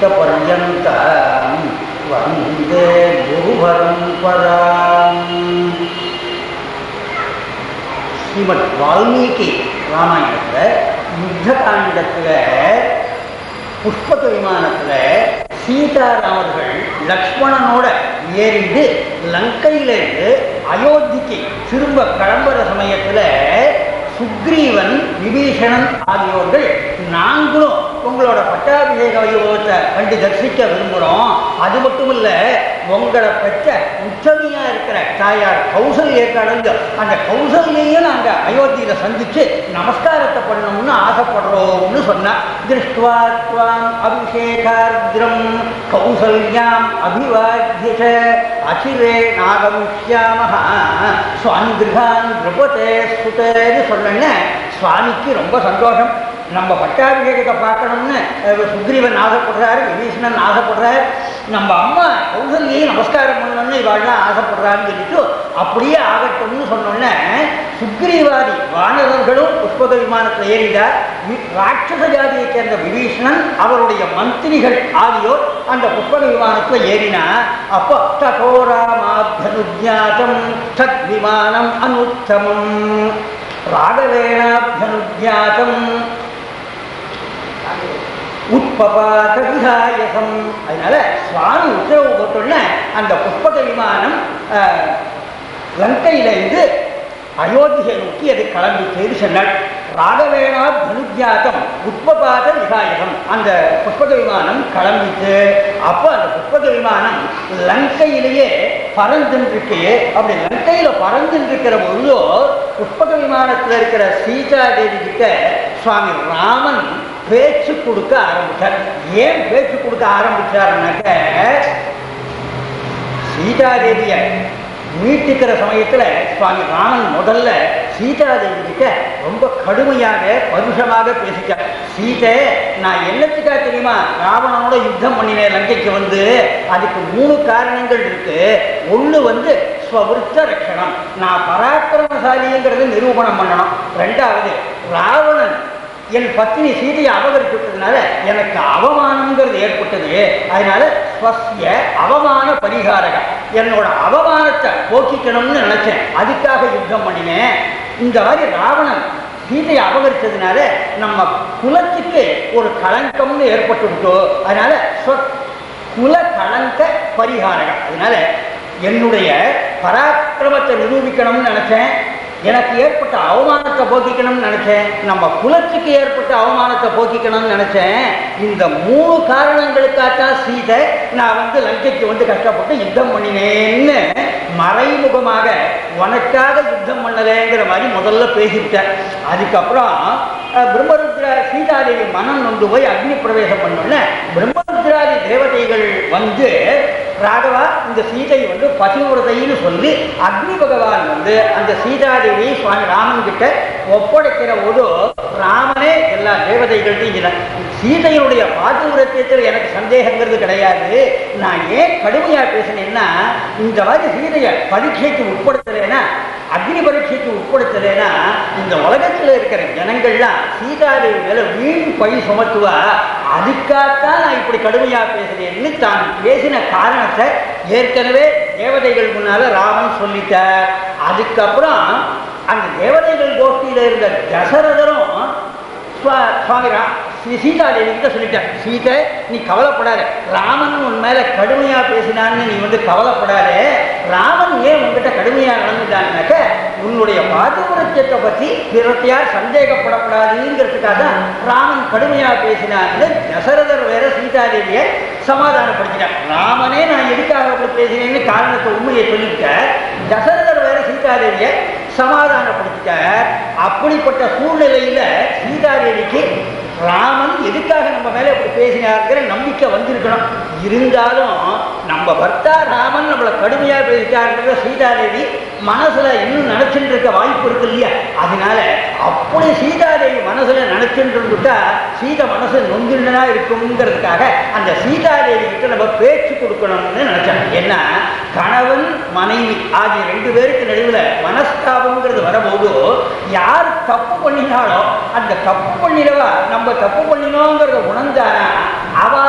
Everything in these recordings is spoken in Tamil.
பரியந்தாம் வந்தே குருபரம்பராம் ஸ்ரீமத் வால்மீகி ராமாயணத்தில் யுத்த காண்டத்தில் புஷ்பக விமானத்தில் சீதாராமர்கள் லக்ஷ்மணனோட ஏறிண்டு லங்கையிலிருந்து அயோத்திக்கு திரும்ப கிளம்புற சமயத்தில் சுக்ரீவன் விபீஷணன் ஆகியோர்கள் நாங்களும் உங்களோட பட்டாபிஷேக வைபவத்தை கண்டு தரிசிக்க விரும்புகிறோம் அது மட்டும் இல்லை உங்களை பெற்ற உச்சமியா இருக்கிற தாயார் கௌசல்யை கடந்து அந்த கௌசல்யையும் நாங்கள் அயோத்தியில் சந்திச்சு நமஸ்காரத்தை பண்ணணும்னு ஆசைப்படுறோம்னு சொன்னா திருஷ்டுவா துவாம் அபிஷேகார்திரம் கௌசல்யாம் அபிவாத்திய அச்சிரே நாகமிஷ்யாமஹ சுவாமி கிரகான் திருபதே சுதேன்னு சொன்னேன்னு சுவாமிக்கு ரொம்ப சந்தோஷம் நம்ம பட்டாபிஷேகத்தை பார்க்கணும்னு அஹ், சுக்ரீவன் ஆசைப்படுறாரு விபீஷணன் ஆசைப்படுறாரு நம்ம அம்மா கௌசல்யை நமஸ்காரம் பண்ணணும்னு இவாள்லாம் ஆசைப்படுறாருன்னு சொல்லிட்டு அப்படியே ஆகட்டும்னு சொன்னோன்னே சுக்ரீவாதி வானரர்களும் புஷ்பக விமானத்தில் ஏறிட்டார் வி- ராட்சச ஜாதியைச் சேர்ந்த விபீஷணன் அவருடைய மந்திரிகள் ஆகியோர் அந்த புஷ்பக விமானத்தில் ஏறினா அப்போ தகோராமாபியனுஜாதம் தத் விமானம் அனுத்தமம் ராகவேணாபியனுஜாதம் உட்பபாத விகாயகம் அதனால சுவாமி உத்தரவு போட்டோன்னே அந்த புஷ்பக விமானம் அஹ், லங்கையிலிருந்து அயோத்தியை நோக்கி அது கிளம்பி செய்து சொன்னாள் ராகவேணா தனுஜாத்தம் உட்பபாத விகாயகம் அந்த புஷ்பக விமானம் கிளம்பிச்சு அப்போ அந்த புஷ்பக விமானம் லங்கையிலேயே பறந்துருக்கு அப்படி லங்கையில பறந்துட்டு இருக்கிற பொழுதோ புஷ்பக விமானத்தில் இருக்கிற சீதா தேவி கிட்ட சுவாமி ராமன் பேச்சு கொடுக்க ஆரம்பிச்சார் ஏன் பேச்சு கொடுக்க ஆரம்பிச்சாருனாக்க சீதாதேவிய மீட்டுக்கிற சமயத்துல சுவாமி ராமன் முதல்ல சீதாதேவி கிட்ட ரொம்ப கடுமையாக பருஷமாக பேசிட்டார் சீதை நான் என்னத்துக்கா தெரியுமா ராவணனோட யுத்தம் பண்ணினேன் லங்கைக்கு வந்து அதுக்கு மூணு காரணங்கள் இருக்கு ஒண்ணு வந்து ஸ்வவிருத்த ரட்சணம் நான் பராக்கிரமசாலிங்கிறத நிரூபணம் பண்ணணும் ரெண்டாவது ராவணன் என் பத்தினி சீதையை அபகரிச்சுட்டதுனால எனக்கு அவமானம்ங்கிறது ஏற்பட்டது அதனால ஸ்வஸ்ய அவமான பரிகாரகம் என்னோட அவமானத்தை போக்கிக்கணும்னு நினைச்சேன் அதுக்காக யுத்தம் பண்ணினேன் இந்த மாதிரி ராவணன் சீதையை அபகரிச்சதுனால நம்ம குலத்துக்கு ஒரு களங்கம்னு ஏற்பட்டு அதனால ஸ்வ- குல கலங்க பரிகாரகம் அதனால என்னுடைய பராக்கிரமத்தை நிரூபிக்கணும்னு நினைச்சேன் எனக்கு ஏற்பட்ட அவமானத்தை போக்கிக்கணும்னு நினைச்சேன் நம்ம குலத்துக்கு ஏற்பட்ட அவமானத்தை போக்கிக்கணும்னு நினைச்சேன் இந்த மூணு காரணங்களுக்காகத்தான் சீதை நான் வந்து லங்கைக்கு வந்து கஷ்டப்பட்டு யுத்தம் பண்ணினேன்னு மறைமுகமாக உனக்காக யுத்தம் பண்ணலேங்கிற மாதிரி முதல்ல பேசிவிட்டேன் அதுக்கப்புறம் அஹ், பிரம்மருத்ர சீதாதேவி மனம் நொந்து போய் அக்னி பிரவேசம் பண்ணோன்னே பிரம்மருத்ராதி தேவதைகள் வந்து ராகவா இந்த சீதை வந்து பதிவிரதைன்னு சொல்லி அக்னி பகவான் வந்து அந்த சீதாதேவி சுவாமி ராமன் கிட்ட ஒப்படைக்கிற போது ராமனே எல்லா தேவதைகள்ட்டையும் இல்லை சீதையினுடைய பாதிவிரத்தியத்தில் எனக்கு சந்தேகங்கிறது கிடையாது நான் ஏன் கடுமையா பேசினேன்னா இந்த மாதிரி சீதையை பரீட்சைக்கு உட்படுத்தலைன்னா அக்னி பரீட்சைக்கு உட்படுத்தலைன்னா இந்த உலகத்தில் இருக்கிற ஜனங்கள்லாம் சீதாதேவி மேல வீண் பழி சுமத்துவா அதுக்காகத்தான் நான் இப்படி கடுமையா பேசுறேன்னு தான் பேசின காரணத்தை ஏற்கனவே தேவதைகள் முன்னால ராமன் சொல்லிட்டார் அதுக்கப்புறம் அந்த தேவதைகள் கோஷ்டியில இருந்த தசரதரும் சுவா- சுவாமி ரா ஸ்ரீ சீதாதேவி கிட்ட சொல்லிட்டேன் சீதை நீ கவலைப்படாத ராமன் உன் மேல கடுமையா பேசினான்னு நீ வந்து கவலைப்படாத ராமன் ஏன் உன்கிட்ட கடுமையா நடந்துட்டான்னாக்க உன்னுடைய பாதுபுரட்சத்தை பத்தி பிறத்தையார் சந்தேகப்படக்கூடாதுங்கிறதுக்காக தான் ராமன் கடுமையா பேசினான்னு தசரதர் வேற சீதாதேவியை சமாதானப்படுத்தினார் ராமனே நான் எதுக்காக அப்படி பேசினேன்னு காரணத்தை உண்மையை சொல்லிவிட்டார் தசரதர் வேற சீதாதேவியை சமாதானப்படுத்திட்டார் அப்படிப்பட்ட சூழ்நிலையில சீதாதேவிக்கு ராமன் எதுக்காக நம்ம மேல இப்படி பேசினாருங்கிற நம்பிக்கை வந்திருக்கணும் இருந்தாலும் நம்ம பர்த்தா ராமன் நம்மளை கடுமையா பேசிட்டாருங்கிற சீதாதேவி மனசுல இன்னும் நினைச்சுட்டு இருக்க வாய்ப்பு இருக்கு இல்லையா அதனால அப்படி சீதாதேவி மனசுல நினைச்சுட்டு இருந்துட்டா சீதை மனசு நொந்துண்டனா இருக்குங்கிறதுக்காக அந்த சீதாதேவி கிட்ட நம்ம பேச்சு கொடுக்கணும்னு நினைச்சேன் என்ன கணவன் மனைவி ஆகிய ரெண்டு பேருக்கு நடுவில் மனஸ்தாபங்கிறது வரும்போது யார் தப்பு பண்ணினாலோ அந்த தப்பு பண்ணினவா நம்ம தப்பு பண்ணினோங்கிறத உணர்ந்தானா அவ தான் முதல்ல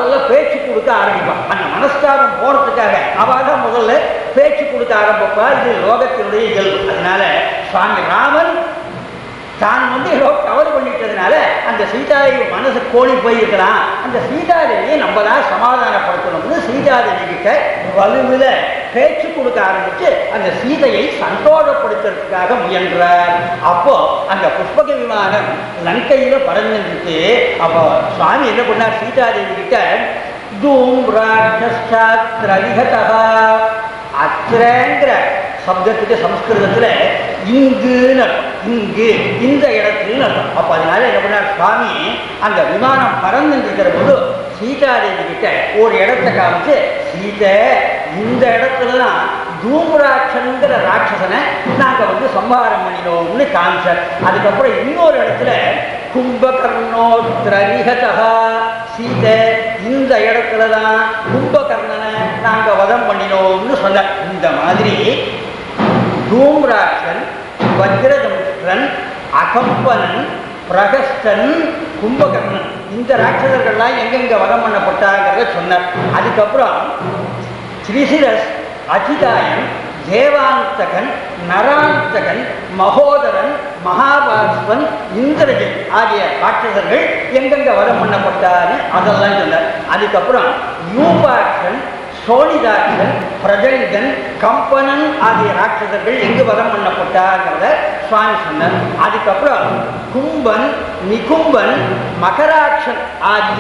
முதல்ல பேச்சு கொடுக்க ஆரம்பிப்பான் அந்த மனஸ்தாபம் போறதுக்காக அவ தான் முதல்ல பேச்சு கொடுக்க ஆரம்பிப்பா இது லோகத்தினுடைய இயல்பு அதனால சுவாமி ராமன் தான் வந்து ஏதோ கவர் பண்ணிட்டதுனால அந்த சீதாதேவி மனசு கோழி போயிருக்கலாம் அந்த சீதாதேவியை நம்ம தான் சமாதானப்படுத்தணும்னு சீதாதேவி கிட்ட வலுவில் பேச்சு கொடுக்க ஆரம்பிச்சு அந்த சீதையை சந்தோஷப்படுத்துறதுக்காக முயன்றார் அப்போ அந்த புஷ்பக விமானம் லங்கையில பறந்துருக்கு அப்போ சுவாமி என்ன பண்ணார் சீதாதேவி கிட்ட தூம் ராட்சஸ்திரலிகதா அத்திரங்கிற சப்தத்துக்கு சம்ஸ்கிருதத்துல இங்குன்னு அர்த்தம். இங்கு இந்த இடத்துலன்னு அர்த்தம் அப்ப அதனால என்ன பண்ணார் சுவாமி அந்த விமானம் பறந்து இருக்கிற போது சீதாதேவி கிட்ட ஒரு இடத்தை காமிச்சு சீதை இந்த இடத்துலலாம் தூம்ராட்சங்கிற ராட்சசனை நாங்க வந்து சம்ஹாரம் பண்ணினோம்னு காமிச்சார் அதுக்கப்புறம் இன்னொரு இடத்துல கும்பகர்ணோத்ரரிகதா சீதை இந்த இடத்துல தான் கும்பகர்ணனை நாங்க வதம் பண்ணினோம்னு சொன்னார் இந்த மாதிரி தூம்ராட்சன் வஜ்ரதமுஷ்டன் அகம்பனன் பிரகஸ்டன் கும்பகர்ணன் இந்த ராட்சசர்கள்லாம் எங்கெங்க வதம் பண்ணப்பட்டாங்கிறத சொன்னார் அதுக்கப்புறம் ஸ்ரீசிரஸ் அஜிதாயன் தேவாந்தகன் நராந்தகன் மகோதரன் மகாபாஸ்வன் இந்திரஜித் ஆகிய ராட்சசர்கள் எங்கெங்க வதம் பண்ணப்பட்டான்னு அதெல்லாம் சொன்னார் அதுக்கப்புறம் யூபாட்சன் சோனிதாட்சன் பிரஜங்கன் கம்பனன் ஆகிய ராட்சசர்கள் எங்கு வதம் பண்ணப்பட்டாங்கிறத சுவாமி சொன்னார் அதுக்கப்புறம் கும்பன் நிகும்பன் மகராட்சன் ஆகிய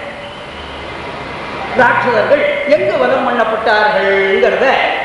ராட்சசர்கள் எங்கு வதம் பண்ணப்பட்டார்கள்ங்கிறத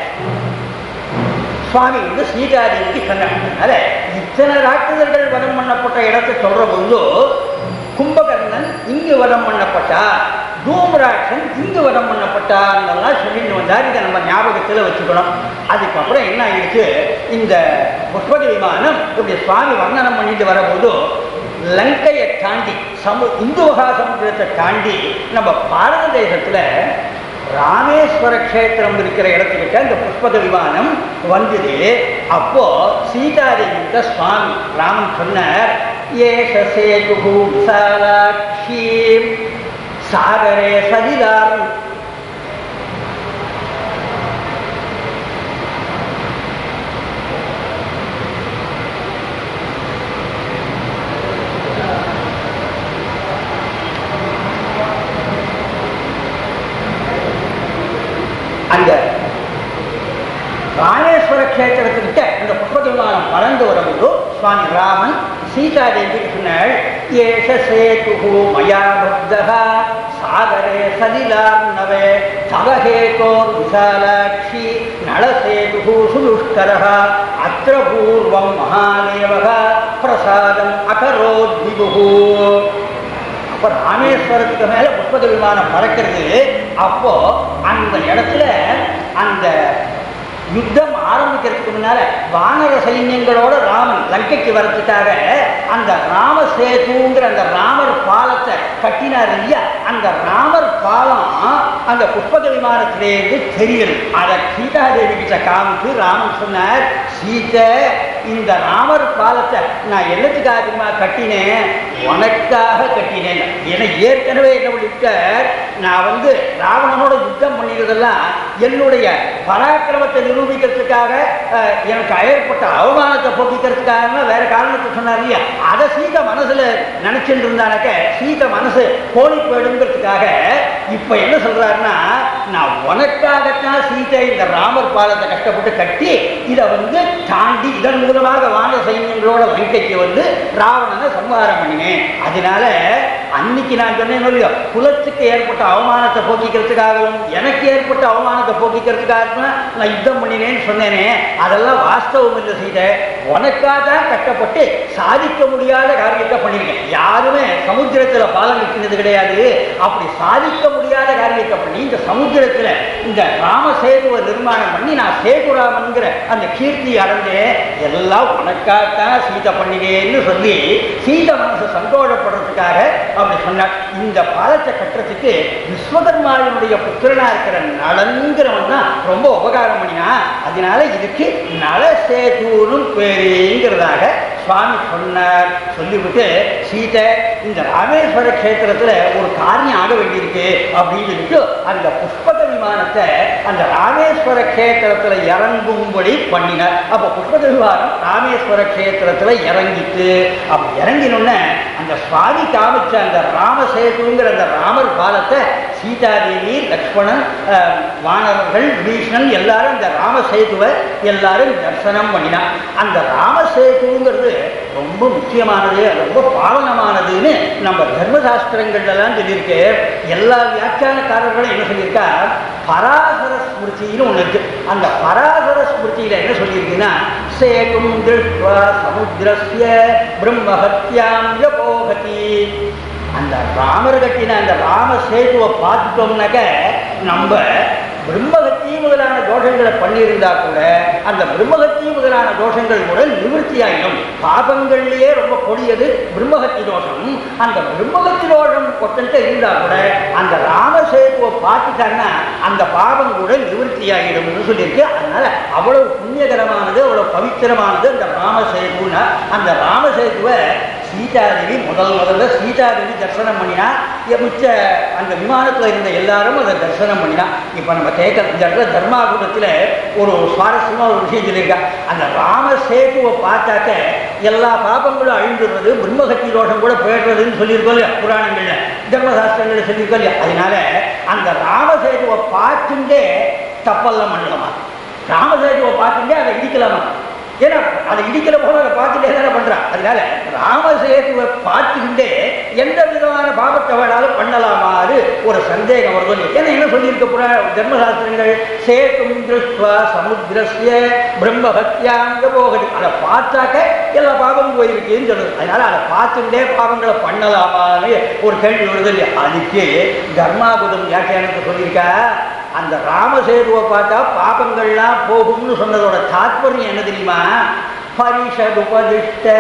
சுவாமி வந்து சீதாதேவிக்கு சொன்னார் அதனால இத்தனை ராட்சசர்கள் வதம் பண்ணப்பட்ட இடத்தை சொல்ற போது கும்பகர்ணன் இங்கு வதம் பண்ணப்பட்டார் தூமராட்சன் இங்கு வதம் பண்ணப்பட்டார்னெல்லாம் சொல்லிட்டு வந்தார் இதை நம்ம ஞாபகத்தில் வச்சுக்கணும் அதுக்கப்புறம் என்ன ஆயிடுச்சு இந்த புஷ்பக விமானம் இப்படி சுவாமி வர்ணனம் பண்ணிட்டு வரபோது லங்கையை தாண்டி சமு இந்து மகா சமுத்திரத்தை தாண்டி நம்ம பாரத தேசத்துல ராமேஸ்வர க்ஷேத்திரம் இருக்கிற இடத்துக்கிட்ட இந்த புஷ்பக விமானம் வந்தது அப்போ சீதாதேவி கிட்ட சுவாமி ராமன் சொன்னார் ஏஷ சேது விசாலாட்சி சாகரே சதிதார் அந்த ராமேஸ்வர கஷேத்திரத்துக்கிட்ட அந்த புஷ்பக விமானம் பறந்து வரும்போது சுவாமி ராமன் சீதாதேவி சொன்னாள் ஏஷ சேது மயா பக்தா சாகரே சலிலார்ணவே தவஹேதோ விசாலாட்சி நளசேது சுதுஷ்கரः அத்திர பூர்வம் மகாதேவः பிரசாதம் அகரோத் விபுः அப்ப ராமேஸ்வரத்துக்கு மேல புஷ்பக விமானம் பறக்கிறது அப்போ அந்த இடத்துல அந்த யுத்தம் ஆரம்பிக்கிறதுக்கு முன்னால வானர சைன்யங்களோட ராமன் லங்கைக்கு வரதுக்காக அந்த ராமசேதுங்கிற அந்த ராமர் பாலத்தை கட்டினார் இல்லையா அந்த ராமர் பாலம் அந்த புஷ்பக விமானத்திலேருந்து தெரியுது அதை சீதாதேவி கிட்ட காமிச்சு ராமன் சொன்னார் சீதை இந்த ராமர் பாலத்தை நான் என்னத்துக்காக தெரியுமா கட்டினேன் உனக்காக கட்டினேன் ஏன்னா ஏற்கனவே என்ன பண்ணிவிட்ட நான் வந்து ராவணனோட யுத்தம் பண்ணிக்கிறதெல்லாம் என்னுடைய பராக்கிரமத்தை நிரூபிக்கிறதுக்காக அஹ், எனக்கு ஏற்பட்ட அவமானத்தை போக்கிக்கிறதுக்காக வேற காரணத்தை சொன்னார் இல்லையா அதை சீத மனசுல நினைச்சிட்டு இருந்தானாக்க சீத மனசு போலி போயிடுங்கிறதுக்காக இப்ப என்ன சொல்றாருன்னா நான் உனக்காகத்தான் சீதை இந்த ராமர் பாலத்தை கஷ்டப்பட்டு கட்டி இதை வந்து தாண்டி இதன் மூலமாக வான சைன்யங்களோட லங்கைக்கு வந்து ராவணனை சம்ஹாரம் பண்ணினேன் அதனால அன்னைக்கு நான் சொன்னேன் இல்லையோ குலத்துக்கு ஏற்பட்ட அவமானத்தை போக்கிக்கிறதுக்காகவும் எனக்கு ஏற்பட்ட அவமானத்தை போக்கிக்கிறதுக்காகவும் நான் யுத்தம் பண்ணினேன்னு சொன்னேனே அதெல்லாம் வாஸ்தவம் இல்லை செய்த உனக்காக தான் கஷ்டப்பட்டு சாதிக்க முடியாத காரியத்தை பண்ணியிருக்கேன் யாருமே சமுத்திரத்துல பாலம் நிற்கிறது கிடையாது அப்படி சாதிக்க முடியாத காரியத்தை பண்ணி இந்த சமுத்திரத்துல இந்த ராமசேதுவை நிர்மாணம் பண்ணி நான் சேதுராமன்கிற அந்த கீர்த்தி அடைஞ்சேன் எல்லாம் உனக்காகத்தான் சீதை பண்ணினேன்னு சொல்லி சீதை மனசு சந்தோஷப்படுறதுக்காக அப்படி சொன்னார் இந்த பாலத்தை கட்டுறதுக்கு விஸ்வகர்மாவினுடைய புத்திரனா இருக்கிற நலன்கிறவன் தான் ரொம்ப உபகாரம் பண்ணினா அதனால இதுக்கு நலசேதுன்னு பேருங்கிறதாக சுவாமி சொன்னார் சொல்லிவிட்டு சீதை இந்த ராமேஸ்வர கஷேத்திரத்துல ஒரு காரியம் ஆக வேண்டியிருக்கு அப்படின்னு சொல்லிட்டு அந்த புஷ்பக விமானத்தை அந்த ராமேஸ்வர கஷேத்திரத்துல இறங்கும்படி பண்ணினார் அப்ப புஷ்பக விமானம் ராமேஸ்வர கஷேத்திரத்துல இறங்கிட்டு அப்ப இறங்கினோடனே அந்த சுவாமி காமிச்ச அந்த ராமசேதுங்கிற அந்த ராமர் பாலத்தை சீதாதேவி லக்ஷ்மணன் அஹ், வானரர்கள் பீஷ்ணன் எல்லாரும் இந்த ராமசேதுவை எல்லாரும் தரிசனம் பண்ணினான் அந்த ராமசேதுங்கிறது ரொம்ப முக்கியமானது ரொம்ப பாவனமானதுன்னு நம்ம தர்மசாஸ்திரங்கள்லாம் சொல்லியிருக்கு எல்லா வியாக்கியானக்காரர்களும் என்ன சொல்லியிருக்கா பராசர ஸ்மிருதின்னு ஒன்று இருக்கு அந்த பராசர ஸ்மிருதியில என்ன சொல்லியிருக்குன்னா சேகும் திருஷ்வா சமுத்திரஸ்ய பிரம்மஹத்யாம் யபோகதி அந்த ராமர் கட்டின அந்த ராம சேதுவை பார்த்துட்டோம்னாக்க நம்ம பிரம்மகத்தி முதலான தோஷங்களை பண்ணியிருந்தா கூட அந்த பிரம்மகத்தி முதலான தோஷங்கள் கூட நிவர்த்தி ஆயிடும் பாபங்கள்லயே ரொம்ப கொடியது பிரம்மகத்தி தோஷம் அந்த பிரம்மகத்தி தோஷம் கொத்தன்ட்டு இருந்தா கூட அந்த ராமசேதுவை பார்த்துட்டாங்கன்னா அந்த பாபம் கூட நிவர்த்தி ஆகிடும்னு சொல்லியிருக்கு அதனால அவ்வளவு புண்ணியகரமானது அவ்வளவு பவித்திரமானது அந்த ராமசேதுன்னா அந்த ராமசேதுவை சீதாதேவி முதல் முதல்ல சீதாதேவி தரிசனம் பண்ணினா இ- மிச்ச அந்த விமானத்தில் இருந்த எல்லாரும் அதை தரிசனம் பண்ணினா இப்போ நம்ம கேட்க இந்த இடத்துல தர்மாபுரத்தில் ஒரு சுவாரஸ்யமாக ஒரு விஷயம் சொல்லியிருக்கா அந்த ராம சேதுவை பார்த்தாக்க எல்லா பாபங்களும் அழிந்துடுறது பிரம்மகத்தி தோஷம் கூட போயிடுறதுன்னு சொல்லியிருக்கோம் இல்லையா புராணங்கள்ல தர்மசாஸ்திரங்கள்ல சொல்லியிருக்கோம் இல்லையா அதனால அந்த ராமசேதுவை பார்த்துட்டே தப்பெல்லாம் பண்ணலாமா ராமசேதுவை பார்த்துட்டே அதை இடிக்கலாமா ஏன்னா அதை இடிக்கிற போல அதை பார்த்துட்டே தானே பண்றான் அதனால ராமசேதுவை பார்த்துக்கிட்டே எந்த விதமான பாபத்தை வேணாலும் பண்ணலாமாறு ஒரு சந்தேகம் வருது இல்லையா? ஏன்னா என்ன சொல்லியிருக்க புற தர்மசாஸ்திரங்கள் சேத்தும் திருஷ்வா சமுத்திரஸ்ய பிரம்மஹத்யாங்க போகதி அதை பார்த்தாக்க எல்லா பாபமும் போயிருக்குன்னு சொல்லுது அதனால அதை பார்த்துட்டே பாவங்களை பண்ணலாமான்னு ஒரு கேள்வி வருது இல்லையா அதுக்கு தர்மாபுதம் வியாக்கியானத்தை சொல்லியிருக்கா அந்த ராமசேதுவை பார்த்தா பாபங்கள்லாம் போகும்னு சொன்னதோட தாத்பரியம் என்ன தெரியுமா பரிஷதுபதிஷ்ட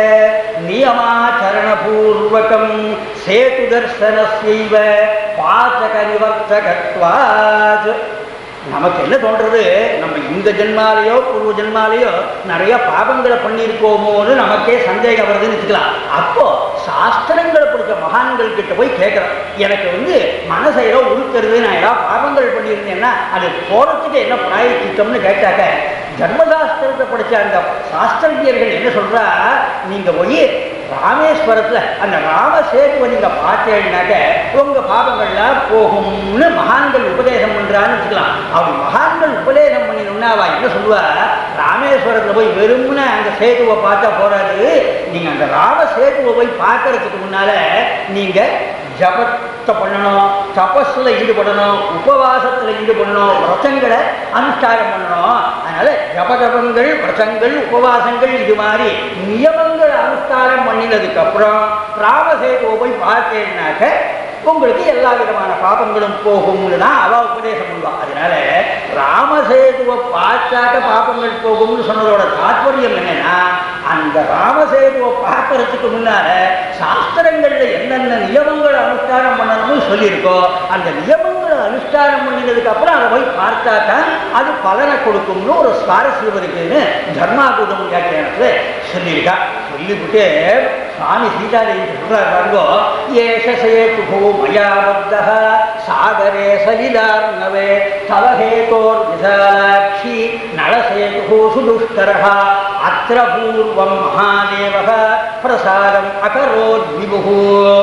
நியமாச்சரணபூர்வகம் சேது தர்சனசைவ பாச்சக நிவர்த்தகத்வாத் நமக்கு என்ன தோன்றது நம்ம இந்த ஜென்மாலேயோ பூர்வ ஜென்மாலேயோ நிறைய பாபங்களை பண்ணியிருக்கோமோன்னு நமக்கே சந்தேகம் வருதுன்னு வச்சுக்கலாம் அப்போ சாஸ்திரங்களை பிடிச்ச மகான்கள் கிட்ட போய் கேட்குறோம் எனக்கு வந்து மனசை ஏதோ உருக்கிறது நான் ஏதாவது பாபங்கள் பண்ணியிருந்தேன்னா அது போறதுக்கு என்ன பிராயச்சித்தம்னு கேட்டாக்க தர்மசாஸ்திரத்தை படிச்ச அந்த சாஸ்திரஜியர்கள் என்ன சொல்றா நீங்க போய் ராமேஸ்வரத்துல அந்த ராமசேதுவை நீங்க பார்த்தேன்னாக்க உங்க பாபங்கள்லாம் போகும்னு மகான்கள் உபதேசம் பண்றான்னு வச்சுக்கலாம் அவன் மகான்கள் உபதேசம் பண்ணினோம்னா அவ என்ன சொல்லுவா ராமேஸ்வரத்துல போய் வெறும்னு அந்த சேதுவை பார்த்தா போறாது நீங்க அந்த ராம சேதுவை போய் பார்க்கறதுக்கு முன்னால நீங்க ஜபத்தை பண்ணணும் தபஸ்ல ஈடுபடணும் உபவாசத்துல ஈடுபடணும் விரதங்களை அனுஷ்டானம் பண்ணணும் அதனால ஜபதபங்கள் விரதங்கள் உபவாசங்கள் இது மாதிரி நியமங்கள் அனுஷ்டானம் பண்ணினதுக்கு அப்புறம் ராமசேதுவை போய் பார்த்தேன்னாக்க உங்களுக்கு எல்லா விதமான பாபங்களும் போகும்னு தான் அவ உபதேசம் பண்ணுவா அதனால ராமசேதுவை பார்த்தாக்க பாபங்கள் போகும்னு சொன்னதோட தாற்பயம் என்னன்னா அந்த ராமசேதுவை பார்க்கறதுக்கு முன்னால சாஸ்திரங்கள்ல என்னென்ன நியமங்களை அனுஷ்டானம் பண்ணணும்னு சொல்லியிருக்கோம் அந்த நியமங்களை அனுஷ்டானம் பண்ணினதுக்கு அப்புறம் அதை போய் பார்த்தா தான் அது பலனை கொடுக்கும்னு ஒரு சுவாரஸ்யம் இருக்குன்னு தர்மாபூதம் வியாக்கியானத்துல சொல்லியிருக்கா சொல்லிவிட்டு சுவாமி சீதாதேவி சொல்றாரு பாருங்கோ ஏஷ சேது மயா பத்தः சாகரே சலிலார்ணவே தவ ஹேதோர் விசாலாட்சி நளசேது சுதுஷ்கரः அத்திர பூர்வம் மகாதேவः பிரசாரம் அகரோத் விபுகு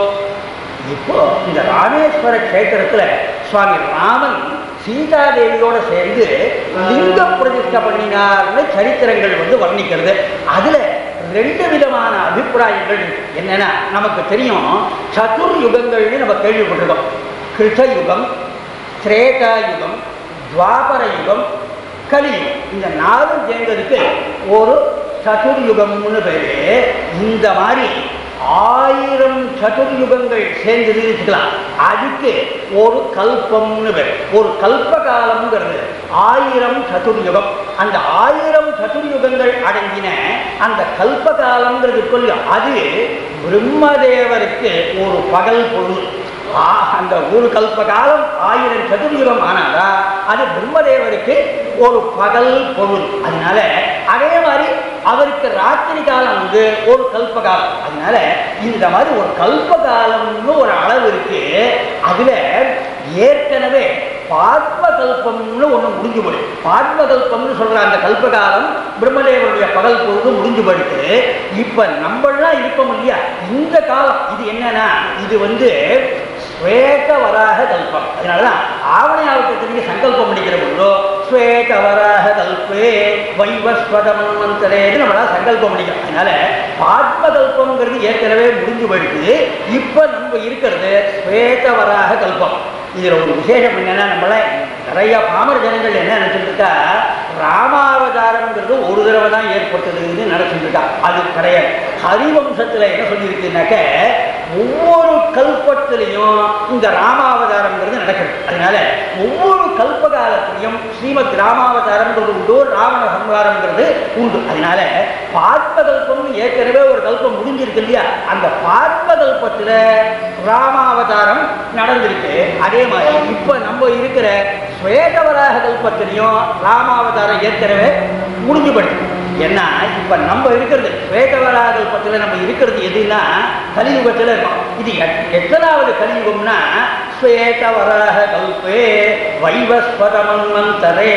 இப்போ இந்த ராமேஸ்வர கஷேத்திரத்துல சுவாமி ராமன் சீதாதேவியோட சேர்ந்து லிங்க பிரதிஷ்டை பண்ணினார்னு சரித்திரங்கள் வந்து வர்ணிக்கிறது அதுல ரெண்டு விதமான அபிப்பிராயங்கள் இருக்கு. என்னன்னா நமக்கு தெரியும் சதுர் யுகங்கள்னு நம்ம கேள்விப்பட்டிருக்கோம் கிருஷ்ண யுகம் திரேதா யுகம் துவாபர யுகம் கலியுகம் இந்த நாலும் சேர்ந்ததுக்கு ஒரு சதுர்யுகம்னு பேரு இந்த மாதிரி ஆயிரம் சதுர்யுகங்கள் சேர்ந்து வச்சுக்கலாம் அதுக்கு ஒரு கல்பம்னு பேர் ஒரு கல்ப காலம்ங்கிறது ஆயிரம் சதுர்யுகம் அந்த ஆயிரம் சதுர்யுகங்கள் அடங்கின அந்த கல்ப காலம்ங்கிறது சொல்லி அது பிரம்மதேவருக்கு ஒரு பகல் பொருள் ஆ, அந்த ஒரு கல்ப காலம் ஆயிரம் சதுர்யுகம் ஆனாதா அது பிரம்மதேவருக்கு ஒரு பகல் பொருள் அதனால அதே மாதிரி அவருக்கு ராத்திரி காலம் வந்து ஒரு கல்ப காலம் அதனால இந்த மாதிரி ஒரு கல்ப காலம்னு ஒரு அளவு இருக்கு அதுல ஏற்கனவே பாத்ம கல்பம்னு ஒண்ணு முடிஞ்சு போடு பாத்ம கல்பம்னு சொல்ற அந்த கல்பகாலம் பிரம்மதேவருடைய பகல் பொழுது முடிஞ்சு போயிட்டு இப்ப நம்மளாம் இருப்போம் இல்லையா இந்த காலம் இது என்னன்னா இது வந்து ஸ்வேத வராக கல்பம் அதனாலதான் ஆவணையாவட்டத்திற்கு சங்கல்பம் பண்ணிக்கிற பொழுதோ ஸ்வேத வராக கல்பே வைவஸ்வத மன்வந்தரேன்னு நம்மளால சங்கல்பம் பண்ணிக்கிறோம் அதனால பாத்ம கல்பம்ங்கிறது ஏற்கனவே முடிஞ்சு போயிடுது இப்ப நம்ம இருக்கிறது ஸ்வேத வராக கல்பம் இதுல ஒரு விசேஷம் என்னன்னா நம்மள நிறைய பாமர ஜனங்கள் என்ன நினைச்சிட்டு இருக்கா ராமாவதாரம்ங்கிறது ஒரு தடவை தான் ஏற்பட்டதுன்னு நினைச்சிட்டு இருக்கா அது கிடையாது ஹரிவம்சத்துல என்ன சொல்லியிருக்குனாக்க ஒவ்வொரு கல்பத்திலையும் இந்த ராமாவதாரம்ங்கிறது நடக்குது அதனால ஒவ்வொரு கல்ப காலத்திலையும் ஸ்ரீமத் ராமாவதாரம்ங்கிறது உண்டு ராவண சம்ஹாரம்ங்கிறது உண்டு அதனால பாத்ம கல்பம்னு ஏற்கனவே ஒரு கல்பம் முடிஞ்சிருக்கு இல்லையா அந்த பாத்ம கல்பத்துல ராமாவதாரம் நடந்திருக்கு அதே மாதிரி இப்ப நம்ம இருக்கிற ஸ்வேதவராக கல்பத்திலையும் ராமாவதாரம் ஏற்கனவே முடிஞ்சு போயிடுச்சு ஏன்னா இப்ப நம்ம இருக்கிறது ஸ்வேதவராக கல்பத்துல நம்ம இருக்கிறது எதுன்னா கலியுகத்துல இருக்கோம் இது எத்- எத்தனாவது கலியுகம்னா ஸ்வேதவராக கல்பே வைவஸ்வதமன்வந்தரே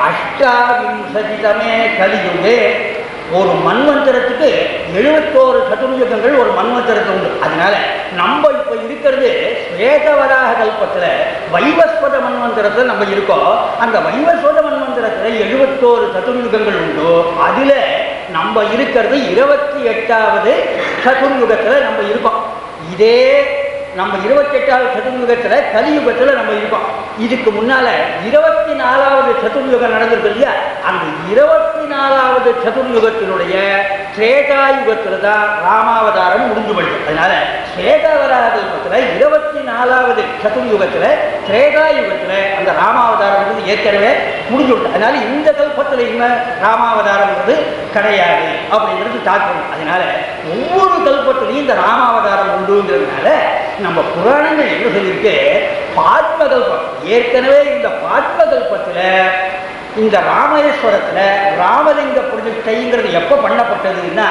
அஷ்டாவிம்சதிதமே கலியுகே ஒரு மன்வந்தரத்துக்கு எழுபத்தோரு சதுர்யுகங்கள் ஒரு மன்வந்தரத்துக்கு உண்டு அதனால நம்ம இப்ப இருக்கிறது ஸ்வேதவராக கல்பத்துல வைவஸ்வத மன்வந்தரத்துல நம்ம இருக்கோம் அந்த வைவஸ்வத மன்வந்தரத்துல எழுபத்தோரு சதுர்யுகங்கள் உண்டு அதுல நம்ம இருக்கிறது இருபத்தி எட்டாவது சதுர்யுகத்துல நம்ம இருக்கோம் இதே நம்ம இருபத்தி எட்டாவது சதுர்யுகத்துல கலியுகத்துல நம்ம இருக்கோம் இதுக்கு முன்னால இருபத்தி நாலாவது சதுர்யுகம் நடந்திருக்கு இல்லையா அந்த இருபத்தி நாலாவது சதுர்யுகத்தினுடைய திரேதாயுகத்துல தான் ராமாவதாரம் முடிஞ்சு போயிடுது அதனால திரேதாவதாரத்துல இருபத்தி நாலாவது சதுர்யுகத்துல திரேதாயுகத்துல அந்த ராமாவதாரம்ன்றது ஏற்கனவே முடிஞ்சு விட்டு அதனால இந்த கல்பத்துல இன்னும் ராமாவதாரம்ன்றது கிடையாது அப்படிங்கிறது தாக்கம் அதனால ஒவ்வொரு கல்பத்திலையும் இந்த ராமாவதாரம் உண்டுங்கிறதுனால நம்ம புராணங்கள் என்ன சொல்லியிருக்கு பாத்மகல்பம் ஏற்கனவே இந்த பாத்மகல்பத்துல இந்த ராமேஸ்வரத்துல ராமலிங்க பிரதிஷ்டைங்கிறது எப்ப பண்ணப்பட்டதுன்னா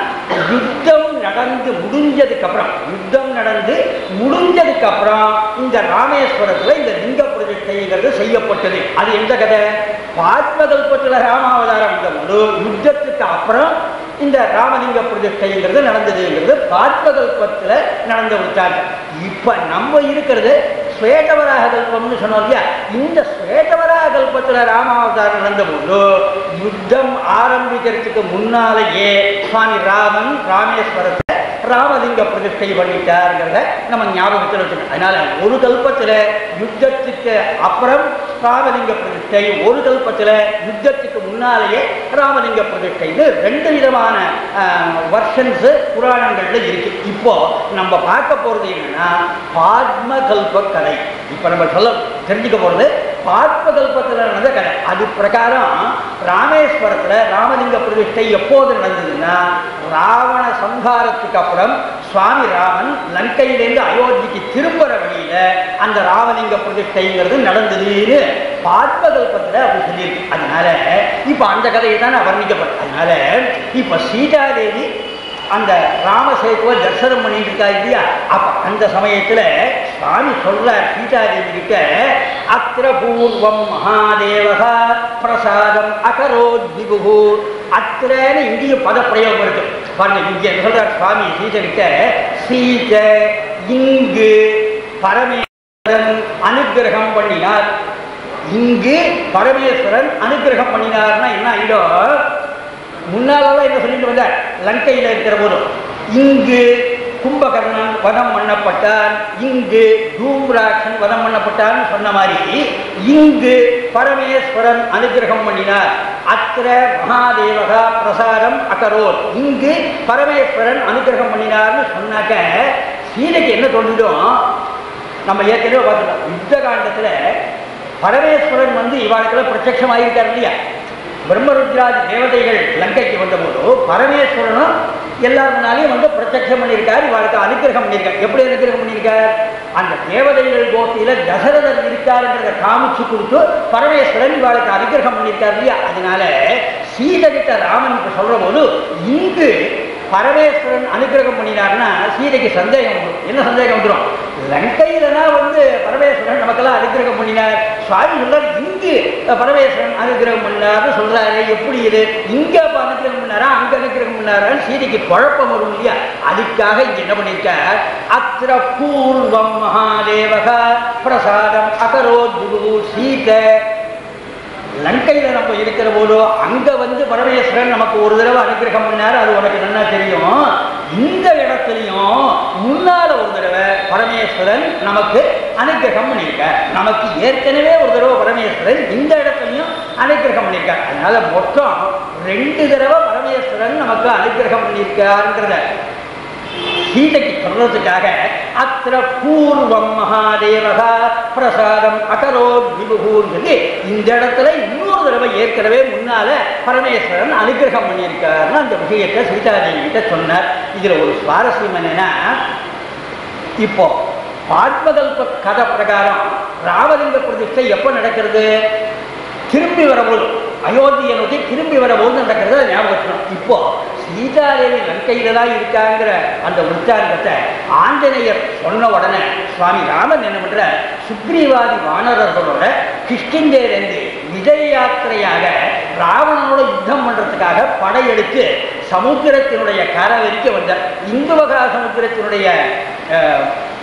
யுத்தம் நடந்து முடிஞ்சதுக்கு அப்புறம் யுத்தம் நடந்து முடிஞ்சதுக்கு அப்புறம் இந்த ராமேஸ்வரத்துல இந்த லிங்க பிரதிஷ்டைங்கிறது செய்யப்பட்டது அது எந்த கதை பாத்மகல்பத்துல ராமாவதாரம் வந்தபோது யுத்தத்துக்கு அப்புறம் இந்த ராமலிங்க பிரதிஷ்டைங்கிறது நடந்ததுங்கிறது பாத்மகல்பத்துல நடந்து விட்டாங்க இப்ப நம்ம இருக்கிறது ஸ்வேதவராக கல்பம்னு சொன்னோம் இல்லையா இந்த ஸ்வேதவராக கல்பத்துல ராமாவதாரம் நடந்தபோது யுத்தம் ஆரம்பிக்கிறதுக்கு முன்னாலேயே சுவாமி ராமன் ராமேஸ்வரத்தை ராமலிங்க பிரதிஷ்டை பண்ணிட்டாருங்கிறத நம்ம ஞாபகத்தில் வச்சுக்கணும் அதனால ஒரு கல்பத்துல யுத்தத்துக்கு அப்புறம் ராமலிங்க பிரதிஷ்டை ஒரு கல்பத்துல யுத்தத்துக்கு முன்னாலேயே ராமலிங்க பிரதிஷ்டைன்னு ரெண்டு விதமான வர்ஷன்ஸ் புராணங்கள்ல இருக்கு இப்போ நம்ம பார்க்க போறது என்னன்னா பாத்ம கல்ப கதை இப்ப நம்ம சொல்ல தெரிஞ்சுக்க போறது பாத்ம கல்பத்துல நடந்த கதை அது பிரகாரம் ராமேஸ்வரத்துல ராமலிங்க பிரதிஷ்டை எப்போது நடந்ததுன்னா ராவண சம்ஹாரத்துக்கு அப்புறம் சுவாமி ராமன் லங்கையிலேருந்து அயோத்திக்கு திரும்புற வழியில அந்த ராமலிங்க பிரதிஷ்டைங்கிறது நடந்ததுன்னு பாத்மகல்பத்துல அப்படி சொல்லியிருக்கு அதனால இப்ப அந்த கதையை தான் வர்ணிக்கப்படும் அதனால இப்ப சீதாதேவி அந்த ராமசேதுவ தரிசனம் பண்ணிட்டு இருக்கா இல்லையா அப்ப அந்த சமயத்துல சுவாமி சொல்றார் சீதாதேவி கிட்ட அத்திர பூர்வம் மகாதேவகா பிரசாதம் அகரோத் விபு அத்திரன்னு இந்திய பதப்பிரயோகம் இருக்கு பாருங்க இங்க என்ன சொல்றார் சுவாமி சீதை கிட்ட சீதை இங்கு பரமேஸ்வரன் அனுக்கிரகம் பண்ணினார் இங்கு பரமேஸ்வரன் அனுக்கிரகம் பண்ணினார்னா என்ன ஆயிடும் முன்னாலெல்லாம் என்ன சொல்லிட்டு வந்தார் லங்கையில் இருக்கிற போதும் இங்கு கும்பகர்ணன் வதம் பண்ணப்பட்டான் இங்கு தூம்ராட்சன் வதம் பண்ணப்பட்டான்னு சொன்ன மாதிரி இங்கு பரமேஸ்வரன் அனுகிரகம் பண்ணினார் அத்திர மகாதேவகா பிரசாரம் அகரோத் இங்கு பரமேஸ்வரன் அனுகிரகம் பண்ணினார்னு சொன்னாக்க சீதைக்கு என்ன தோன்றிடும் நம்ம ஏற்கனவே பார்த்துட்டோம் யுத்த காண்டத்துல பரமேஸ்வரன் வந்து இவாளுக்கெல்லாம் பிரத்யட்சம் ஆயிருக்கார் இல்லையா பிரம்மருத்ராதி தேவதைகள் லங்கைக்கு வந்தபோது பரமேஸ்வரனும் எல்லாருனாலையும் வந்து பிரத்யட்சம் பண்ணியிருக்கார் இவளுக்கு அனுகிரகம் பண்ணியிருக்கார் எப்படி அனுகிரகம் பண்ணியிருக்கார் அந்த தேவதைகள் கோஷ்டியில தசரதர் இருக்காருங்கிறத காமிச்சு கொடுத்து பரமேஸ்வரன் இவளுக்கு அனுகிரகம் பண்ணியிருக்கார் இல்லையா அதனால சீதை கிட்ட ராமன் இப்ப சொல்ற போது இங்கு பரமேஸ்வரன் அனுகிரகம் பண்ணினார்னா சீதைக்கு சந்தேகம் வந்துடும் என்ன சந்தேகம் வந்துடும் லங்கையிலனா வந்து பரமேஸ்வரன் நமக்கெல்லாம் அனுகிரகம் பண்ணினார் சுவாமி சொல்றார் இங்கு பரமேஸ்வரன் அனுகிரகம் பண்ணார்னு சொல்றாரு எப்படி இது இங்க அப்ப அனுகிரகம் பண்ணாரா அங்க அனுகிரகம் பண்ணாரான்னு சீதைக்கு குழப்பம் வரும் இல்லையா அதுக்காக இங்க என்ன பண்ணிருக்கார் அத்திர பூர்வம் மகாதேவக பிரசாதம் அகரோத் சீதை லங்கையில நம்ம இருக்கிற போதோ அங்க வந்து பரமேஸ்வரன் நமக்கு ஒரு தடவை அனுகிரகம் பண்ணாரு அது உனக்கு நல்லா தெரியும் இந்த இடத்துலையும் முன்னால ஒரு தடவை பரமேஸ்வரன் நமக்கு அனுகிரகம் பண்ணியிருக்கார் நமக்கு ஏற்கனவே ஒரு தடவை பரமேஸ்வரன் இந்த இடத்துலையும் அனுகிரகம் பண்ணியிருக்கார் அதனால மொத்தம் ரெண்டு தடவை பரமேஸ்வரன் நமக்கு அனுகிரகம் பண்ணியிருக்காருங்கிறத சீதைக்கு சொல்றதுக்காக அத்திர பூர்வம் மகாதேவகா பிரசாதம் அகரோ விபுகூன்னு சொல்லி இந்த இடத்துல இன்னொரு தடவை ஏற்கனவே முன்னால பரமேஸ்வரன் அனுகிரகம் பண்ணியிருக்காருன்னு அந்த விஷயத்தை சீதாதேவி கிட்ட சொன்னார் இதுல ஒரு சுவாரஸ்யம் என்னன்னா இப்போ பாட்மகல்ப கதை பிரகாரம் ராமலிங்க பிரதிஷ்டை எப்போ நடக்கிறது திரும்பி வரபோது அயோத்தியை நோக்கி திரும்பி வரபோது நடக்கிறது அதை ஞாபகம் வச்சுக்கணும். இப்போ சீதாதேவி லங்கையில தான் இருக்காங்கிற அந்த விற்த்தாந்தத்தை ஆஞ்சநேயர் சொன்ன உடனே சுவாமி ராமன் என்ன பண்ற சுக்ரீவாதி வானரர்களோட கிஷ்கிந்தேலேருந்து விஜய யாத்திரையாக ராவணனோட யுத்தம் பண்றதுக்காக படையெடுத்து சமுத்திரத்தினுடைய கரை வரைக்கும் வந்தார் இந்துவகா சமுத்திரத்தினுடைய அஹ்,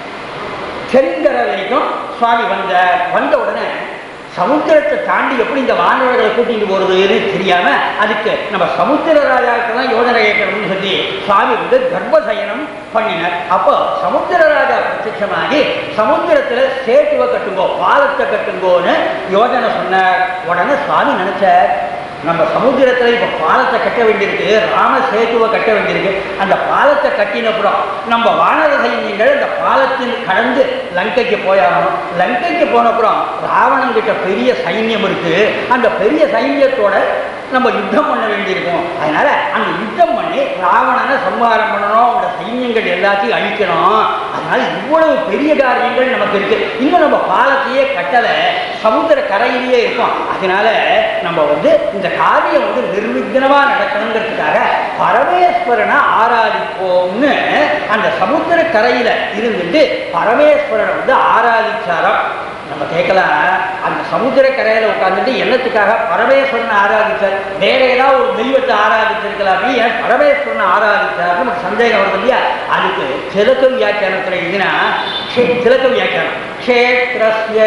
தென்கரை வரைக்கும் சுவாமி வந்த வந்த உடனே சமுத்திரத்தை தாண்டி எப்படி இந்த வானவர்களை கூட்டிட்டு போறதுன்னு தெரியாம அதுக்கு நம்ம சமுத்திர ராஜாவுக்கு தான் யோஜனை கேட்கணும்னு சொல்லி சுவாமி வந்து கர்ப்பசயனம் பண்ணினார் அப்போ சமுத்திர ராஜா பிரத்யட்சமாகி சமுத்திரத்துல சேட்டுவை கட்டுங்கோ பாலத்தை கட்டுங்கோன்னு யோஜனை சொன்னார் உடனே சுவாமி நினைச்சார் நம்ம சமுத்திரத்துல இப்ப பாலத்தை கட்ட வேண்டியிருக்கு ராம சேதுவை கட்ட வேண்டியிருக்கு அந்த பாலத்தை கட்டினப்புறம் நம்ம வானர சைன்யங்கள் அந்த பாலத்தில் கடந்து லங்கைக்கு போயாகணும் லங்கைக்கு போனப்புறம் ராவணன் கிட்ட பெரிய சைன்யம் இருக்கு அந்த பெரிய சைன்யத்தோட நம்ம யுத்தம் பண்ண வேண்டியிருக்கும் அதனால அந்த யுத்தம் பண்ணி ராவணனை சம்ஹாரம் பண்ணணும் அவனோட சைன்யங்கள் எல்லாத்தையும் அழிக்கணும் அதனால இவ்வளவு பெரிய காரியங்கள் நமக்கு இருக்கு இன்னும் நம்ம பாலத்தையே கட்டலை சமுத்திர கரையிலேயே இருக்கும் அதனால நம்ம வந்து இந்த காரியம் வந்து நிர்விக்னமா நடக்கணுங்கிறதுக்காக பரமேஸ்வரனை ஆராதிப்போம்னு அந்த சமுத்திர கரையில இருந்துட்டு பரமேஸ்வரனை வந்து ஆராதிச்சாராம் நம்ம கேட்கலாம் அந்த சமுத்திர கரையில உட்கார்ந்துட்டு என்னத்துக்காக பரமேஸ்வரனை ஆராதிச்சார் வேற ஏதாவது ஒரு தெய்வத்தை ஆராதிச்சிருக்கலாமே ஏன் பரமேஸ்வரனை ஆராதிச்சார் நமக்கு சந்தேகம் வருது இல்லையா அதுக்கு திலக்க வியாக்கியானத்துல இதுனா திலக்க வியாக்கியானம் க்ஷேத்ரஸ்ய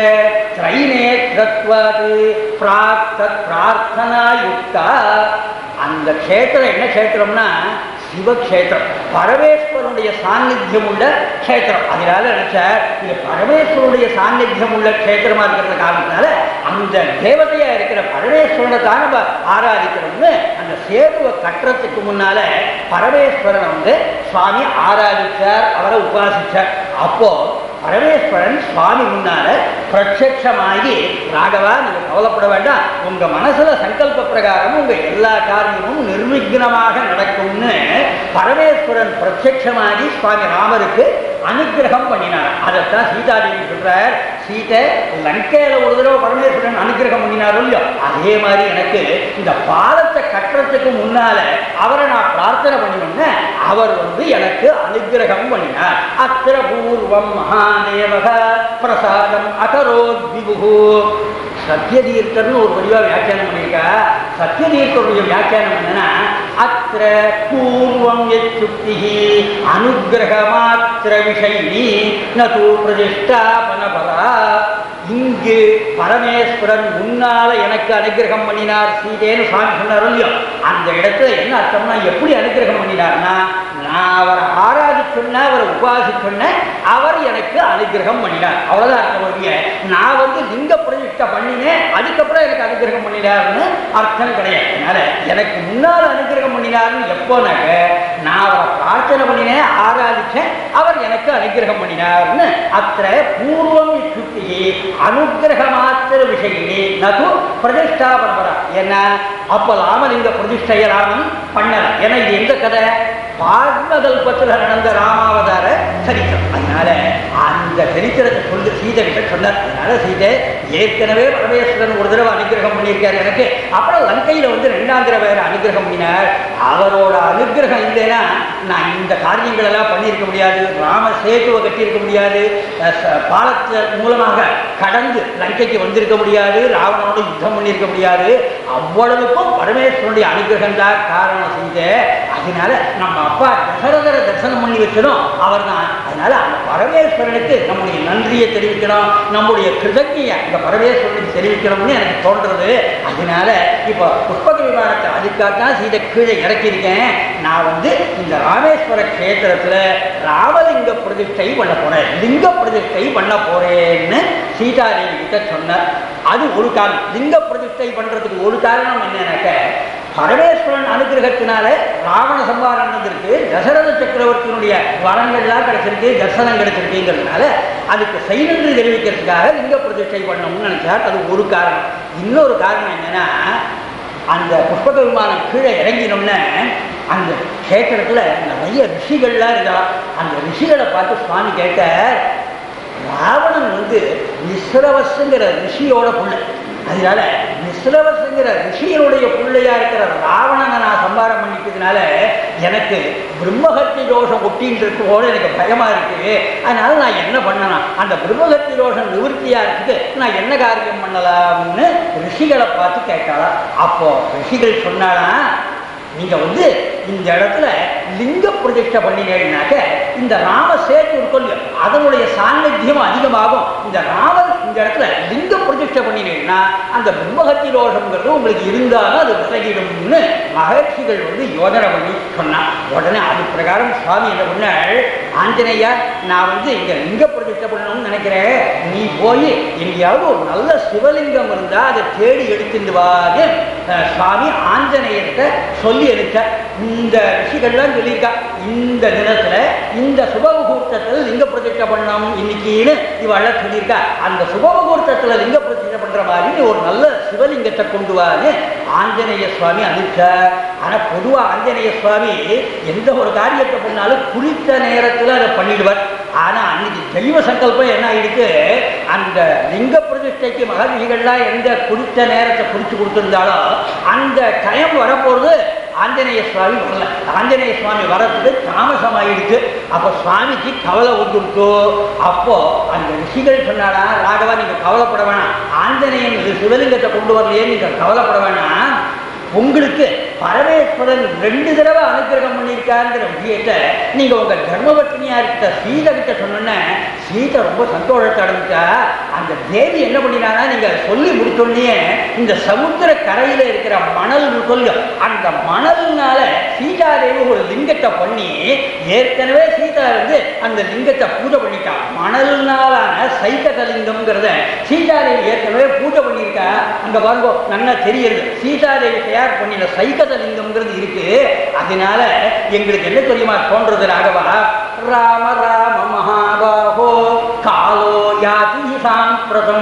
திரைநேத்ரத்வாது பிரார்த்த பிரார்த்தனா யுக்தா அந்த க்ஷேத்திரம் என்ன க்ஷேத்திரம்னா சிவக்ஷேத்திரம் பரமேஸ்வரனுடைய சாநித்தியம் உள்ள க்ஷேத்திரம் அதனால நினைச்சார் இது பரமேஸ்வரனுடைய சாநித்தியம் உள்ள க்ஷேத்திரமா இருக்கிற காரணத்தினால அந்த தேவதையா இருக்கிற பரமேஸ்வரனை தான் நம்ம ஆராதிக்கணும்னு அந்த சேதுவை கட்டுறதுக்கு முன்னால பரமேஸ்வரனை வந்து சுவாமி ஆராதிச்சார் அவரை உபாசிச்சார் அப்போ பரமேஸ்வரன் சுவாமி முன்னால பிரத்யட்சமாகி ராகவா நீங்க கவலைப்பட வேண்டாம் உங்க மனசுல சங்கல்ப பிரகாரம் உங்க எல்லா காரியமும் நிர்விக்னமாக நடக்கும்னு பரமேஸ்வரன் பிரத்யட்சமாகி சுவாமி ராமருக்கு அனுகிரகம் பண்ணினார் அதைத்தான் சீதாதேவி சொல்றார் சீதை லங்கையில ஒரு தடவை பரமேஸ்வரன் அனுகிரகம் பண்ணினாரோ இல்லையோ அதே மாதிரி எனக்கு இந்த பாலத்தை கட்டுறதுக்கு முன்னால அவரை நான் பிரார்த்தனை பண்ணினோம்னா அவர் வந்து எனக்கு அனுகிரகம் பண்ணினார் அத்திர பூர்வம் மகாதேவக பிரசாதம் அகரோத் விபுகு சத்யதீர்த்தர்னு ஒரு வடிவா வியாக்கியானம் பண்ணியிருக்கா சத்யதீர்த்தருடைய வியாக்கியானம் என்னன்னா அத்திர பூர்வம் எச்சுக்தி அனுகிரக மாத்திர விஷயி நது பிரதிஷ்டாபன பரா இங்கு பரமேஸ்வரன் முன்னால எனக்கு அனுகிரகம் பண்ணினார் சீதேன்னு சுவாமி சொன்னார் இல்லையோ அந்த இடத்துல என்ன அர்த்தம்னா எப்படி அனுகிரகம் பண்ணினார்னா நான் அவரை ஆராதிச்சொன்ன அவரை உபாசிச்சொன்ன அவர் எனக்கு அனுகிரகம் பண்ணினார் அவ்வளவுதான் அர்த்தம் ஒழிய நான் வந்து லிங்க பிரதிஷ்டை பண்ணினேன் அதுக்கப்புறம் எனக்கு அனுகிரகம் பண்ணினார்னு அர்த்தம் கிடையாது அதனால எனக்கு முன்னால் அனுகிரகம் பண்ணினார்னு எப்போனாக்க நான் அவரை பிரார்த்தனை பண்ணினேன் ஆராதிச்சேன் அவர் எனக்கு அனுகிரகம் பண்ணினார்னு அத்த பூர்வம் சுத்தி அனுகிரக மாத்திர விஷயினி நது பிரதிஷ்டாபனபரா என்ன அப்போ ராமலிங்க பிரதிஷ்டைய ராமன் பண்ணல ஏன்னா இது எந்த கதை பாத்மகல்பத்தில் நடந்த ராமாவதார சரித்திரம் அதனால அந்த சரித்திரத்தை சொல்லி சீதை கிட்ட சொன்னார் அதனால சீதை ஏற்கனவே பரமேஸ்வரன் ஒரு தடவை அனுகிரகம் பண்ணியிருக்காரு எனக்கு அப்புறம் லங்கையில வந்து ரெண்டாம் தடவை வேற அனுகிரகம் பண்ணினார் அவரோட அனுகிரகம் இல்லைன்னா நான் இந்த காரியங்கள் எல்லாம் பண்ணியிருக்க முடியாது ராம சேதுவை கட்டியிருக்க முடியாது அஹ் ச- பாலத்தின் மூலமாக கடந்து லங்கைக்கு வந்திருக்க முடியாது ராவணனோட யுத்தம் பண்ணியிருக்க முடியாது அவ்வளவுக்கும் பரமேஸ்வரனுடைய அனுகிரகம் தான் காரணம் செய்த அதனால நம்ம அப்பா தசரதரை தரிசனம் பண்ணி வச்சதும் அவர் தான் அதனால அந்த பரமேஸ்வரனுக்கு நம்முடைய நன்றியை தெரிவிக்கணும் நம்முடைய கிருதஜையை அந்த பரமேஸ்வரனுக்கு தெரிவிக்கணும்னு எனக்கு தோன்றது அதனால இப்போ புஷ்பக விமானத்தை அதுக்காகத்தான் சீதை கீழே இறக்கியிருக்கேன் நான் வந்து இந்த ராமேஸ்வர கஷேத்திரத்துல ராமலிங்க பிரதிஷ்டை பண்ண போறேன் லிங்க பிரதிஷ்டை பண்ண போறேன்னு சீதாதேவி கிட்ட சொன்னார் அது ஒரு காரணம் லிங்க பிரதிஷ்டை பண்றதுக்கு ஒரு காரணம் என்னன்னாக்க பரமேஸ்வரன் அனுகிரகத்தினால ராவண சம்பாரம் நடந்திருக்கு தசரத சக்கரவர்த்தியினுடைய வரங்கள்லாம் கிடைச்சிருக்கு தர்சனம் கிடைச்சிருக்குங்கிறதுனால அதுக்கு செய்நன்றி தெரிவிக்கிறதுக்காக லிங்க பிரதிஷ்டை பண்ணணும்னு நினைச்சார் அது ஒரு காரணம் இன்னொரு காரணம் என்னன்னா அந்த புஷ்பக விமானம் கீழே இறங்கினோம்னே அந்த கேட்கறதுல நிறைய ரிஷிகள்லாம் இருந்தாலும் அந்த ரிஷிகளை பார்த்து சுவாமி கேட்டார் ராவணன் வந்து நிஸ்ரவசுங்கிற ரிஷியோட புள்ள அதனால நிஸ்ரவசுங்கிற ரிஷியனுடைய பிள்ளையா இருக்கிற ராவணனை நான் சம்பாரம் பண்ணிட்டதுனால எனக்கு பிரம்மஹத்தி தோஷம் ஒட்டின்னு இருக்கோட எனக்கு பயமா இருக்கு அதனால நான் என்ன பண்ணலாம் அந்த பிரம்மஹத்தி தோஷம் நிவர்த்தியா இருக்குது நான் என்ன காரியம் பண்ணலாம்னு ரிஷிகளை பார்த்து கேட்டாளா அப்போ ரிஷிகள் சொன்னாலாம் நீங்க வந்து இந்த இடத்துல லிங்க பிரதிஷ்டை பண்ணினீங்கன்னாக்க இந்த ராம சேத்து இருக்கும் இல்லையோ, அதனுடைய சாநித்தியம் அதிகமாகும் இந்த ராமர் இந்த இடத்துல லிங்க பிரதிஷ்டை பண்ணினீங்கன்னா அந்த பிரம்மஹத்தி தோஷம்ங்கிறது உங்களுக்கு இருந்தாலும் அது விலகிடும்னு மகர்ஷிகள் வந்து யோஜனை பண்ணி சொன்னான் உடனே அது பிரகாரம் சுவாமி என்ன பண்ணாள் ஆஞ்சநேயா நான் வந்து இங்க லிங்க பிரதிஷ்டை பண்ணணும்னு நினைக்கிறேன் நீ போய் எங்கேயாவது ஒரு நல்ல சிவலிங்கம் இருந்தா அதை தேடி எடுத்துட்டு வான்னு அஹ், சுவாமி ஆஞ்சநேயர்கிட்ட சொல்லி எடுத்த இந்த ரிஷிகள்லாம் சொல்லியிருக்கா இந்த தினத்துல இந்த சுபமுகூர்த்தத்தில் லிங்க பிரதிஷ்டை பண்ணணும் இன்னைக்குன்னு இவள சொல்லியிருக்கா அந்த சுபமுகூர்த்தத்துல லிங்க பிரதிஷ்டை பண்ற மாதிரி நீ ஒரு நல்ல சிவலிங்கத்தை கொண்டு வான்னு ஆஞ்சநேய சுவாமி அனுப்பிச்சார் ஆனா பொதுவா ஆஞ்சநேய சுவாமி எந்த ஒரு காரியத்தை பண்ணாலும் குறித்த நேரத்துல அதை பண்ணிடுவார் ஆனா அன்னைக்கு தெய்வ சங்கல்பம் என்ன ஆயிடுச்சு அந்த லிங்க பிரதிஷ்டைக்கு மகர்ஷிகள்லாம் எந்த குறித்த நேரத்தை குறித்து கொடுத்திருந்தாலும் அந்த டைம் வரப்போறது ஆஞ்சநேய சுவாமி வரல ஆஞ்சநேய சுவாமி வரத்துக்கு தாமசம் ஆயிடுச்சு அப்போ சுவாமிக்கு கவலை வந்துருச்சு அப்போ அந்த ரிஷிகள் சொன்னாடா ராகவா நீங்க கவலைப்பட வேணாம் ஆஞ்சநேயன் இது சிவலிங்கத்தை கொண்டு வரலையே நீங்க கவலைப்பட வேணாம் உங்களுக்கு பரமேஸ்வரன் ரெண்டு தடவை அனுகிரகம் பண்ணியிருக்காருங்கிற விஷயத்தை நீங்க உங்க தர்மபத்னியா இருக்க சீதை கிட்ட சொன்னோன்னே சீதை ரொம்ப சந்தோஷத்தை அடைஞ்சிட்டா அந்த தேவி என்ன பண்ணினானா நீங்க சொல்லி முடிச்சோடனே இந்த சமுத்திர கரையில இருக்கிற மணல் சொல்லு அந்த மணல்னால சீதாதேவி ஒரு லிங்கத்தை பண்ணி ஏற்கனவே சீதா வந்து அந்த லிங்கத்தை பூஜை பண்ணிட்டா மணல்னாலான சைக்கத லிங்கம்ங்கிறத சீதாதேவி ஏற்கனவே பூஜை பண்ணியிருக்கா அங்க பாருங்க நல்லா தெரியுது சீதாதேவி தயார் பண்ணின சைக்கத லிங்கம்ங்கிறது இருக்கு அதனால எங்களுக்கு என்ன தெரியுமா தோன்றது ராகவா ராம ராம மகாபாகோ காலோ யாதி சாம்பிரதம்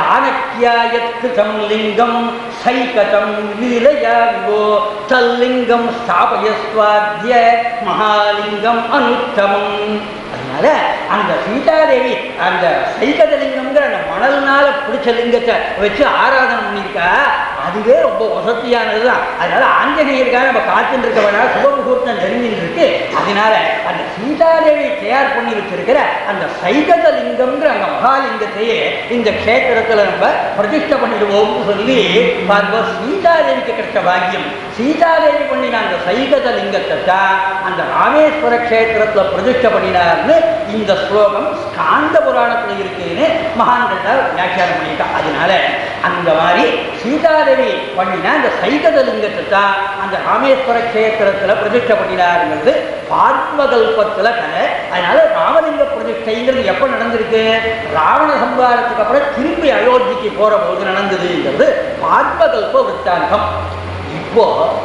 ஜானக்கியாயத்கிருதம் லிங்கம் சைகதம் லீலயா விவோ தல்லிங்கம் ஸ்தாபயஸ்வாத்திய மகாலிங்கம் அனுத்தமம் அதனால அந்த சீதாதேவி அந்த சைகதலிங்கம்ங்கிற அந்த மணல்னால பிடிச்ச லிங்கத்தை வச்சு ஆராதனை பண்ணியிருக்கா அதுவே ரொம்ப வசதியானது தான் அதனால ஆஞ்சநேயருக்காக நம்ம காத்துட்டு இருக்க வேணாம் சுபமுகூர்த்தம் நெருங்கிட்டு இருக்கு அதனால அந்த சீதாதேவி தயார் பண்ணி வச்சிருக்கிற அந்த சைகத லிங்கம்ங்கிற அந்த மகாலிங்கத்தையே இந்த க்ஷேத்திரத்துல நம்ம பிரதிஷ்டை பண்ணிடுவோம்னு சொல்லி பார்ப்போம் சீதாதேவிக்கு கிடைச்ச பாக்கியம் சீதாதேவி பண்ணின அந்த சைகத லிங்கத்தை தான் அந்த ராமேஸ்வர க்ஷேத்திரத்துல பிரதிஷ்டை பண்ணினார்னு இந்த ஸ்லோகம் ஸ்காந்த புராணத்துல இருக்குன்னு மகான்கள் வியாக்கியானம் பண்ணிட்டா அதனால அந்த மாதிரி சீதாதேவி பண்ணினா அந்த சைகத லிங்கத்தை தான் அந்த ராமேஸ்வர க்ஷேத்திரத்துல பிரதிஷ்டை பண்ணினாருங்கிறது பார்மகல்பத்துல கதை அதனால ராமலிங்க பிரதிஷ்டைங்கிறது எப்ப நடந்திருக்கு ராவண சம்பாரத்துக்கு அப்புறம் திரும்பி அயோத்திக்கு போற போது நடந்ததுங்கிறது பார்மகல்ப விற்த்தாந்தம் இப்போ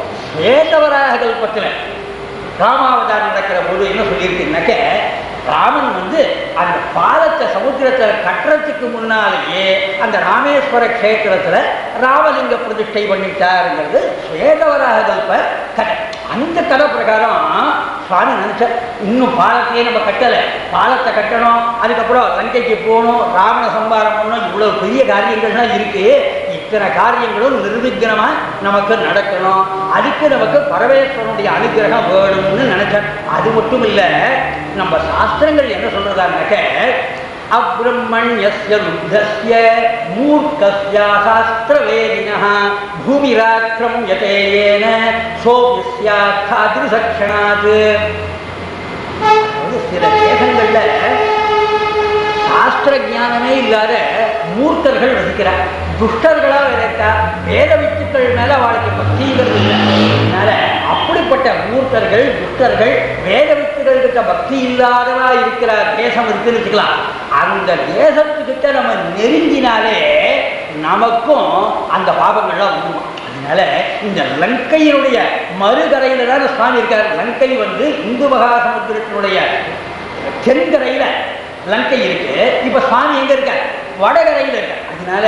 ஸ்வேதவராக கல்பத்துல ராமாவதாரம் நடக்கிற போது என்ன சொல்லியிருக்குன்னாக்க ராமன் வந்து அந்த பாலத்தை சமுத்திரத்தில் கட்டுறதுக்கு முன்னாலேயே அந்த ராமேஸ்வர க்ஷேத்திரத்தில் ராமலிங்க பிரதிஷ்டை பண்ணிட்டாருங்கிறது ஸ்வேதவராக கல்ப கதை அந்த கதை பிரகாரம் சுவாமி நினைச்ச இன்னும் பாலத்தையே நம்ம கட்டலை பாலத்தை கட்டணும் அதுக்கப்புறம் லங்கைக்கு போகணும் ராவண சம்பாரம் பண்ணணும் இவ்வளவு பெரிய காரியங்கள்லாம் இருக்கு இத்தனை காரியங்களும் நிர்விக்னமா நமக்கு நடக்கணும் அதுக்கு நமக்கு பரமேஸ்வரனுடைய அனுகிரகம் வேணும்னு நினைச்சேன் அது மட்டும் இல்ல நம்ம சாஸ்திரங்கள் என்ன சொல்றதான்னாக்க அப்ரம்மண்யஸ்ய ருத்தஸ்ய மூர்க்கஸ்யா சாஸ்திரவேதினः பூமிராக்கிரம் யதேயேன சோபியஸ்யாத்தாதிருசக்ஷணாத் அதாவது சில தேசங்கள்ல சாஸ்திர ஞானமே இல்லாத மூர்க்கர்கள் வசிக்கிறார் துஷ்டர்களா இருக்கா வேத வித்துக்கள் மேல அவளுக்கு பக்திங்கிறது இல்லை அதனால அப்படிப்பட்ட மூர்க்கர்கள் துஷ்டர்கள் வேத வித்துகள் கிட்ட பக்தி இல்லாதவா இருக்கிற தேசம் இருக்குன்னு வச்சுக்கலாம் அந்த தேசத்துக்கிட்ட நம்ம நெருங்கினாலே நமக்கும் அந்த பாபங்கள்லாம் வந்துடும் அதனால இந்த லங்கையினுடைய மறுகரையில தான் சுவாமி இருக்கார் லங்கை வந்து இந்து மகாசமுத்திரத்தினுடைய தென்கரையில லங்கை இருக்கு இப்ப சுவாமி எங்க இருக்க வடகரையில இருக்க அதனால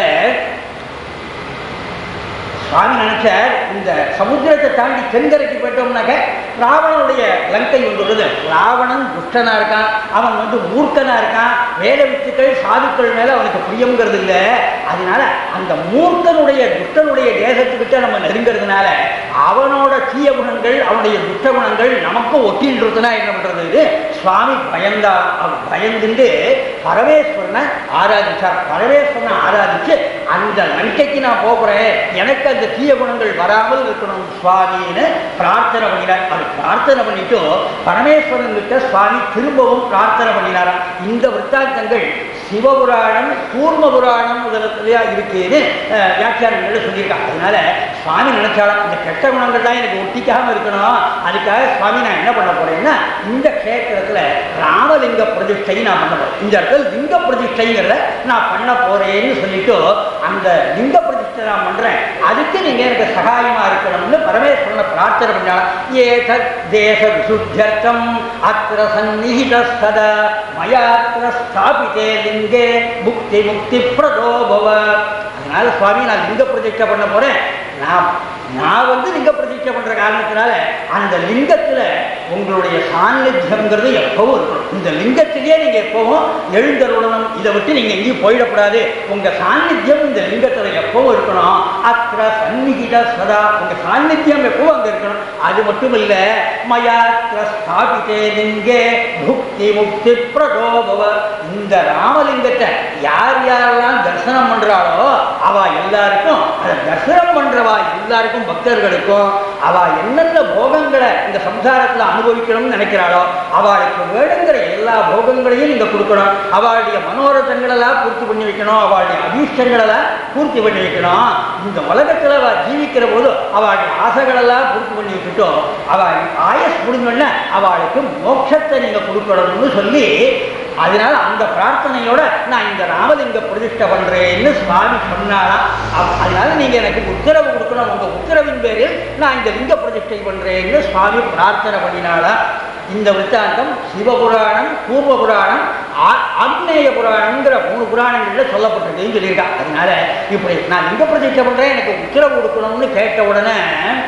சுவாமி நினைச்சார் இந்த சமுத்திரத்தை தாண்டி தென்கரைக்கு போயிட்டோம்னாக்க ராவணனுடைய லங்கை வந்துள்ளது ராவணன் துஷ்டனா இருக்கான் அவன் வந்து மூர்க்கனா இருக்கான் வேத வித்துக்கள் சாதுக்கள் மேல அவனுக்கு பிரியங்கிறது இல்லை அதனால அந்த மூர்க்கனுடைய துஷ்டனுடைய தேசத்துக்கிட்ட நம்ம நெருங்கிறதுனால அவனோட தீய குணங்கள் அவனுடைய துஷ்ட குணங்கள் நமக்கும் ஒட்டின்றதுனா என்ன பண்றது சுவாமி பயந்தா அவர் பயந்துட்டு பரமேஸ்வரனை ஆராதிச்சார் பரமேஸ்வரனை ஆராதிச்சு அந்த லங்கைக்கு நான் போகிறேன் எனக்கு அந்த தீய குணங்கள் வராமல் இருக்கணும் சுவாமின்னு பிரார்த்தனை பண்ணினார் அது பிரார்த்தனை பண்ணிட்டு பரமேஸ்வரன் கிட்ட சுவாமி திரும்பவும் பிரார்த்தனை பண்ணினாராம் இந்த விற்த்தாந்தங்கள் சிவபுராணம் கூர்ம புராணம் முதலத்திலேயா இருக்குன்னு அஹ், வியாக்கியானங்கள்ல சொல்லியிருக்காங்க அதனால சுவாமி நினைச்சாலும் இந்த கெட்ட குணங்கள்லாம் எனக்கு ஒட்டிக்காம இருக்கணும் அதுக்காக சுவாமி நான் என்ன பண்ண போறேன்னா இந்த கஷேத்திரத்துல ராமலிங்க பிரதிஷ்டை நான் பண்ண போறேன் இந்த இடத்துல லிங்க பிரதிஷ்டைங்கிறத நான் பண்ண போறேன்னு சொல்லிட்டு அந்த லிங்க பிரதிஷ்டை நான் பண்றேன் அதுக்கு நீங்க எனக்கு சகாயமா இருக்கணும்னு பரமேஸ்வரனை பிரார்த்தனை பண்ணாலும் ஏதத் தேச விசுத்தியர்த்தம் அத்திர சந்நிகித சதா மயாத்திர ஸ்தாபித்தே லிங்கே முக்தி முக்தி பிரதோ பவ அதனால சுவாமி நான் லிங்க பிரதிஷ்டை பண்ண போறேன் நான் நான் வந்து லிங்க பிரதிஷ்டை பண்ற காரணத்தினால அந்த லிங்கத்துல உங்களுடைய சாநித்தியம்ங்கிறது எப்பவும் இருக்கணும் இந்த லிங்கத்திலேயே நீங்க எப்பவும் எழுந்தருளணும் இதை விட்டு நீங்க எங்கேயும் போயிடக்கூடாது உங்க சாநித்தியம் இந்த லிங்கத்துல எப்பவும் இருக்கணும் அத்திர சந்நிகித சதா உங்க சாநித்தியம் எப்பவும் அங்க இருக்கணும் அது மட்டும் இல்ல மயாத்திர ஸ்தாபித்தே லிங்கே முக்தி முக்தி பிரதோபவ இந்த ராமலிங்கத்தை யார் யாரெல்லாம் தரிசனம் பண்றாளோ அவ எல்லாருக்கும் அதை தரிசனம் பண்றவா எல்லாருக்கும் பக்தர்களுக்கும் அவ என்னென்ன போகங்களை இந்த சம்சாரத்துல அனுபவிக்கணும்னு நினைக்கிறாளோ அவளுக்கு வேணுங்கிற எல்லா போகங்களையும் நீங்க கொடுக்கணும் அவளுடைய மனோரதங்களெல்லாம் பூர்த்தி பண்ணி வைக்கணும் அவளுடைய அபீஷ்டங்களெல்லாம் பூர்த்தி பண்ணி வைக்கணும் இந்த உலகத்துல அவ ஜீவிக்கிற போது அவளுடைய ஆசைகளெல்லாம் பூர்த்தி பண்ணி வச்சுட்டோம் அவள் ஆயஸ் முடிஞ்சோடனே அவளுக்கு மோட்சத்தை நீங்க கொடுக்கணும்னு சொல்லி அதனால அந்த பிரார்த்தனையோட நான் இந்த ராமலிங்க பிரதிஷ்டை பண்றேன்னு சுவாமி சொன்னாராம் அப்ப- அதனால நீங்க எனக்கு உத்தரவு கொடுக்கணும் உங்க உத்தரவின் பேரில் நான் இந்த லிங்க பிரதிஷ்டை பண்றேன்னு சுவாமி பிரார்த்தனை பண்ணினாளா இந்த விற்த்தாந்தம் சிவபுராணம் பூர்வ புராணம் ஆ- ஆக்னேய புராணம்ங்கிற மூணு புராணங்கள்ல சொல்லப்பட்டிருக்குன்னு சொல்லியிருக்கா அதனால இப்படி நான் லிங்க பிரதிஷ்டை பண்றேன் எனக்கு உத்தரவு கொடுக்கணும்னு கேட்ட உடனே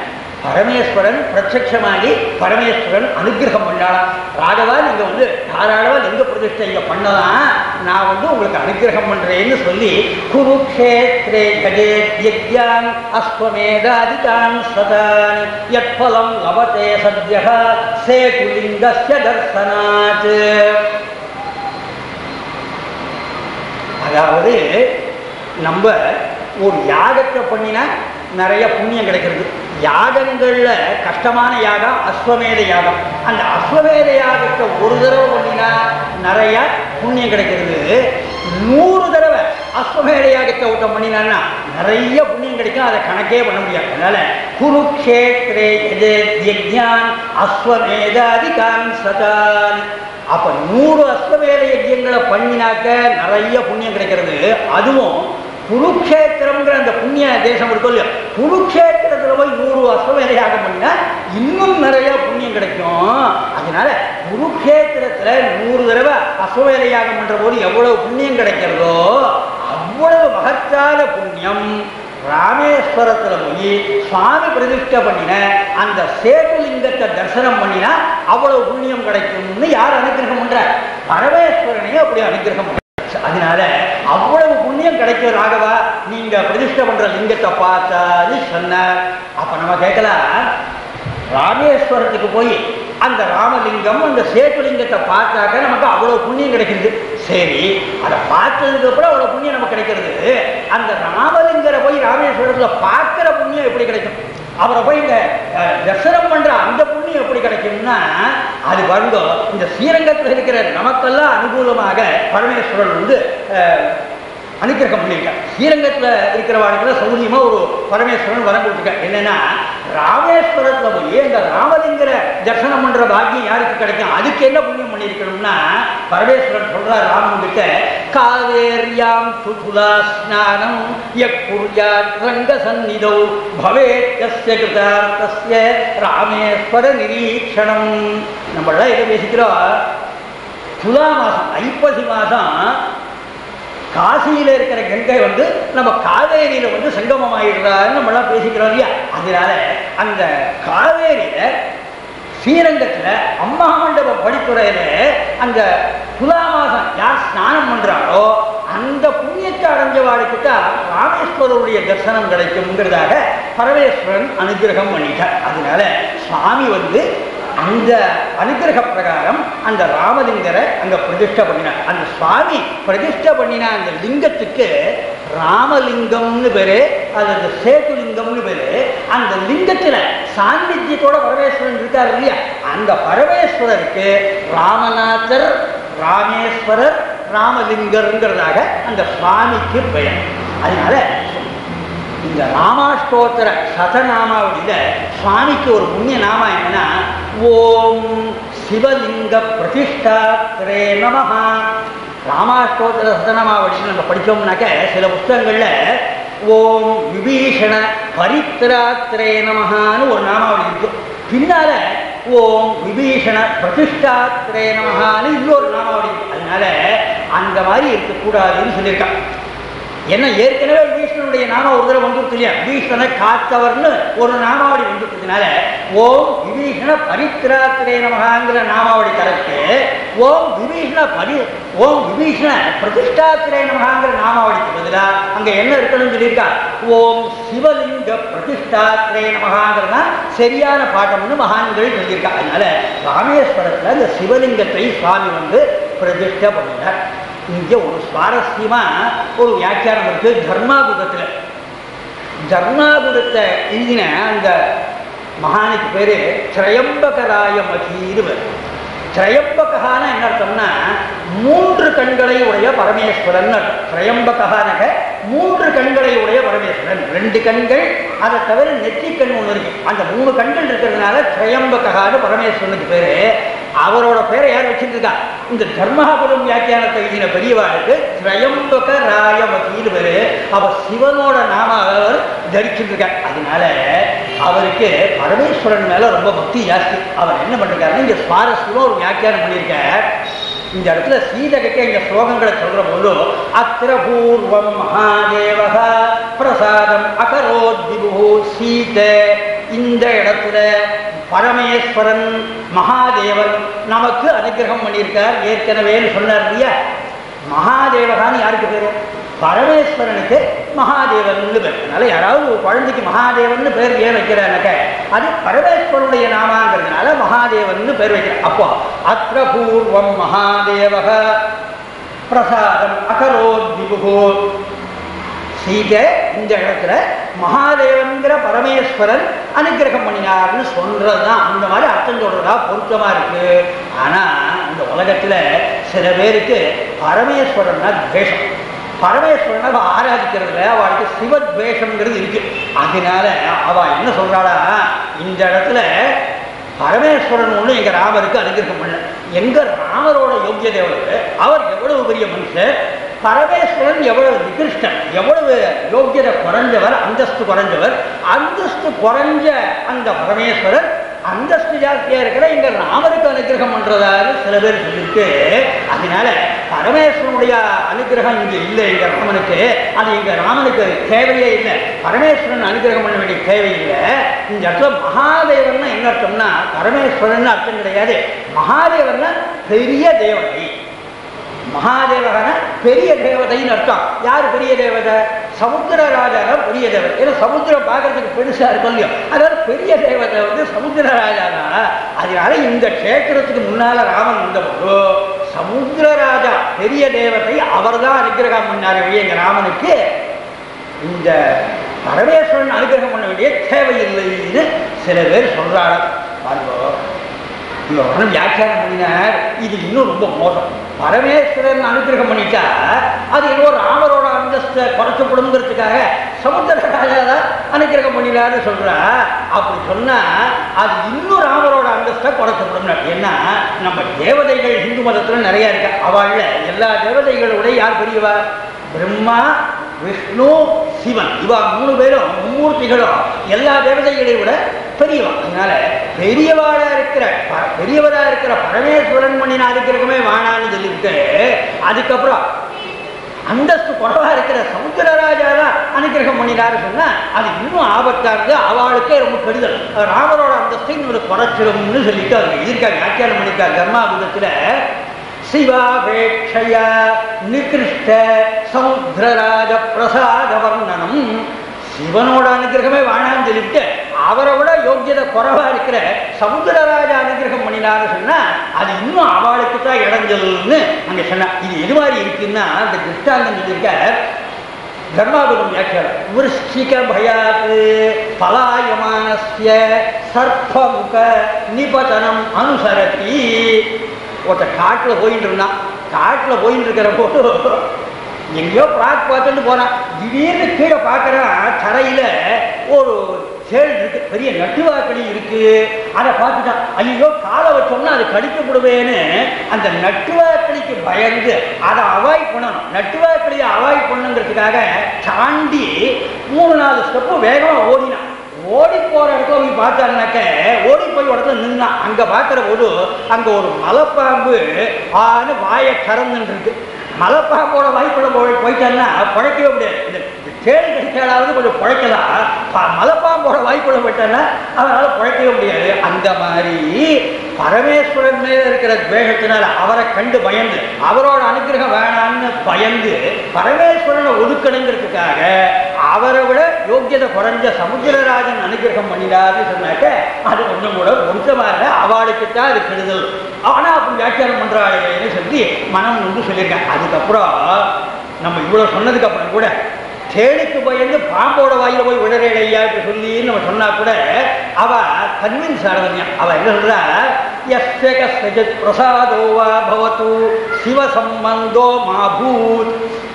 பரமேஸ்வரன் பிரத்யட்சமாகி பரமேஸ்வரன் அனுகிரகம் பண்ணாலாம் ராகவா நீங்க வந்து தாராளவா லிங்க பிரதிஷ்டை இங்க பண்ணலாம் நான் வந்து உங்களுக்கு அனுகிரகம் பண்றேன்னு சொல்லி குருக்ஷேத்ரே கஜே யஜ்யான் அஸ்வமேதாதிகான் சதான் யத்பலம் லபதே சத்யः சேதுலிங்கஸ்ய தர்சனாத் அதாவது நம்ம ஒரு யாகத்தை பண்ணினா நிறைய புண்ணியம் கிடைக்கிறது யாகங்கள்ல கஷ்டமான யாகம் அஸ்வமேத யாகம் அந்த அஸ்வமேத யாகத்தை ஒரு தடவை பண்ணினா நிறைய புண்ணியம் கிடைக்கிறது நூறு தடவை அஸ்வமேத யாகத்தை ஒருத்தன் பண்ணினான்னா நிறைய புண்ணியம் கிடைக்கும் அதை கணக்கே பண்ண முடியாது அதனால குருக்ஷேத்ரே எதே யஜ்ஞான் அஸ்வமேதாதிகான் சதான் அப்ப நூறு அஸ்வமேத யஜ்யங்களை பண்ணினாக்க நிறைய புண்ணியம் கிடைக்கிறது அதுவும் குருக்ஷேத்திரம்ங்கிற அந்த புண்ணிய தேசம் இருக்கும் இல்லையா குருக்ஷேத்திரத்துல போய் நூறு அஸ்வமேத யாகம் பண்ணினா இன்னும் நிறைய புண்ணியம் கிடைக்கும் அதனால குருக்ஷேத்திரத்துல நூறு தடவை அஸ்வமேத யாகம் பண்ற போது எவ்வளவு புண்ணியம் கிடைக்கிறதோ அவ்வளவு மகத்தான புண்ணியம் ராமேஸ்வரத்துல போய் சுவாமி பிரதிஷ்டை பண்ணின அந்த சேதுலிங்கத்தை தரிசனம் பண்ணினா அவ்வளவு புண்ணியம் கிடைக்கும்னு யார் அனுகிரகம் பண்ற பரமேஸ்வரனையும் அப்படி அனுகிரகம் பண்ற அதனால அவ்வளவு புண்ணியம் கிடைக்கும் ராகவா நீங்க பிரதிஷ்டை பண்ற லிங்கத்தை பார்த்தான்னு சொன்னார் அப்ப நம்ம கேட்கலாம் ராமேஸ்வரத்துக்கு போய் அந்த ராமலிங்கம் அந்த சேத்துலிங்கத்தை பார்த்தாக்க நமக்கு அவ்வளவு புண்ணியம் கிடைக்கிறது சரி அதை பார்த்ததுக்கு அப்புறம் அவ்வளவு புண்ணியம் நமக்கு கிடைக்கிறது அந்த ராமலிங்கரை போய் ராமேஸ்வரத்துல பார்க்கிற புண்ணியம் எப்படி கிடைக்கும் அவரை போய் இந்த அஹ், தரிசனம் பண்ற அந்த புண்ணியம் எப்படி கிடைக்கும்னா அது வருங்க இந்த ஸ்ரீரங்கத்தில் இருக்கிற நமக்கெல்லாம் அனுகூலமாக பரமேஸ்வரன் வந்து அஹ், அனுக்கிரகம் பண்ணியிருக்கார் ஸ்ரீரங்கத்தில் இருக்கிறவாளுக்கு சௌரியமா ஒரு பரமேஸ்வரன் வரம் கொடுத்துருக்கார் என்னன்னா ராமேஸ்வரத்துல போய் இந்த ராமலிங்கர தரிசனம் பண்ற பாக்கியம் யாருக்கு கிடைக்கும் அதுக்கு என்ன புண்ணியம் பண்ணியிருக்கணும்னா பரமேஸ்வரன் சொல்றார் ராமன் கிட்ட காவேரியாம் சுதுலா ஸ்நானம் யக்குர்யாத் ரங்க சந்நிதௌ பவேத் யஸ்ய கிருதார்த்தஸ்ய ராமேஸ்வர நிரீக்ஷணம் நம்மளாம் எதை பேசிக்கிறோம் துலா மாசம் ஐப்பசி மாசம் காசியில இருக்கிற கங்கை வந்து நம்ம காவேரியில வந்து சங்கமம் ஆயிடுறான்னு நம்மளாம் பேசிக்கிறோம் இல்லையா அதனால அந்த காவேரியில ஸ்ரீரங்கத்துல அம்மா மண்டபம் படித்துறையில அந்த துலா மாசம் யார் ஸ்நானம் பண்றாளோ அந்த புண்ணியத்தை அடைஞ்சவாளுக்கு தான் ராமேஸ்வரருடைய தரிசனம் கிடைக்கும்ங்கிறதாக பரமேஸ்வரன் அனுகிரகம் பண்ணிட்டார் அதனால சுவாமி வந்து அந்த அனுகிரக பிரகாரம் அந்த ராமலிங்கரை அங்க பிரதிஷ்டை பண்ணினார் அந்த சுவாமி பிரதிஷ்டை பண்ணின அந்த லிங்கத்துக்கு ராமலிங்கம்னு பேரு அது அந்த சேதுலிங்கம்னு பேரு அந்த லிங்கத்துல சாநித்தியத்தோட பரமேஸ்வரன் இருக்காரு இல்லையா அந்த பரமேஸ்வரருக்கு ராமநாதர் ராமேஸ்வரர் ராமலிங்கருங்கிறதாக அந்த சுவாமிக்கு பெயர் அதனால இந்த ராமாஷ்டோத்திர சதநாமாவளியில சுவாமிக்கு ஒரு புண்ணிய நாமா என்னன்னா ஓம் சிவலிங்க பிரதிஷ்டாத்திரே நமஹா ராமாஷ்டோத்திர சதநாமாவளின்னு நம்ம படிச்சோம்னாக்க சில புஸ்தகங்கள்ல ஓம் விபீஷண பரித்ராத்திரே நமஹான்னு ஒரு நாமாவளி இருக்கு பின்னால ஓம் விபீஷண பிரதிஷ்டாத்திரே நமஹான்னு இன்னொரு நாமாவளி இருக்கு அதனால அந்த மாதிரி இருக்கக்கூடாதுன்னு சொல்லியிருக்கான் என்ன ஏற்கனவே விபீஷணனுடைய நாம ஒரு தடவை வந்துருக்கு இல்லையா விபீஷணனை காத்தவர்னு ஒரு நாமாவளி வந்துருக்கிறதுனால ஓம் விபீஷண பரித்ராத்திரே நமகாங்கிற நாமாவளி கரெக்டு ஓம் விபீஷண பரி ஓம் விபீஷண பிரதிஷ்டாத்திரே நமகாங்கிற நாமாவளிக்கு பதிலா அங்க என்ன இருக்கணும்னு சொல்லியிருக்கா ஓம் சிவலிங்க பிரதிஷ்டாத்திரே நமகாங்கிறது தான் சரியான பாட்டம்னு மகான்கள் சொல்லியிருக்கா அதனால ராமேஸ்வரத்துல இந்த சிவலிங்கத்தை சுவாமி வந்து பிரதிஷ்டை பண்ணினார் இங்கே ஒரு சுவாரஸ்யமா ஒரு வியாக்கியானம் இருக்கு தர்மாபுதத்துல தர்மாபுதத்தை எழுதின அந்த மகானுக்கு பேரு திரையம்பகராய மகீது பேர் திரையம்பகான என்ன அர்த்தம்னா மூன்று கண்களை உடைய பரமேஸ்வரன் அர்த்தம் திரையம்பகானக மூன்று கண்களை உடைய பரமேஸ்வரன் ரெண்டு கண்கள் அதை தவிர நெற்றிக் கண் ஒன்று இருக்கு அந்த மூணு கண்கள் இருக்கிறதுனால திரையம்பகான பரமேஸ்வரனுக்கு பேரு அவரோட பேரை யார் வச்சிருக்கா இந்த தர்மாபுரம் வியாக்கியானத்தை எழுதின பெரியவாளுக்கு திரையம்பக ராயமகின்னு பேரு அவர் சிவனோட நாம அவர் தரிச்சுட்டு இருக்கார் அதனால அவருக்கு பரமேஸ்வரன் மேல ரொம்ப பக்தி ஜாஸ்தி அவர் என்ன பண்ணிருக்காருன்னா இங்க சுவாரஸ்யமா ஒரு வியாக்கியானம் பண்ணியிருக்கார் இந்த இடத்துல சீதகைக்கு இந்த ஸ்லோகங்களை சொல்ற போது அத்திர பூர்வம் மகாதேவக பிரசாதம் அகரோத் விபு சீத இந்த இடத்துல பரமேஸ்வரன் மகாதேவன் நமக்கு அனுகிரகம் பண்ணியிருக்கார் ஏற்கனவேன்னு சொன்னார் இல்லையா மகாதேவகான்னு யாருக்கு பேரு பரமேஸ்வரனுக்கு மகாதேவன் பேர் அதனால யாராவது ஒரு குழந்தைக்கு மகாதேவன் பேர் ஏன் வைக்கிறானாக்க அது பரமேஸ்வரனுடைய நாமாங்கிறதுனால மகாதேவன் பேர் வைக்கிறார் அப்போ அத்திர பூர்வம் மகாதேவக பிரசாதம் அகரோத் விபு சீதை இந்த இடத்துல மகாதேவன்கிற பரமேஸ்வரன் அனுகிரகம் பண்ணினார்னு சொல்றதுதான் அந்த மாதிரி அர்த்தம் சொல்றதா பொருத்தமா இருக்கு ஆனா இந்த உலகத்துல சில பேருக்கு பரமேஸ்வரன்னா துவேஷம் பரமேஸ்வரனை அவ ஆராதிக்கிறதுல அவளுக்கு சிவத்வேஷம்ங்கிறது இருக்கு அதனால அவ என்ன சொல்றாளா இந்த இடத்துல பரமேஸ்வரன் ஒண்ணு எங்க ராமருக்கு அனுகிரகம் பண்ணல எங்க ராமரோட யோக்கியதை எவ்வளவு அவர் எவ்வளவு பெரிய மனுஷர் பரமேஸ்வரன் எவ்வளவு நிகிருஷ்டன் எவ்வளவு யோக்கியதை குறைஞ்சவர் அந்தஸ்து குறைஞ்சவர் அந்தஸ்து குறைஞ்ச அந்த பரமேஸ்வரர் அந்தஸ்து ஜாஸ்தியா இருக்கிற எங்க ராமருக்கு அனுகிரகம் பண்றதாரு சில பேர் சொல்லிட்டு அதனால பரமேஸ்வரனுடைய அனுகிரகம் இங்க இல்லை எங்க ராமனுக்கு அது எங்க ராமனுக்கு தேவையே இல்லை பரமேஸ்வரன் அனுகிரகம் பண்ண வேண்டிய தேவையில்லை இந்த இடத்துல மகாதேவன் என்ன அர்த்தம்னா பரமேஸ்வரன் அர்த்தம் கிடையாது மகாதேவன் பெரிய தேவதை மகாதேவகன பெரிய தேவதைன்னு அர்த்தம் யார் பெரிய தேவதை சமுத்திரராஜான பெரிய தேவதை ஏன்னா சமுத்திரம் பார்க்கறதுக்கு பெருசா இருக்கும் இல்லையோ அதாவது பெரிய தேவதை வந்து சமுத்திரராஜானா அதனால இந்த கஷேத்திரத்துக்கு முன்னால ராமன் வந்தபோது சமுத்திரராஜா பெரிய தேவதை அவர்தான் அனுகிரகம் பண்ணார் எங்க ராமனுக்கு இந்த பரமேஸ்வரன் அனுகிரகம் பண்ண வேண்டிய தேவையில்லைன்னு சில பேர் சொல்றாங்க பாருங்க இங்க உடனே வியாக்கியானம் பண்ணினார் இது இன்னும் ரொம்ப மோசம் பரமேஸ்வரன் அனுகிரகம் பண்ணிட்டா அது இன்னொரு ராமரோட அந்தஸ்தை குறைச்சப்படுங்கிறதுக்காக சமுத்திர ராஜா தான் அனுகிரகம் பண்ணினார்னு சொல்றா அப்படி சொன்னா அது இன்னும் ராமரோட அந்தஸ்தை குறைச்சப்படும் ஏன்னா நம்ம தேவதைகள் இந்து மதத்துல நிறைய இருக்கு அவள்ல எல்லா தேவதைகளோட யார் பெரியவா பிரம்மா விஷ்ணு சிவன் இவா மூணு பேரும் மும்மூர்த்திகளும் எல்லா தேவதைகளை விட பெரியவா அதனால பெரியவாளா இருக்கிற ப- பெரியவரா இருக்கிற பரமேஸ்வரன் பண்ணின அனுக்கிரகமே வாணான்னு சொல்லிட்டு அதுக்கப்புறம் அந்தஸ்து குறைவா இருக்கிற சமுத்திரராஜா தான் அனுக்கிரகம் பண்ணினாரு சொன்னா அது இன்னும் ஆபத்தா இருந்து அவளுக்கே ரொம்ப கெடுதல் ராமரோட அந்தஸ்தை இன்னொரு குறைச்சிரும்னு சொல்லிட்டு அவங்க எழுதியிருக்காங்க வியாக்கியானம் பண்ணியிருக்காங்க கர்மாபுதத்துல சிவாபேட்சய நிகிருஷ்ட சமுத்திரராஜ பிரசாத வர்ணனம் சிவனோட அனுகிரகமே வாழான்னு சொல்லிட்டு அவரை விட யோக்கியதை குறைவா இருக்கிற சமுத்திரராஜ அனுகிரகம் பண்ணினான்னு சொன்னா அது இன்னும் அவளுக்கு தான் இடைஞ்சல்னு அங்க சொன்னா இது எது மாதிரி இருக்குன்னா அந்த திருஷ்டாந்தம் சொல்லியிருக்க தர்மாபுரம் வியாக்கியானம் விருஷ்டிக பயாத் பலாயமானஸ்ய சர்ப்பமுக நிபதனம் அனுசரதி ஒருத்தன் காட்டில் போயிட்டு இருந்தான் காட்டில் போயிட்டு இருக்கிற போது எங்கேயோ பிராக் பார்த்துட்டு போனான் திடீர்னு கீழே பார்க்கறான் தரையில ஒரு சேல் இருக்கு பெரிய நட்டுவாக்கடி இருக்கு அதை பார்த்துட்டான் ஐயோ காலை வச்சோம்னா அது கடிக்கப்படுவேன்னு அந்த நட்டுவாக்கடிக்கு பயந்து அதை அவாய்ட் பண்ணணும் நட்டுவாக்கடியை அவாய்ட் பண்ணுங்கிறதுக்காக தாண்டி மூணு நாலு ஸ்டெப்பு வேகமா ஓடினான் ஓடி போற இடத்துல போய் பார்த்தாருனாக்க ஓடி போய் ஒரு இடத்துல நின்னான் அங்க பார்க்கிற போது அங்க ஒரு மலைப்பாம்பு ஆன்னு வாயை கறந்துன்னு இருக்கு மலைப்பாம்போட வாய்ப்புள்ள போய் போயிட்டான்னா பழைக்கவே முடியாது இந்த இந்த தேடி கடிச்சாலாவது கொஞ்சம் பழைக்கலாம் ப- மலைப்பாம்போட வாய்ப்புள்ள போயிட்டான்னா அவனால பழைக்கவே முடியாது அந்த மாதிரி பரமேஸ்வரன் மேல இருக்கிற துவேஷத்தினால அவரை கண்டு பயந்து அவரோட அனுகிரகம் வேணான்னு பயந்து பரமேஸ்வரனை ஒதுக்கணுங்கிறதுக்காக அவரை விட யோக்கியதை குறைஞ்ச சமுத்திரராஜன் அனுகிரகம் பண்ணினார்னு சொன்னாக்க அது ஒன்றும் கூட வம்சமாக அவளுக்கு தான் அது கெடுதல் ஆனா அப்படி வியாக்கியானம் பண்றாளேன்னு சொல்லி மனம் வந்து சொல்லியிருக்கேன் அதுக்கப்புறம் நம்ம இவ்வளவு சொன்னதுக்கு அப்புறம் கூட தேனுக்கு பயந்து பாம்போட வாயில போய் விடறேடையா இப்படி சொல்லி நம்ம சொன்னா கூட அவ கன்வின்ஸ் ஆனவன் அவ என்ன சொல்றா எஸ்ய கஸ்யஜித் பிரசாதோ வா பவத்து சிவ சம்பந்தோ மாபூத்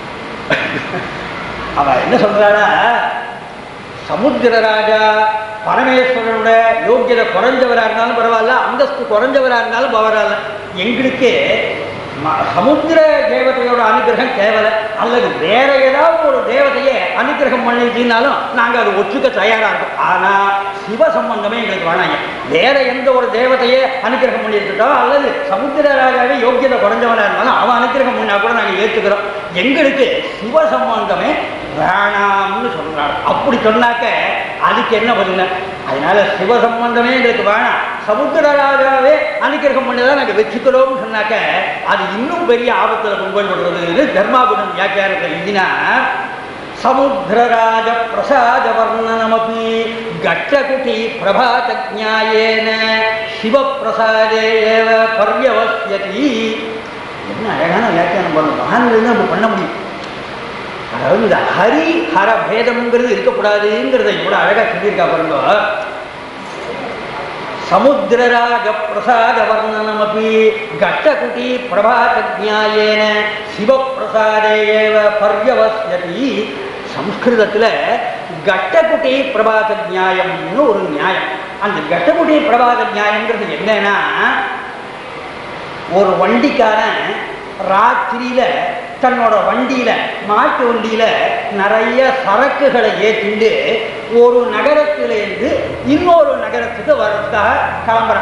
அவ என்ன சொல்றாளா சமுத்திரராஜா பரமேஸ்வரனோட யோக்கியதை குறைஞ்சவரா இருந்தாலும் பரவாயில்ல அந்தஸ்து குறைஞ்சவரா இருந்தாலும் பரவாயில்ல எங்களுக்கு ம- சமுத்திர தேவதையோட அனுகிரகம் தேவலை அல்லது வேற ஏதாவது ஒரு தேவதையை அனுகிரகம் பண்ணிட்டீங்கனாலும் நாங்க அது ஒத்துக்க தயாரா இருக்கோம் ஆனா சிவ சம்பந்தமே எங்களுக்கு வேணாங்க வேற எந்த ஒரு தேவதையை அனுகிரகம் பண்ணியிருக்கோம் அல்லது சமுத்திரராஜாவே யோக்கியதை குறைஞ்சவனா இருந்தாலும் அவன் அனுகிரகம் பண்ணா கூட நாங்க ஏத்துக்கிறோம் எங்களுக்கு சிவ சம்பந்தமே வேணாம்னு சொல்றாங்க அப்படி சொன்னாக்க அதுக்கு என்ன பதில் அதனால சிவ சம்பந்தமே எங்களுக்கு வேணாம் சமுத்திரராஜாவே அனுகிரகம் பண்ணதான் நாங்கள் வச்சுக்கிறோம்னு சொன்னாக்க அது இன்னும் பெரிய ஆபத்தில் கொண்டு போய் விடுறது தர்மாபுரம் வியாக்கியானத்தில் எழுதினா சமுத்திரராஜ பிரசாத வர்ணனமபி கட்டகுட்டி பிரபாத ஜாயேன சிவப்பிரசாதே ஏவ பர்யவசியதி என்ன அழகான வியாக்கியானம் பண்ணணும் மகான்கள் தான் அப்படி பண்ண முடியும் அதாவது இந்த ஹரி ஹர பேதம்ங்கிறது இருக்கக்கூடாதுங்கிறத இவ்வளோ அழகாக சொல்லியிருக்கா பாருங்க சமுத்திரராஜ பிரசாத வர்ணனமபி கட்டகுட்டி பிரபாத ஜாயேன சிவப்பிரசாதே ஏவ பர்யவசியதி சம்ஸ்கிருதத்தில் கட்டகுட்டி பிரபாத நியாயம்னு ஒரு நியாயம் அந்த கட்டகுட்டி பிரபாத நியாயம்ங்கிறது என்னன்னா ஒரு வண்டிக்காரன் ராத்திரியில தன்னோட வண்டியில மாட்டு வண்டியில நிறைய சரக்குகளை ஏற்றிண்டு ஒரு நகரத்திலிருந்து இன்னொரு நகரத்துக்கு வர்றதுக்காக கிளம்புறான்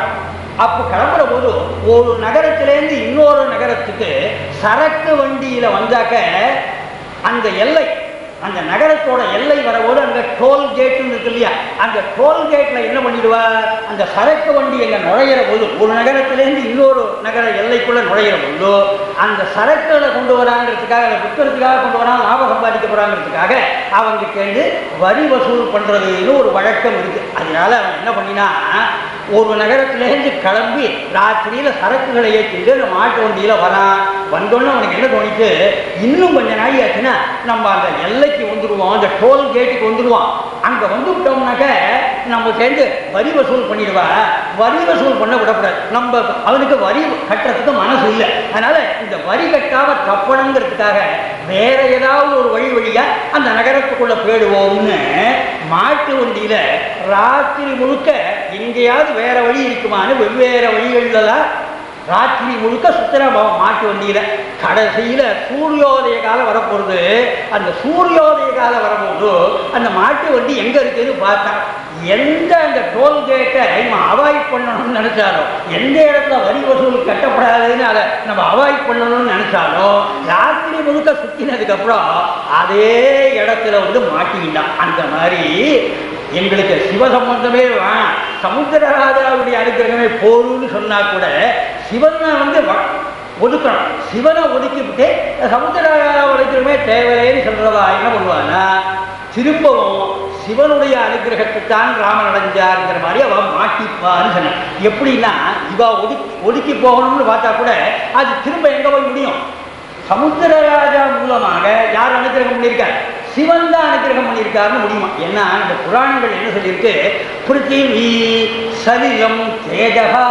அப்போ கிளம்புற போது ஒரு நகரத்திலேருந்து இன்னொரு நகரத்துக்கு சரக்கு வண்டியில வந்தாக்க அந்த எல்லை அந்த நகரத்தோட எல்லை வரபோது அங்க டோல் கேட்னு இருக்கு இல்லையா அந்த டோல் கேட்ல என்ன பண்ணிடுவா அந்த சரக்கு வண்டி எங்க நுழையிற போது ஒரு நகரத்திலேருந்து இன்னொரு நகர எல்லைக்குள்ள நுழையிற போது அந்த சரக்குகளை கொண்டு வராங்கிறதுக்காக அதை விற்கிறதுக்காக கொண்டு வராங்க லாபம் சம்பாதிக்க போறாங்கிறதுக்காக அவங்க கேட்டு வரி வசூல் பண்றதுன்னு ஒரு வழக்கம் இருக்கு அதனால அவன் என்ன பண்ணினா ஒரு நகரத்திலேருந்து கிளம்பி ராத்திரியில சரக்குகளை ஏற்றிட்டு அந்த மாட்டு வண்டியில வரான் வந்தோன்னு அவனுக்கு என்ன தோணிச்சு இன்னும் கொஞ்ச நாள் ஆச்சுன்னா நம்ம அந்த எல்லைக்கு வந்துடுவோம் அந்த டோல் கேட்டுக்கு வந்துடுவோம் அங்க வந்து விட்டோம்னாக்க நம்ம சேர்ந்து வரி வசூல் பண்ணிடுவா வரி வசூல் பண்ண விடக்கூடாது நம்ம அவனுக்கு வரி கட்டுறதுக்கு மனசு இல்லை அதனால இந்த வரி கட்டாம தப்பணுங்கிறதுக்காக வேற ஏதாவது ஒரு வழி வழியா அந்த நகரத்துக்குள்ள போயிடுவோம்னு மாட்டு வண்டியில ராத்திரி முழுக்க எங்கேயாவது வேற வழி இருக்குமான்னு வெவ்வேறு வழிகள்லாம் ராத்திரி முழுக்க சுத்திர மாட்டு வண்டியில கடைசியில சூரியோதய காலம் வரப்போறது அந்த சூரியோதய காலம் வரும்போது அந்த மாட்டு வண்டி எங்க இருக்குன்னு பார்த்தான் எந்த அந்த டோல்கேட்டை இவன் அவாய்ட் பண்ணணும்னு நினைச்சாலும் எந்த இடத்துல வரி வசூல் கட்டப்படாதுன்னு அதை நம்ம அவாய்ட் பண்ணணும்னு நினைச்சாலும் ராத்திரி முழுக்க சுத்தினதுக்கு அப்புறம் அதே இடத்துல வந்து மாட்டிக்கிட்டான் அந்த மாதிரி எங்களுக்கு சிவ சம்பந்தமே வேணாம் சமுத்திரராஜாவுடைய அனுகிரகமே போதும்னு சொன்னா கூட சிவனை வந்து வ- ஒதுக்கணும் சிவனை ஒதுக்கிவிட்டு சமுத்திரராஜா அனுகிரகமே தேவையில்லைன்னு சொல்றதா என்ன பண்ணுவான்னா திரும்பவும் சிவனுடைய அனுகிரகத்துத்தான் ராமன் அடைஞ்சாருங்கிற மாதிரி அவன் மாட்டிப்பான்னு சொன்னான் எப்படின்னா இவ ஒதுக்கி ஒதுக்கி போகணும்னு பார்த்தா கூட அது திரும்ப எங்க போய் முடியும் சமுத்திரராஜா மூலமாக யார் அனுகிரகம் பண்ணியிருக்கார் சிவன் தான் அனுகிரகம் பண்ணியிருக்காருன்னு முடியுமா ஏன்னா இந்த புராணங்கள் என்ன சொல்லியிருக்கு பிருத்திவி சலிலம் தேஜகா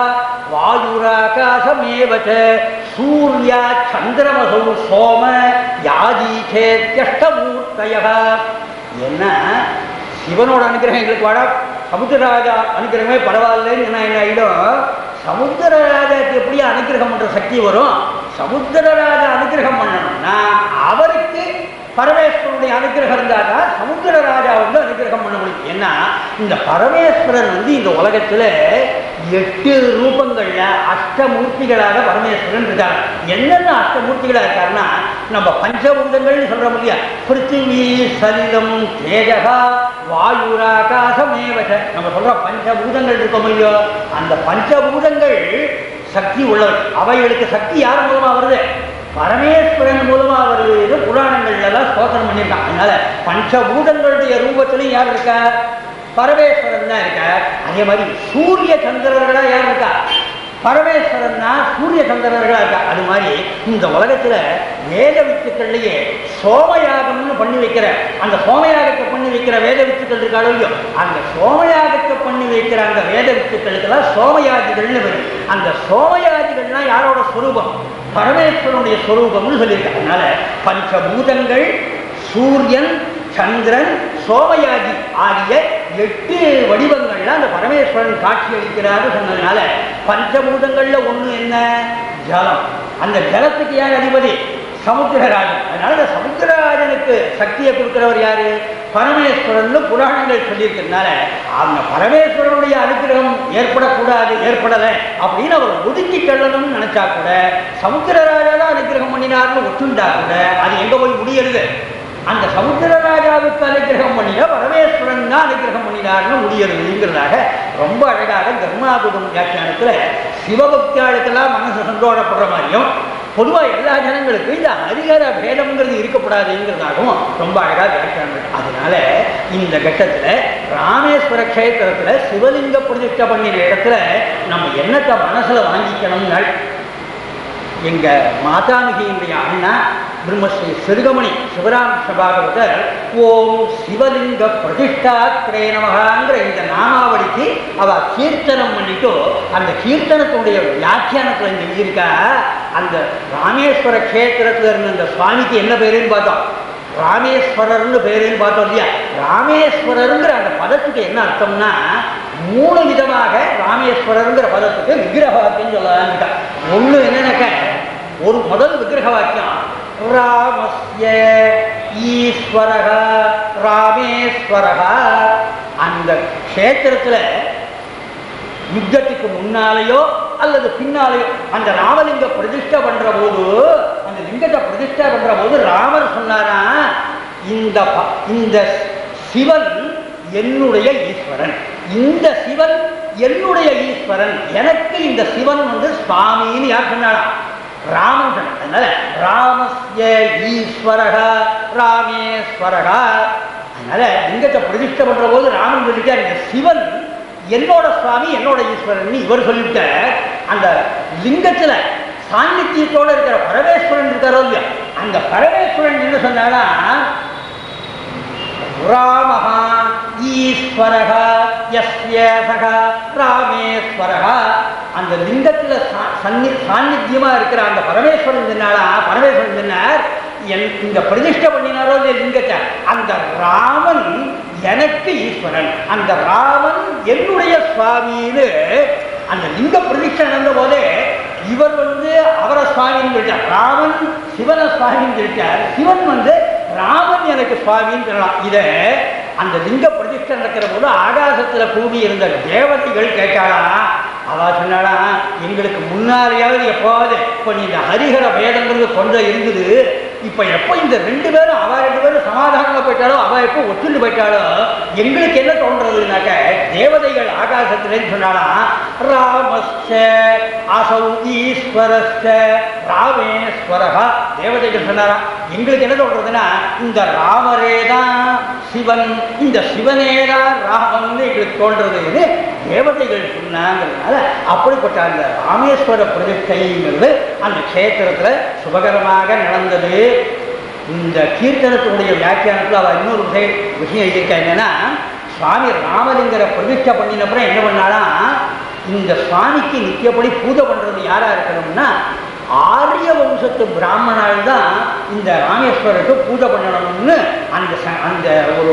வாயுராகாசமேவச்ச சூர்யா சந்திரமசௌ சோம யாதீகேத்யஷ்டமூர்த்தய என்ன சிவனோட அனுகிரகம் எங்களுக்கு வாடா சமுத்திரராஜா அனுகிரகமே பரவாயில்லைன்னு சொன்னா என்ன ஆயிடும் சமுத்திரராஜாக்கு எப்படி அனுகிரகம் பண்ற சக்தி வரும் சமுத்திரராஜா அனுகிரகம் பண்ணணும்னா அவருக்கு பரமேஸ்வரனுடைய அனுகிரகம் இருந்தாக்கா சமுத்திரராஜா வந்து அனுகிரகம் பண்ண முடியும் ஏன்னா இந்த பரமேஸ்வரன் வந்து இந்த உலகத்துல எட்டு ரூபங்கள்ல அஷ்டமூர்த்திகளாக பரமேஸ்வரன் இருக்காங்க என்னென்ன அஷ்டமூர்த்திகளா இருக்காருன்னா நம்ம பஞ்சபூதங்கள்னு சொல்றோம் இல்லையா பிருத்திவி சலிலம் தேஜகா வாயுராகாசமேவச நம்ம சொல்ற பஞ்சபூதங்கள் இருக்கோம் இல்லையோ அந்த பஞ்சபூதங்கள் சக்தி உள்ளவை அவைகளுக்கு சக்தி யார் மூலமா வருது பரமேஸ்வரன் மூலமா வருது புராணங்கள்ல எல்லாம் ஸ்தோத்திரம் பண்ணியிருக்கான் அதனால பஞ்சபூதங்களுடைய ரூபத்திலையும் யார் இருக்கா பரமேஸ்வரன் தான் இருக்கார் அதே மாதிரி சூரிய சந்திரர்களா யார் இருக்கா பரமேஸ்வரன் தான் சூரிய சந்திரர்களா இருக்கா அது மாதிரி இந்த உலகத்துல வேத வித்துக்கள்லயே சோமயாகம்னு பண்ணி வைக்கிற அந்த சோமயாகத்தை பண்ணி வைக்கிற வேத வித்துக்கள் இருக்காளோ இல்லையோ அந்த சோமயாகத்தை பண்ணி வைக்கிற அந்த வேத வித்துக்களுக்கெல்லாம் சோமயாதிகள்னு வரும் அந்த சோமயாதிகள்லாம் யாரோட ஸ்வரூபம் பரமேஸ்வரனுடைய ஸ்வரூபம்னு சொல்லியிருக்காங்க அதனால பஞ்சபூதங்கள் சூரியன் சந்திரன் சோமயாஜி ஆகிய எட்டு வடிவங்கள்ல அந்த பரமேஸ்வரன் காட்சி அளிக்கிறாரு சொன்னதுனால பஞ்சபூதங்கள்ல ஒண்ணு என்ன ஜலம் அந்த ஜலத்துக்கு யார் அதிபதி சமுத்திரராஜன் அதனால இந்த சமுத்திரராஜனுக்கு சக்தியை கொடுக்கிறவர் யாரு பரமேஸ்வரன் புராணங்கள் சொல்லியிருக்கிறதுனால அந்த பரமேஸ்வரனுடைய அனுகிரகம் ஏற்படக்கூடாது ஏற்படலை அப்படின்னு அவர் ஒதுக்கி தள்ளணும்னு நினைச்சா கூட சமுத்திரராஜா தான் அனுகிரகம் பண்ணினார்னு ஒத்துண்டா கூட அது எங்க போய் முடியறது அந்த சமுத்திரராஜாவுக்கு அனுகிரகம் பண்ணினா பரமேஸ்வரன் தான் அனுகிரகம் பண்ணினார்னு முடியறதுங்கிறதாக ரொம்ப அழகாக கர்மாபுதம் வியாக்கியானத்துல சிவபக்தியாளுக்கெல்லாம் மனசு சந்தோஷப்படுற மாதிரியும் பொதுவா எல்லா ஜனங்களுக்கும் இந்த அதிகார பேதம்ங்கிறது இருக்கக்கூடாதுங்கிறதாகவும் ரொம்ப அழகா வியாக்கியானம் பண்ணி- அதனால இந்த கட்டத்துல ராமேஸ்வர கஷேத்திரத்துல சிவலிங்க பிரதிஷ்டை பண்ணின இடத்துல நம்ம என்னத்தை மனசுல வாங்கிக்கணும்னா எங்க மாதாமிகியினுடைய அண்ணா பிரம்மஸ்ரீ சிறுகமணி சிவராமகிருஷ்ண பாகவதர் ஓம் சிவலிங்க பிரதிஷ்டாத்ரே நமகாங்கிற இந்த நாமாவளிக்கு அவ கீர்த்தனம் பண்ணிட்டு அந்த கீர்த்தனத்துடைய வியாக்கியானத்துல இங்க எழுதியிருக்கா அந்த ராமேஸ்வர கஷேத்திரத்துல இருந்த அந்த சுவாமிக்கு என்ன பேருன்னு பார்த்தோம் ராமேஸ்வரர்னு பேருன்னு பார்த்தோம் இல்லையா ராமேஸ்வரருங்கிற அந்த பதத்துக்கு என்ன அர்த்தம்னா மூணு விதமாக ராமேஸ்வரருங்கிற பதத்துக்கு விக்கிரக வாக்கியம் சொல்லலாம்னுட்டா ஒண்ணு என்னன்னாக்க ஒரு முதல் விக்கிரக வாக்கியம் ராமஸ்ய ஈஸ்வரக ராமேஸ்வரக அந்த க்ஷேத்திரத்துல யுத்தத்துக்கு முன்னாலேயோ அல்லது பின்னாலேயோ அந்த ராமலிங்க பிரதிஷ்டை பண்ற போது அந்த லிங்கத்தை பிரதிஷ்டை பண்ற போது ராமர் சொன்னாரா இந்த ப- இந்த சிவன் என்னுடைய ஈஸ்வரன் இந்த சிவன் என்னுடைய ஈஸ்வரன் எனக்கு இந்த சிவன் வந்து சுவாமின்னு யார் சொன்னாராம் ராமன் சொன்னார் அதனால ராமஸ்ய ஈஸ்வரக ராமேஸ்வரக அதனால லிங்கத்தை பிரதிஷ்டை பண்ற போது ராமன் சொல்லிட்டார் இந்த சிவன் என்னோட சுவாமி என்னோட ஈஸ்வரன் இவர் சொல்லிவிட்ட அந்த லிங்கத்துல சாநித்தியத்தோட இருக்கிற பரமேஸ்வரன் இருக்காரோ இல்லையா அந்த பரமேஸ்வரன் என்ன சொன்னானா ராமஹ ஈஸ்வரக யஸ்ய சக ராமேஸ்வரக அந்த லிங்கத்துல சா- சன்னி சாநித்தியமா இருக்கிற அந்த பரமேஸ்வரன் சொன்னாலா பரமேஸ்வரன் சொன்னார் என் இந்த பிரதிஷ்டை பண்ணினாரோ இல்லையா லிங்கத்தை அந்த ராமன் எனக்கு ஈஸ்வரன் அந்த ராமன் என்னுடைய சுவாமின்னு அந்த லிங்க பிரதிஷ்டை நடந்த போதே இவர் வந்து அவரை சுவாமின்னு சொல்லிட்டார் ராமன் சிவன சுவாமின்னு சொல்லிட்டார் சிவன் வந்து ராமன் எனக்கு சுவாமின்னு சொல்லலாம் இதை அந்த லிங்க பிரதிஷ்டை நடக்கிற போது ஆகாசத்துல கூடி இருந்த தேவதைகள் கேட்டாளா அவ சொன்னாளா எங்களுக்கு முன்னாலேயாவது எப்போவாது இப்போ நீ இந்த ஹரிஹர வேதங்கிறது கொஞ்சம் இருந்தது இப்போ எப்போ இந்த ரெண்டு பேரும் அவ ரெண்டு பேரும் சமாதானமா போயிட்டாலோ அவ எப்போ ஒத்துண்டு போயிட்டாலோ எங்களுக்கு என்ன தோன்றதுனாக்க தேவதைகள் ஆகாசத்திலேன்னு சொன்னாலா ராமஸ்ச அசௌ ஈஸ்வரஸ்ச ராமேஸ்வரகா தேவதைகள் சொன்னாரா எங்களுக்கு என்ன தோன்றதுன்னா இந்த ராமரே தான் சிவன் இந்த சிவனே தான் ராமன் எங்களுக்கு தோன்றதுன்னு தேவதைகள் சொன்னாங்கிறதுனால அப்படிப்பட்ட அந்த ராமேஸ்வர பிரதிஷ்டைங்கிறது அந்த க்ஷேத்திரத்துல சுபகரமாக நடந்தது இந்த கீர்த்தனத்தினுடைய வியாக்கியானத்தில் அவ இன்னொரு விஷயம் விஷயம் எழுதியிருக்கா என்னன்னா சுவாமி ராமலிங்கரை பிரதிஷ்டை பண்ணினப்புறம் என்ன பண்ணாலாம் இந்த சுவாமிக்கு நித்தியப்படி பூஜை பண்றது யாரா இருக்கணும்னா ஆரிய வம்சத்து பிராமணால் தான் இந்த ராமேஸ்வரருக்கு பூஜை பண்ணணும்னு அந்த ச- அந்த ஒரு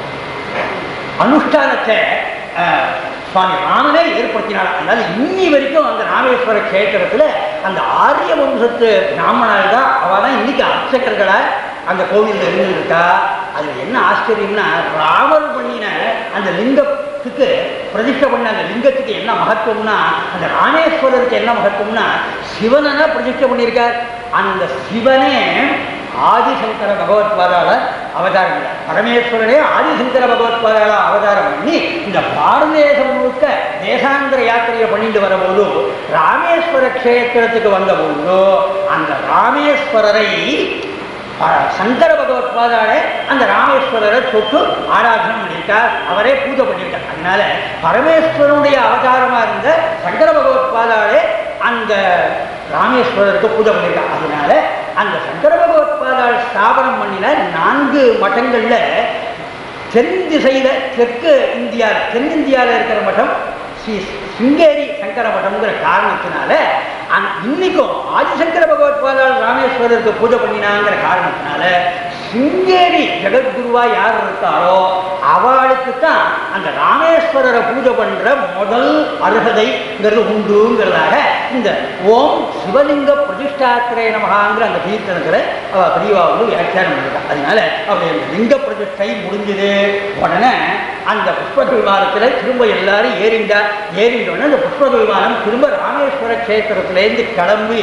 அனுஷ்டானத்தை அஹ், சுவாமி ராமனே ஏற்படுத்தினார் அதனால இன்னி வரைக்கும் அந்த ராமேஸ்வர கஷேத்திரத்துல அந்த ஆரிய வம்சத்து பிராமணால் தான் அவ தான் இன்னைக்கு அர்ச்சகர்களா அந்த கோவிலில் இருந்துருக்கா அது என்ன ஆச்சரியம்னா ராமர் பண்ணின அந்த லிங்கத்துக்கு பிரதிஷ்டை பண்ண அந்த லிங்கத்துக்கு என்ன மகத்துவம்னா அந்த ராமேஸ்வரருக்கு என்ன மகத்துவம்னா சிவனை பிரதிஷ்டை பண்ணியிருக்கார் அந்த சிவனே ஆதிசங்கர பகவத்பாதால அவதாரம் இல்லை பரமேஸ்வரனே ஆதிசங்கர பகவத்பாதால அவதாரம் பண்ணி இந்த பாரத தேசம் முழுக்க தேசாந்திர யாத்திரையை பண்ணிட்டு வரும்போது ராமேஸ்வர க்ஷேத்திரத்துக்கு வந்தபோது அந்த ராமேஸ்வரரை அஹ், சங்கர பகவத்பாதால அந்த ராமேஸ்வரரை தொட்டு ஆராதனை பண்ணியிருக்கார் அவரே பூஜை பண்ணியிருக்கார் அதனால பரமேஸ்வரனுடைய அவதாரமா இருந்த சங்கர பகவத்பாதாலே அந்த ராமேஸ்வரருக்கு பூஜை பண்ணியிருக்கார் அதனால அந்த சங்கர பகவத்பாதால் ஸ்தாபனம் பண்ணின நான்கு மட்டங்கள்ல தென் திசையில தெற்கு இந்தியா தென்னிந்தியாவில் இருக்கிற மட்டம் ஸ்ரீ சிங்கேரி சங்கர மட்டம்ங்கிற காரணத்தினால அந் இன்னைக்கும் ஆதிசங்கர பகவத்பாதால் ராமேஸ்வரருக்கு பூஜை பண்ணினாங்கிற காரணத்தினால சிங்கேரி ஜெகத்குருவா யார் இருக்காரோ அவளுக்கு தான் அந்த ராமேஸ்வரரை பூஜை பண்ற முதல் அருகதைங்கிறது உண்டுங்கிறதாக இந்த ஓம் சிவலிங்க பிரதிஷ்டாத்திரே நமகாங்கிற அந்த கீர்த்தனத்தில் அவ பெரியவா வந்து வியாக்கியானம் பண்ணிருக்கா அதனால அவருடைய அந்த லிங்க பிரதிஷ்டை முடிஞ்சது உடனே அந்த புஷ்ப விமானத்தில் திரும்ப எல்லாரும் ஏறிண்டா ஏறிண்டோடனே அந்த புஷ்ப விமானம் திரும்ப ராமேஸ்வர கஷேத்திரத்திலேருந்து கிளம்பி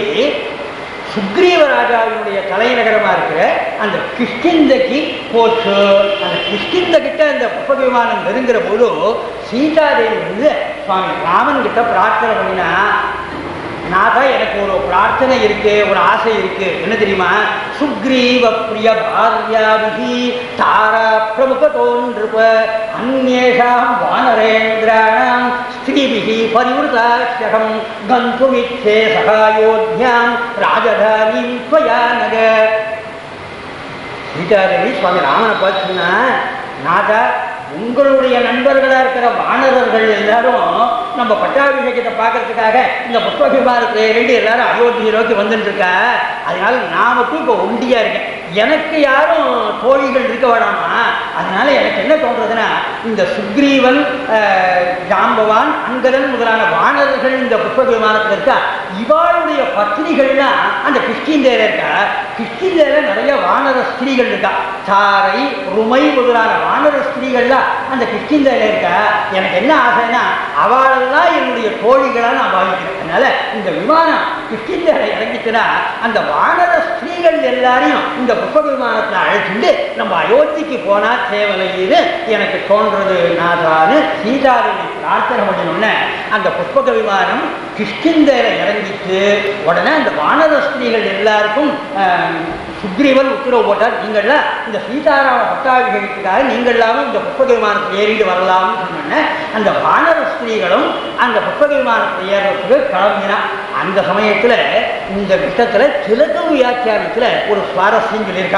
சுக்ரீவ ராஜாவினுடைய தலைநகரமா இருக்கிற அந்த கிஷ்கிந்தக்கு போச்சு அந்த கிஷ்கிந்த கிட்ட அந்த புஷ்ப விமானம் நெருங்குற போது சீதாதேவி வந்து சுவாமி ராமன் கிட்ட பிரார்த்தனை பண்ணினா நாதா எனக்கு ஒரு பிரார்த்தனை இருக்கு ஒரு ஆசை இருக்கு என்ன தெரியுமா சுக்ரீவ பிரிய பாரியாபிகி தாரா பிரமுகதோன்றிருப்ப அந்நேஷாம் வானரேந்திராணாம் ஸ்திரீபிகி பரிவృతాஷ்யகம் கந்துமிச்சே சகாயோத்யாம் ராஜதானீம் ஸ்வயா நக சீதாதேவி சுவாமி ராமனை பார்த்துன்னா நாதா உங்களுடைய நண்பர்களா இருக்கிற வானரர்கள் எல்லாரும் நம்ம பட்டாபிஷேகத்தை பார்க்கறதுக்காக இந்த புஷ்ப விமானத்துல ரெண்டு எல்லாரும் அயோத்தி நோக்கி வந்துட்டு இருக்கா அதனால நான் மட்டும் இப்போ ஒண்டியா இருக்கேன் எனக்கு யாரும் தோழிகள் இருக்க வேணாமா அதனால எனக்கு என்ன தோன்றதுன்னா இந்த சுக்ரீவன் ஆஹ், ஜாம் ஜாம்பவான் அங்கதன் முதலான வானரர்கள் இந்த புஷ்பக விமானத்தில் இருக்கா இவாளுடைய பத்னிகள்லாம் அந்த கிஷ்கிந்தேல இருக்கா கிஷ்கிந்தேல நிறைய வானர ஸ்திரீகள் இருக்கா சாரை ருமை முதலான வானர ஸ்திரீகள்லாம் அந்த கிஷ்கிந்தேல இருக்கா எனக்கு என்ன ஆசைன்னா அவளெல்லாம் என்னுடைய தோழிகளா நான் பாவிக்கிறேன் அதனால இந்த விமானம் கிஷ்கிந்தேல இறங்கிச்சுன்னா அந்த வானர ஸ்திரீகள் எல்லாரையும் இந்த புஷ்பக விமானத்தில் அழைச்சிட்டு நம்ம அயோத்திக்கு போனா தேவலைன்னு எனக்கு தோன்றது நாதான்னு சீதாதேவி பிரார்த்தனை பண்ணினோடனே அந்த புஷ்பக விமானம் கிஷ்கிந்தேல இறங்கிட்டு உடனே அந்த வானர ஸ்திரீகள் எல்லாருக்கும் ஆஹ், சுக்ரீவன் உத்தரவு போட்டார் நீங்கள்லாம் இந்த சீதாராம பட்டாபிஷேகத்துக்காக நீங்கள்லாமும் இந்த புஷ்பக விமானத்தில் ஏறிட்டு வரலாம்னு சொன்னோன்னே அந்த வானர ஸ்திரீகளும் அந்த புஷ்பக விமானத்தில் ஏறுறதுக்கு கிளம்பினா அந்த சமயத்தில் இந்த விஷயத்தில் திலக வியாக்கியானத்தில் ஒரு சுவாரஸ்யம் சொல்லியிருக்கா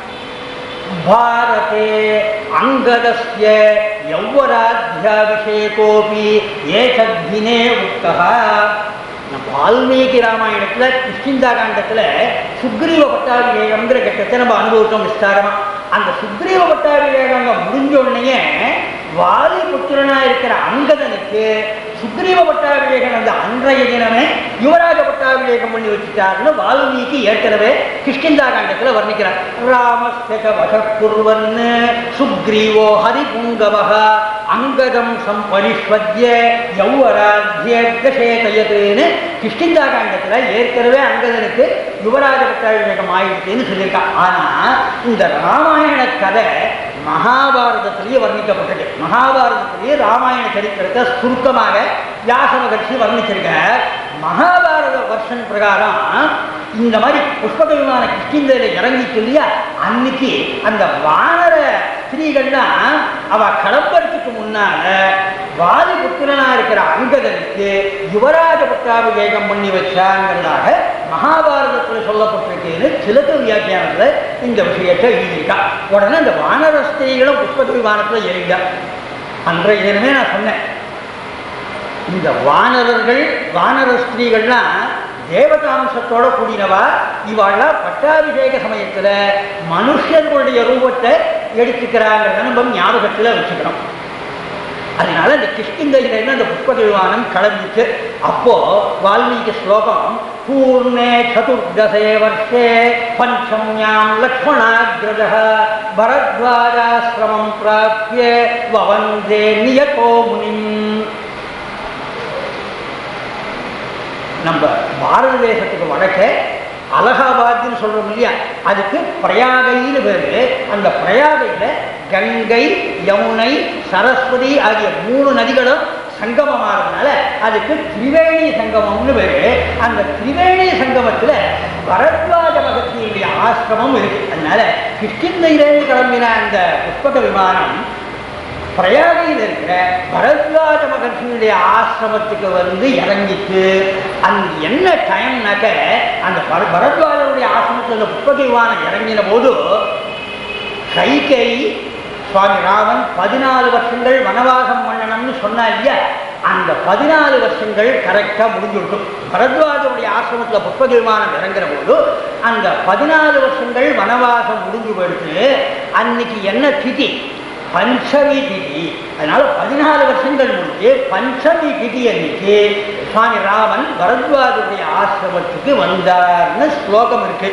பாரதே அங்கதஸ்ய யௌவராத்தியாபிஷேகோபி ஏஷத்தினே உத்தகா நம்ம வால்மீகி ராமாயணத்துல கிஷ்கிந்தா காண்டத்துல சுக்ரீவ பட்டாபிஷேகம்ங்கிற கட்டத்தை நம்ம அனுபவித்தோம் விஸ்தாரமா அந்த சுக்ரீவ பட்டாபிஷேகம் முடிஞ்ச உடனேயே வாலி புத்திரனா இருக்கிற அங்கதனுக்கு சுக்ரீவ பட்டாபிஷேகம் அந்த அன்றைய தினமே யுவராஜ பட்டாபிஷேகம் பண்ணி வச்சுட்டாருன்னு வால்மீகி ஏற்கனவே கிஷ்கிந்தா காண்டத்துல வர்ணிக்கிறார் ராமஸ்தக வசக்குர்வன் சுக்ரீவோ ஹரிபுங்கவக அங்கதம் சம்பரிஷ்வத்ய யௌவராஜ்யேகசேதயத்துன்னு கிஷ்கிந்தா காண்டத்துல ஏற்கனவே அங்கதனுக்கு யுவராஜ பட்டாபிஷேகம் ஆயிடுச்சுன்னு சொல்லியிருக்கான் ஆனா இந்த ராமாயண கதை மகாபாரதத்திலேயே வர்ணிக்கப்பட்டது மகாபாரதத்திலேயே ராமாயண சரித்திரத்தை சுருக்கமாக வியாச மகர்ஷி வர்ணிச்சிருக்க மகாபாரத வருஷன் பிரகாரம் இந்த மாதிரி புஷ்பக விமான கிஷ்கிந்தையில இறங்கிச்சு இல்லையா அன்னைக்கு அந்த வானர ஸ்திரீகள்லாம் அவ கிளம்புறதுக்கு முன்னால வாலி புத்திரனா இருக்கிற அங்கதனுக்கு யுவராஜ பட்டாபிஷேகம் பண்ணி வச்சாங்கிறதாக மகாபாரதத்தில் சொல்லப்பட்டிருக்கேன்னு சிலக வியாக்கியானத்துல இந்த விஷயத்தை எழுதியிருக்கா உடனே இந்த வானர ஸ்திரீகளும் புஷ்பக விமானத்தில் ஏறிட்டா அன்றைய தினமே நான் சொன்னேன் இந்த வானரர்கள் வானர ஸ்திரீகள்லாம் தேவதாம்சத்தோட கூடினவா இவாள்லாம் பட்டாபிஷேக சமயத்துல மனுஷர்களுடைய ரூபத்தை எடுத்துக்கிறாங்கிறத நம்ம ஞாபகத்துல வச்சுக்கணும் அதனால இந்த கிஷ்கிந்தையிலேருந்து அந்த புஷ்பக விமானம் கிளம்பிச்சு அப்போ வால்மீகி ஸ்லோகம் பூர்ணே சதுர்தசே வருஷே பஞ்சம்யாம் லக்ஷ்மணாகிரஜ பரத்வாஜாசிரமம் பிராப்பிய வவந்தே நியதோ முனிம் நம்ம பாரத தேசத்துக்கு வடக்கே அலகாபாத்னு சொல்றோம் இல்லையா அதுக்கு பிரயாகைன்னு பேரு அந்த பிரயாகையில கங்கை யமுனை சரஸ்வதி ஆகிய மூணு நதிகளும் சங்கமமானதுனால அதுக்கு திரிவேணி சங்கமம்னு பேரு அந்த திரிவேணி சங்கமத்துல பரத்வாஜ மகத்தியுடைய ஆசிரமம் இருக்கு அதனால கிஷ்கிந்தையிலேருந்து கிளம்பின அந்த புஷ்பக விமானம் பிரயாகையில் இருக்கிற பரத்வாஜ மகர்ஷியுடைய ஆசிரமத்துக்கு வந்து இறங்கிட்டு அந்த என்ன டைம்னாக்க அந்த பர பரத்வாஜருடைய ஆசிரமத்தில் அந்த புஷ்பக விமானம் இறங்கின போது கைகை சுவாமி ராமன் பதினாலு வருஷங்கள் வனவாசம் பண்ணணும்னு சொன்னா இல்லையா அந்த பதினாலு வருஷங்கள் கரெக்டாக முடிஞ்சுவிட்டும் பரத்வாஜருடைய ஆசிரமத்தில் புஷ்பக விமானம் இறங்குற போது அந்த பதினாலு வருஷங்கள் வனவாசம் முடிஞ்சு போயிடுச்சு அன்னைக்கு என்ன திதி பஞ்சமி திதி அதனால பதினாலு வருஷங்கள் முடிஞ்சு பஞ்சமி திதி அன்னைக்கு சுவாமி ராமன் பரத்வாஜருடைய ஆசிரமத்துக்கு வந்தார்னு ஸ்லோகம் இருக்கு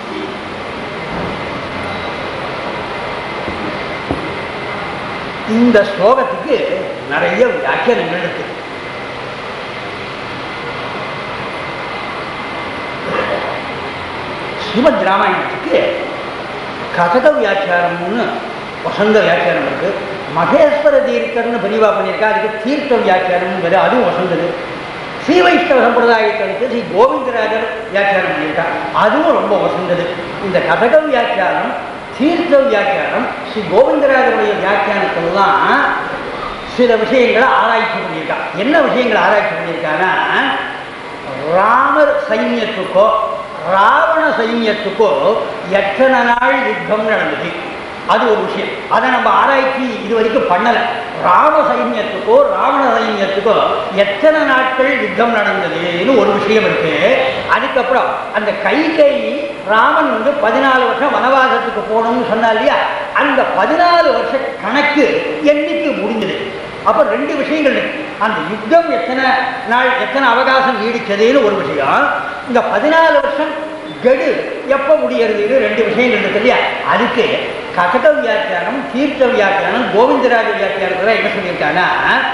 இந்த ஸ்லோகத்துக்கு நிறைய வியாக்கியானங்கள் இருக்கு ஸ்ரீமத் ராமாயணத்துக்கு கதக வியாக்கியானம்னு வசந்த வியாக்கியானம் இருக்கு மகேஸ்வர தீர்த்தர்னு பெரியவா பண்ணியிருக்கா அதுக்கு தீர்த்த வியாக்கியானம் வேறு அதுவும் வசந்தது ஸ்ரீ வைஷ்ணவ சம்பிரதாயத்திற்கு ஸ்ரீ கோவிந்தராஜர் வியாக்கியானம் பண்ணியிருக்கா அதுவும் ரொம்ப வசந்தது இந்த கதக வியாக்கியானம் தீர்த்த வியாக்கியானம் ஸ்ரீ கோவிந்தராஜருடைய வியாக்கியானத்தெல்லாம் சில விஷயங்களை ஆராய்ச்சி பண்ணியிருக்கா என்ன விஷயங்களை ஆராய்ச்சி பண்ணியிருக்கான்னா ராமர் சைன்யத்துக்கோ ராவண சைன்யத்துக்கோ எத்தனை நாள் யுத்தம் நடந்தது அது ஒரு விஷயம் அதை நம்ம ஆராய்ச்சி இது வரைக்கும் பண்ணலை ராம சைன்யத்துக்கோ ராவண சைன்யத்துக்கோ எத்தனை நாட்கள் யுத்தம் நடந்ததுன்னு ஒரு விஷயம் இருக்கு அதுக்கப்புறம் அந்த கை கை ராமன் வந்து பதினாலு வருஷம் வனவாசத்துக்கு போகணும்னு சொன்னா இல்லையா அந்த பதினாலு வருஷ கணக்கு என்னைக்கு முடிஞ்சது அப்ப ரெண்டு விஷயங்கள் இருக்கு அந்த யுத்தம் எத்தனை நாள் எத்தனை அவகாசம் நீடிச்சதுன்னு ஒரு விஷயம் இந்த பதினாலு வருஷம் கெடு எப்ப முடியறதுன்னு ரெண்டு விஷயங்கள் இருக்கு இல்லையா அதுக்கு கதக வியாக்கியானம் தீர்த்த வியாக்கியானம் கோவிந்தராஜ வியாக்கியானத்துல என்ன சொல்லியிருக்காங்கன்னா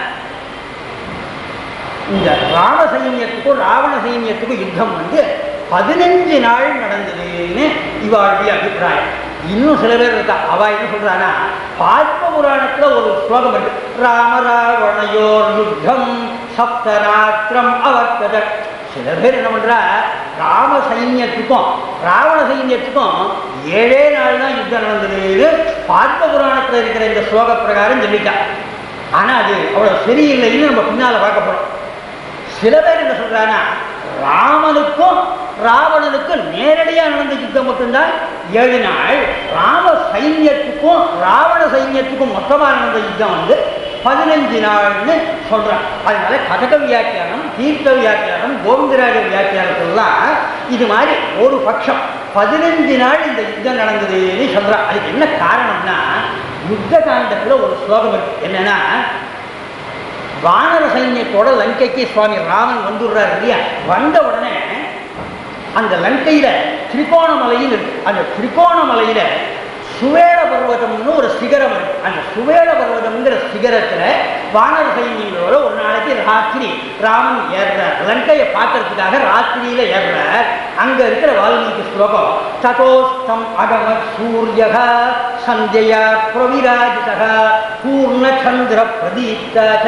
இந்த ராம சைன்யத்துக்கும் ராவண சைன்யத்துக்கும் யுத்தம் வந்து பதினஞ்சு நாள் நடந்ததுன்னு இவாளுடைய அபிப்பிராயம் இன்னும் சில பேர் இருக்கா அவ என்ன சொல்றானா பாத்ம புராணத்துல ஒரு ஸ்லோகம் இருக்கு ராம ராவணையோர் யுத்தம் சப்தராத்திரம் அவர்த்தத சில பேர் என்ன பண்றா ராம சைன்யத்துக்கும் ராவண சைன்யத்துக்கும் ஏழே நாள் தான் யுத்தம் நடந்ததுன்னு பாத்ம புராணத்துல இருக்கிற இந்த ஸ்லோக பிரகாரம் சொல்லிட்டா ஆனா அது அவ்வளவு சரியில்லைன்னு நம்ம பின்னால பார்க்க போறோம் சில பேர் என்ன சொல்றாங்கன்னா ராமனுக்கும் ராவணனுக்கும் நேரடியா நடந்த யுத்தம் மட்டும்தான் ஏழு நாள் ராம சைன்யத்துக்கும் ராவண சைன்யத்துக்கும் மொத்தமாக நடந்த யுத்தம் வந்து பதினஞ்சு நாள்னு சொல்றான் அதனால கதக வியாக்கியானம் தீர்த்த வியாக்கியானம் கோவிந்தராஜ வியாக்கியானத்துலாம் இது மாதிரி ஒரு பட்சம் பதினஞ்சு நாள் இந்த யுத்தம் நடந்ததுன்னு சொல்றான் அதுக்கு என்ன காரணம்னா யுத்த காண்டத்துல ஒரு ஸ்லோகம் இருக்கு என்னன்னா வானர சைன்யத்தோட லங்கைக்கு சுவாமி ராமன் வந்துடுறாரு இல்லையா வந்த உடனே அந்த லங்கையில திரிகோணமலையில் இருக்கு அந்த திரிகோணமலையில சுவேட பர்வதம்னு ஒரு சிகரம் இருக்கு அந்த சுவேட பர்வதம்ங்கிற சிகரத்துல வானர சைன்யங்களோட ஒரு நாளைக்கு ராத்திரி ராமன் ஏறுறார் லங்கையை பார்க்கறதுக்காக ராத்திரியில ஏறுறார் அங்க இருக்கிற வால்மீகி ஸ்லோகம் ததோஸ்தம் அகம சூரியக சந்தியா பிரவிராஜிதக பூர்ணச்சந்திர பிரதீப்தாக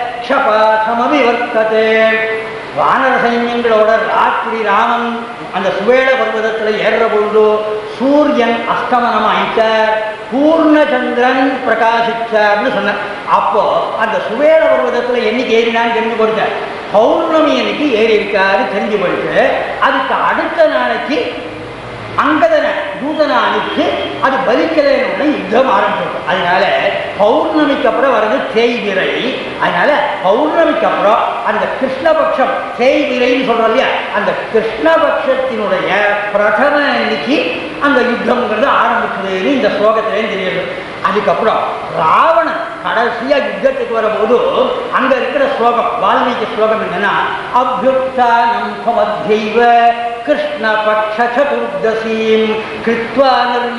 க்ஷபாசமவிவர்த்ததே வானர சைன்யங்களோட ராத்திரி ராமன் அந்த சுவேட பர்வதத்தில் ஏறுற பொழுது சூரியன் அஸ்தமனம் ஆயிட்டார் பூர்ணச்சந்திரன் பிரகாசிச்சார்னு சொன்னார் அப்போ அந்த சுவேட பர்வதத்தில் என்னைக்கு ஏறினான்னு தெரிஞ்சு போயிட்டார் பௌர்ணமி அன்னைக்கு ஏறி இருக்காரு தெரிஞ்சு போயிட்டு அதுக்கு அடுத்த நாளைக்கு அங்கதனை தூதனை அனுப்பிச்சு அது பலிக்கலைன்னு யுத்தம் ஆரம்பிச்சிருக்கும் அதனால பௌர்ணமிக்கு அப்புறம் வர்றது தேய்விரை அதனால பௌர்ணமிக்கு அப்புறம் அந்த கிருஷ்ணபக்ஷம் தேய்விரைன்னு சொல்றோம் இல்லையா அந்த கிருஷ்ணபக்ஷத்தினுடைய பிரதம அன்னைக்கு அந்த யுத்தம்ங்கிறது ஆரம்பிச்சதுன்னு இந்த ஸ்லோகத்திலே தெரியுது அதுக்கப்புறம் ராவணன் கடைசியா யுத்தத்துக்கு வரும்போது அங்க இருக்கிற ஸ்லோகம் வால்மீகி ஸ்லோகம் என்னன்னா அபியுக்தானம் பவத்யைவ கிருஷ்ணபக்ஷ சதுர்தசீம் கிருத்வா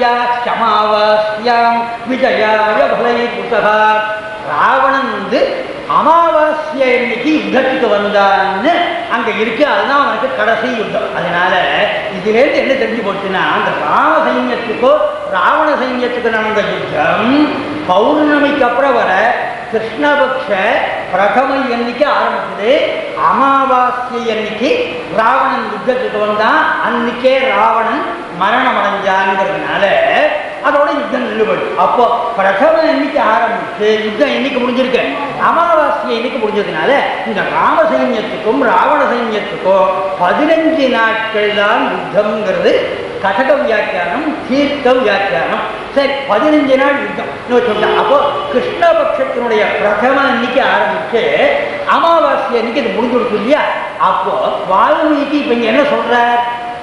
நிர்யாமாவாஸ்யாம் விஜயாய பலை புத்தகா ராவணன் வந்து அமாவாஸ்ய இன்னைக்கு யுத்தத்துக்கு வந்தான்னு அங்க இருக்கு அதுதான் அவனுக்கு கடைசி யுத்தம் அதனால இதுலேருந்து என்ன தெரிஞ்சு போச்சுன்னா அந்த ராம சைன்யத்துக்கோ ராவண சைன்யத்துக்கு நடந்த யுத்தம் பௌர்ணமிக்கு அப்புறம் வர கிருஷ்ணபக்ஷ பிரதம எண்ணிக்கை ஆரம்பிச்சது அமாவாஸ்யை அன்னைக்கு ராவணன் யுத்தத்துக்கு வந்தான் அன்னைக்கே ராவணன் மரணம் அடைஞ்சாங்கிறதுனால அதோட யுத்தம் நிலுபடு அப்போ பிரதம எண்ணிக்கை ஆரம்பிச்சு யுத்தம் என்னைக்கு முடிஞ்சிருக்கு அமாவாசை என்னைக்கு முடிஞ்சதுனால இந்த ராம சைன்யத்துக்கும் ராவண சைன்யத்துக்கும் பதினஞ்சு நாட்கள் தான் யுத்தம்ங்கிறது கடக வியாக்கியானம் தீர்க்க வியாக்கியானம் சரி பதினஞ்சு நாள் யுத்தம் சொல்லிட்டேன் அப்போ கிருஷ்ணபக்ஷத்தினுடைய பிரதம அன்னைக்கு ஆரம்பிச்சு அமாவாசை அன்னைக்கு இது முடிஞ்சுடுச்சு இல்லையா அப்போ வால்மீகி இப்ப இங்க என்ன சொல்றார்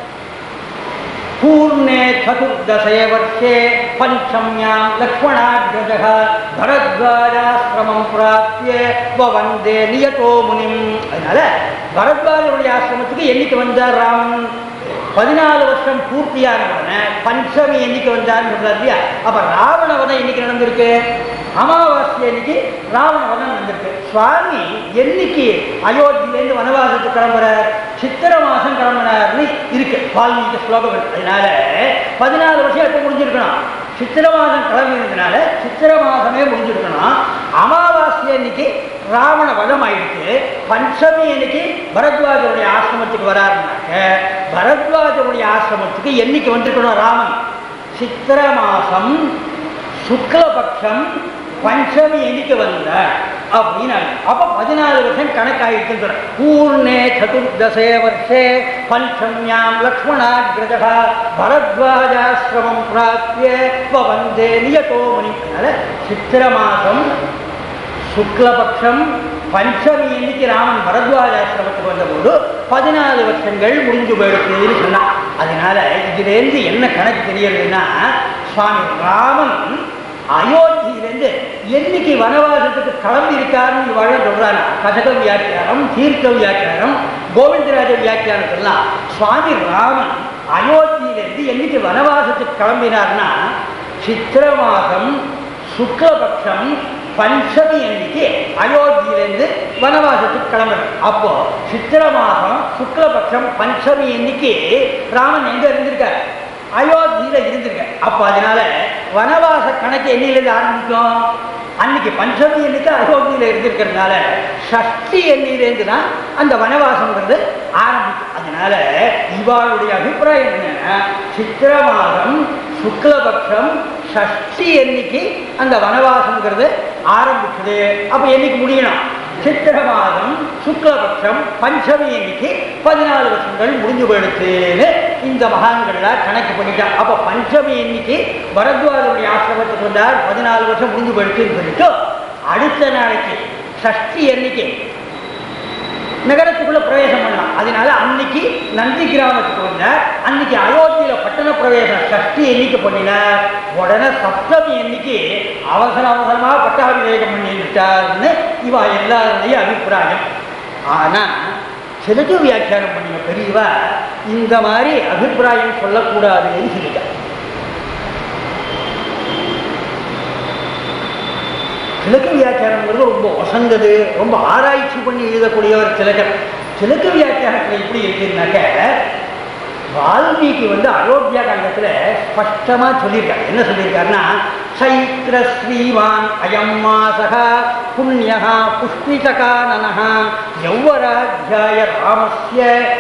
पूर्णे चतुर्दशे वर्षे पञ्चम्यां लक्ष्मणाग्रजः भरद्वाजाश्रमं प्राप्य वन्दे नियतो முனிம் அதனால பரத்வாஜருடைய ஆசிரமத்துக்கு என்னைக்கு வந்தார் ராமன் பதினாலு வருஷம் பூர்த்தியான உடனே பஞ்சமி என்னைக்கு வந்தார்னு சொல்றாரு இல்லையா அப்ப ராவண வதம் என்னைக்கு நடந்திருக்கு அமாவாசை அன்னைக்கு ராவண வதம் நடந்திருக்கு சுவாமி என்னைக்கு அயோத்தியிலேருந்து வனவாசத்துக்கு கிளம்புறார் சித்திர மாசம் கிளம்புறாருன்னு இருக்கு வால்மீகி ஸ்லோகம் இருக்கு அதனால பதினாலு வருஷம் எப்போ முடிஞ்சிருக்கணும் சித்திர மாதம் கிளம்பினதுனால சித்திர மாதமே முடிஞ்சிருக்கணும் அமாவாசை அன்னைக்கு ராவண வதம் ஆயிடுச்சு பஞ்சமி அன்னைக்கு பரத்வாஜருடைய ஆசிரமத்துக்கு வராருனாக்க பரத்வாஜருடைய ஆசிரமத்துக்கு என்னைக்கு வந்திருக்கணும் ராமன் சித்திர மாசம் சுக்லபக்ஷம் பஞ்சமி எண்ணிக்கை வந்த அப்படின்னு அப்ப பதினாலு வருஷம் கணக்காயிடுச்சுன்னு சொல்ற பூர்ணே சதுர்தசே வருஷே பஞ்சம்யாம் லக்ஷ்மணாகிரஜா பரத்வாஜாசிரமம் பிராப்பிய வந்தே நியதோ மணி அதனால சித்திர மாதம் சுக்லபக்ஷம் பஞ்சமி இன்னைக்கு ராமன் பரத்வாஜாசிரமத்துக்கு வந்தபோது பதினாலு வருஷங்கள் முடிஞ்சு போயிடுச்சுன்னு சொன்னான் அதனால இதுலேருந்து என்ன கணக்கு தெரியறதுன்னா சுவாமி ராமன் அயோத்தியிலேருந்து இருந்து என்னைக்கு வனவாசத்துக்கு கிளம்பி இருக்காருன்னு இவாழ சொல்றாங்க கசக வியாக்கியானம் தீர்க்க வியாக்கியானம் கோவிந்தராஜ வியாக்கியானத்தெல்லாம் சுவாமி ராமன் அயோத்தியிலிருந்து என்னைக்கு வனவாசத்துக்கு கிளம்பினார்னா சித்திர மாதம் சுக்லபக்ஷம் பஞ்சமி அன்னைக்கு அயோத்தியிலேருந்து வனவாசத்துக்கு கிளம்புறார் அப்போ சித்திர மாதம் சுக்லபக்ஷம் பஞ்சமி அன்னைக்கு ராமன் எங்க இருந்திருக்கார் அயோத்தியில இருந்திருக்கார் அப்போ அதனால வனவாச கணக்கு எண்ணிலிருந்து ஆரம்பிக்கும் அன்னைக்கு பஞ்சமி அன்னைக்கு அயோத்தியில இருந்திருக்கிறதுனால ஷஷ்டி எண்ணிலேருந்து தான் அந்த வனவாசம்ங்கிறது ஆரம்பிக்கும் அதனால இவாளுடைய அபிப்பிராயம் என்னன்னா சித்திர மாதம் சுக்லபக்ஷம் ஷஷ்டி எண்ணிக்கை அந்த வனவாசம்ங்கிறது ஆரம்பிச்சது அப்போ என்னைக்கு முடியணும் சித்திர மாதம் சுக்லபக்ஷம் பஞ்சமி எண்ணிக்கை பதினாலு வருஷங்கள் முடிஞ்சு போயிடுச்சுன்னு இந்த மகான்கள்லாம் கணக்கு பண்ணிட்டான் அப்போ பஞ்சமி எண்ணிக்கை பரத்வாஜனுடைய ஆசிரமத்துக்கு வந்தார் பதினாலு வருஷம் முடிஞ்சு போயிடுச்சுன்னு சொல்லிட்டு அடுத்த நாளைக்கு ஷஷ்டி எண்ணிக்கை நகரத்துக்குள்ள பிரவேசம் பண்ணலாம் அதனால அன்னைக்கு நந்தி கிராமத்துக்கு வந்தார் அன்னைக்கு அயோத்தியில பட்டண பிரவேசம் சஷ்டி எண்ணிக்கை பண்ணினார் உடனே சப்தமி எண்ணிக்கை அவசர அவசரமா பட்டாபிஷேகம் பண்ணி விட்டார்னு இவா எல்லாருடைய அபிப்பிராயம் ஆனா சிலது வியாக்கியானம் பண்ணின பெரியவா இந்த மாதிரி அபிப்பிராயம் சொல்லக்கூடாதுன்னு சொல்லிட்டார் கிழக்கு வியாக்கியானங்கிறது ரொம்ப வசந்தது ரொம்ப ஆராய்ச்சி பண்ணி எழுதக்கூடிய ஒரு கிழக்கர் கிழக்கு வியாக்கியானத்தில் எப்படி இருக்குன்னாக்க வால்மீகி வந்து அயோத்தியா காண்டத்தில் ஸ்பஷ்டமா சொல்லியிருக்காரு என்ன சொல்லியிருக்காருன்னா சைத்திர ஸ்ரீவான் அயம் மாசக புண்ணியகா புஷ்பிதகானனः யௌவராஜ்யாய ராமஸ்ய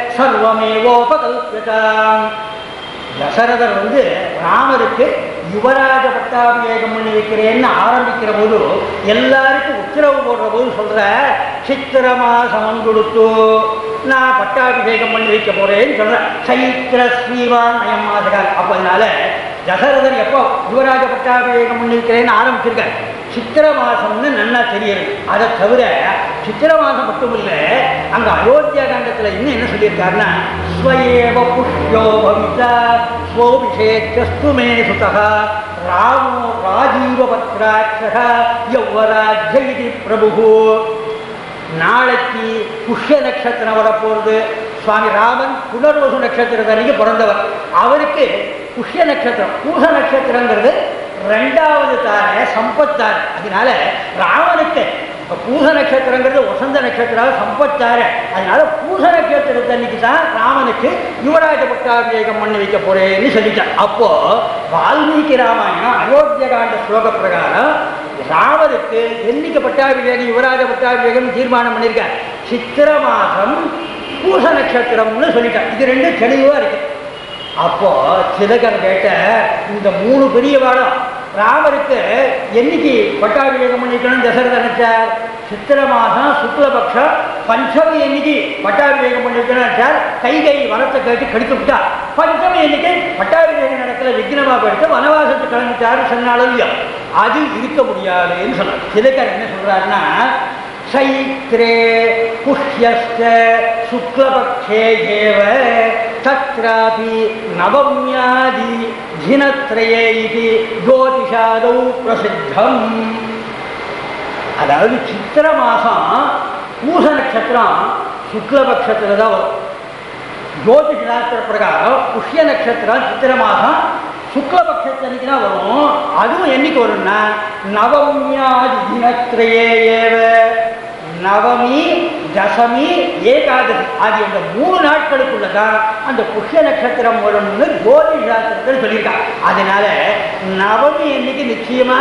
சர்வமேவோபகல்பியதாம் தசரதர் வந்து ராமருக்கு யுவராஜ பட்டாபிஷேகம் பண்ணி வைக்கிறேன்னு ஆரம்பிக்கிற போது எல்லாருக்கும் உத்தரவு போடுற போது சொல்ற சித்திர மாசம் கொடுத்து நான் பட்டாபிஷேகம் பண்ணி வைக்க போறேன்னு சொல்றேன் சைத்திர ஸ்ரீவான் அயம் மாசகால் அப்ப அதனால தசரதர் எப்போ யுவராஜ பட்டாபிஷேகம் பண்ணி வைக்கிறேன்னு ஆரம்பிச்சிருக்கார் சித்திர மாசம்னு நன்னா தெரியுது அதை தவிர சித்திர மாசம் மட்டும் இல்லை அங்க அயோத்தியா காண்டத்துல இன்னும் என்ன சொல்லியிருக்காருன்னா ஸ்வயேவ புஷ்யோ பவிதா ஸ்வோபிஷேகஸ்து மே சுதः ராமோ ராஜீவ பத்ராட்சக யௌவராஜ்ய இது பிரபு நாளைக்கு புஷ்ய நட்சத்திரம் வரப்போகுது சுவாமி ராமன் புனர்வசு நட்சத்திரத்தன்னைக்கு பிறந்தவர் அவருக்கு புஷ்ய நட்சத்திரம் பூச நட்சத்திரங்கிறது ரெண்டாவது தார சம்பத்தார் அதனால ராமனுக்கு இப்ப பூச நட்சத்திரங்கிறது வசந்த நட்சத்திரம் சம்பத்தார அதனால பூச நட்சத்திரத்தன்னைக்கு தான் ராமனுக்கு யுவராஜ பட்டாபிஷேகம் பண்ணி வைக்க போறேன்னு சொல்லிட்டார் அப்போ வால்மீகி ராமாயணம் அயோத்திய காண்ட ஸ்லோக பிரகாரம் ராமனுக்கு என்னைக்கு பட்டாபிஷேகம் யுவராஜ பட்டாபிஷேகம் தீர்மானம் பண்ணியிருக்கார் சித்திர மாசம் பூச நட்சத்திரம்னு சொல்லிட்டார் இது ரெண்டும் தெளிவா இருக்கு அப்போ சிலகர் கேட்ட இந்த மூணு பெரிய வாடம் ராமருக்கு என்னைக்கு பட்டாபிஷேகம் பண்ணிக்கணும் தசரத நினைச்சார் சித்திர மாதம் சுக்லபக்ஷம் பஞ்சமி எண்ணிக்கை பட்டாபிஷேகம் பண்ணிக்கணும் நினைச்சார் கை கை வரத்தை கேட்டு கடித்து விட்டா பஞ்சமி எண்ணிக்கை பட்டாபிஷேகம் நடக்கல விக்னமா போயிட்டு வனவாசத்துக்கு கிளம்பிட்டாரு சொன்னாலும் இல்லையா அது இருக்க முடியாதுன்னு சொன்னார் சிலகர் என்ன சொல்றாருன்னா சைத்ரே புஷ்யஸ்த சுக்லபக்ஷே ஏவ தத்ராபி நவம்யாதி தினத்ரயே இது ஜோதிஷாதௌ பிரசித்தம் அதாவது சித்திர மாசம் பூச நட்சத்திரம் சுக்லபக்ஷத்துல தான் வரும் ஜோதிஷ சாஸ்திர பிரகாரம் புஷ்ய நட்சத்திரம் சித்திர மாதம் சுக்லபக்ஷத்தன்னைக்கு தான் வரும் அதுவும் என்னைக்கு வரும்னா நவம்யாதி தினத்திரையே ஏவ நவமி தசமி ஏகாதசி ஆகிய இந்த மூணு நாட்களுக்குள்ள தான் அந்த புஷ்ய நட்சத்திரம் வரும்னு ஜோதிஷ சாஸ்திரத்தில் சொல்லியிருக்காங்க அதனால நவமி என்னைக்கு நிச்சயமா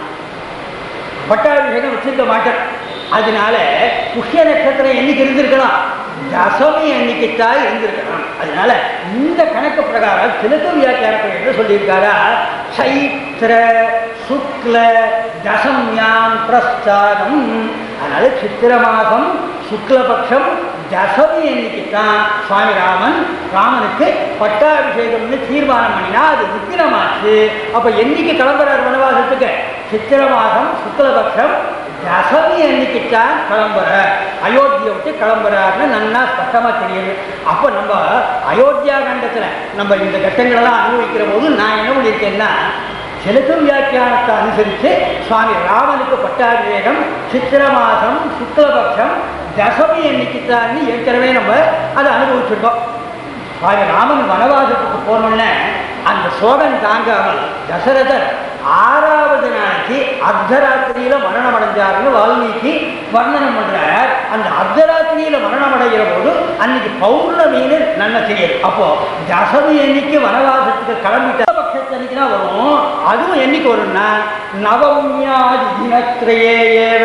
பட்டாபிஷேகம் வச்சிருக்க மாட்டேன் அதனால புஷ்ய நட்சத்திரம் என்னைக்கு இருந்திருக்கலாம் தசமி எண்ணிக்கைத்தான் இருந்திருக்கலாம் அதனால இந்த கணக்கு பிரகாரம் சிலுக்கு வியாக்கியானத்தில் என்ன சொல்லியிருக்காரா சைத்திர சுக்ல தசம்யாம் பிரஸ்தானம் அதனால சித்திர மாதம் சுக்லபக்ஷம் தசமி எண்ணிக்கை தான் சுவாமி ராமன் ராமனுக்கு பட்டாபிஷேகம்னு தீர்மானம் பண்ணினா அது விக்னமாச்சு அப்ப என்னைக்கு கிளம்புறார் வனவாசத்துக்கு சித்திர மாதம் சுக்லபக்ஷம் தசமி அன்னைக்குத்தான் கிளம்புற அயோத்தியை விட்டு கிளம்புறாருன்னு நன்னா ஸ்பஷ்டமா தெரியுது அப்போ நம்ம அயோத்தியா கண்டத்துல நம்ம இந்த கட்டங்களெல்லாம் அனுபவிக்கிற போது நான் என்ன பண்ணியிருக்கேன்னா தெலுங்கு வியாக்கியானத்தை அனுசரித்து சுவாமி ராமனுக்கு பட்டாபிஷேகம் சித்திர மாதம் சுக்லபக்ஷம் தசமி எண்ணிக்கைத்தான்னு ஏற்கனவே நம்ம அதை அனுபவிச்சிருக்கோம் சுவாமி ராமன் வனவாசத்துக்கு போனோடனே அந்த சோகம் தாங்காமல் தசரதர் ஆறாவது நாளைக்கு அர்த்தராத்திரியில மரணம் அடைஞ்சாருன்னு வால்மீகி வர்ணனம் பண்றார் அந்த அர்த்தராத்திரியில மரணம் அடைகிற போது அன்னைக்கு பௌர்ணமின்னு நன்மை தெரியுது அப்போ தசமி அன்னைக்கு வனவாசத்துக்கு கிளம்பிட்ட பட்சத்து அன்னைக்கு தான் வரும் அதுவும் என்னைக்கு வரும்னா நவமியாதி தினத்திரையே ஏவ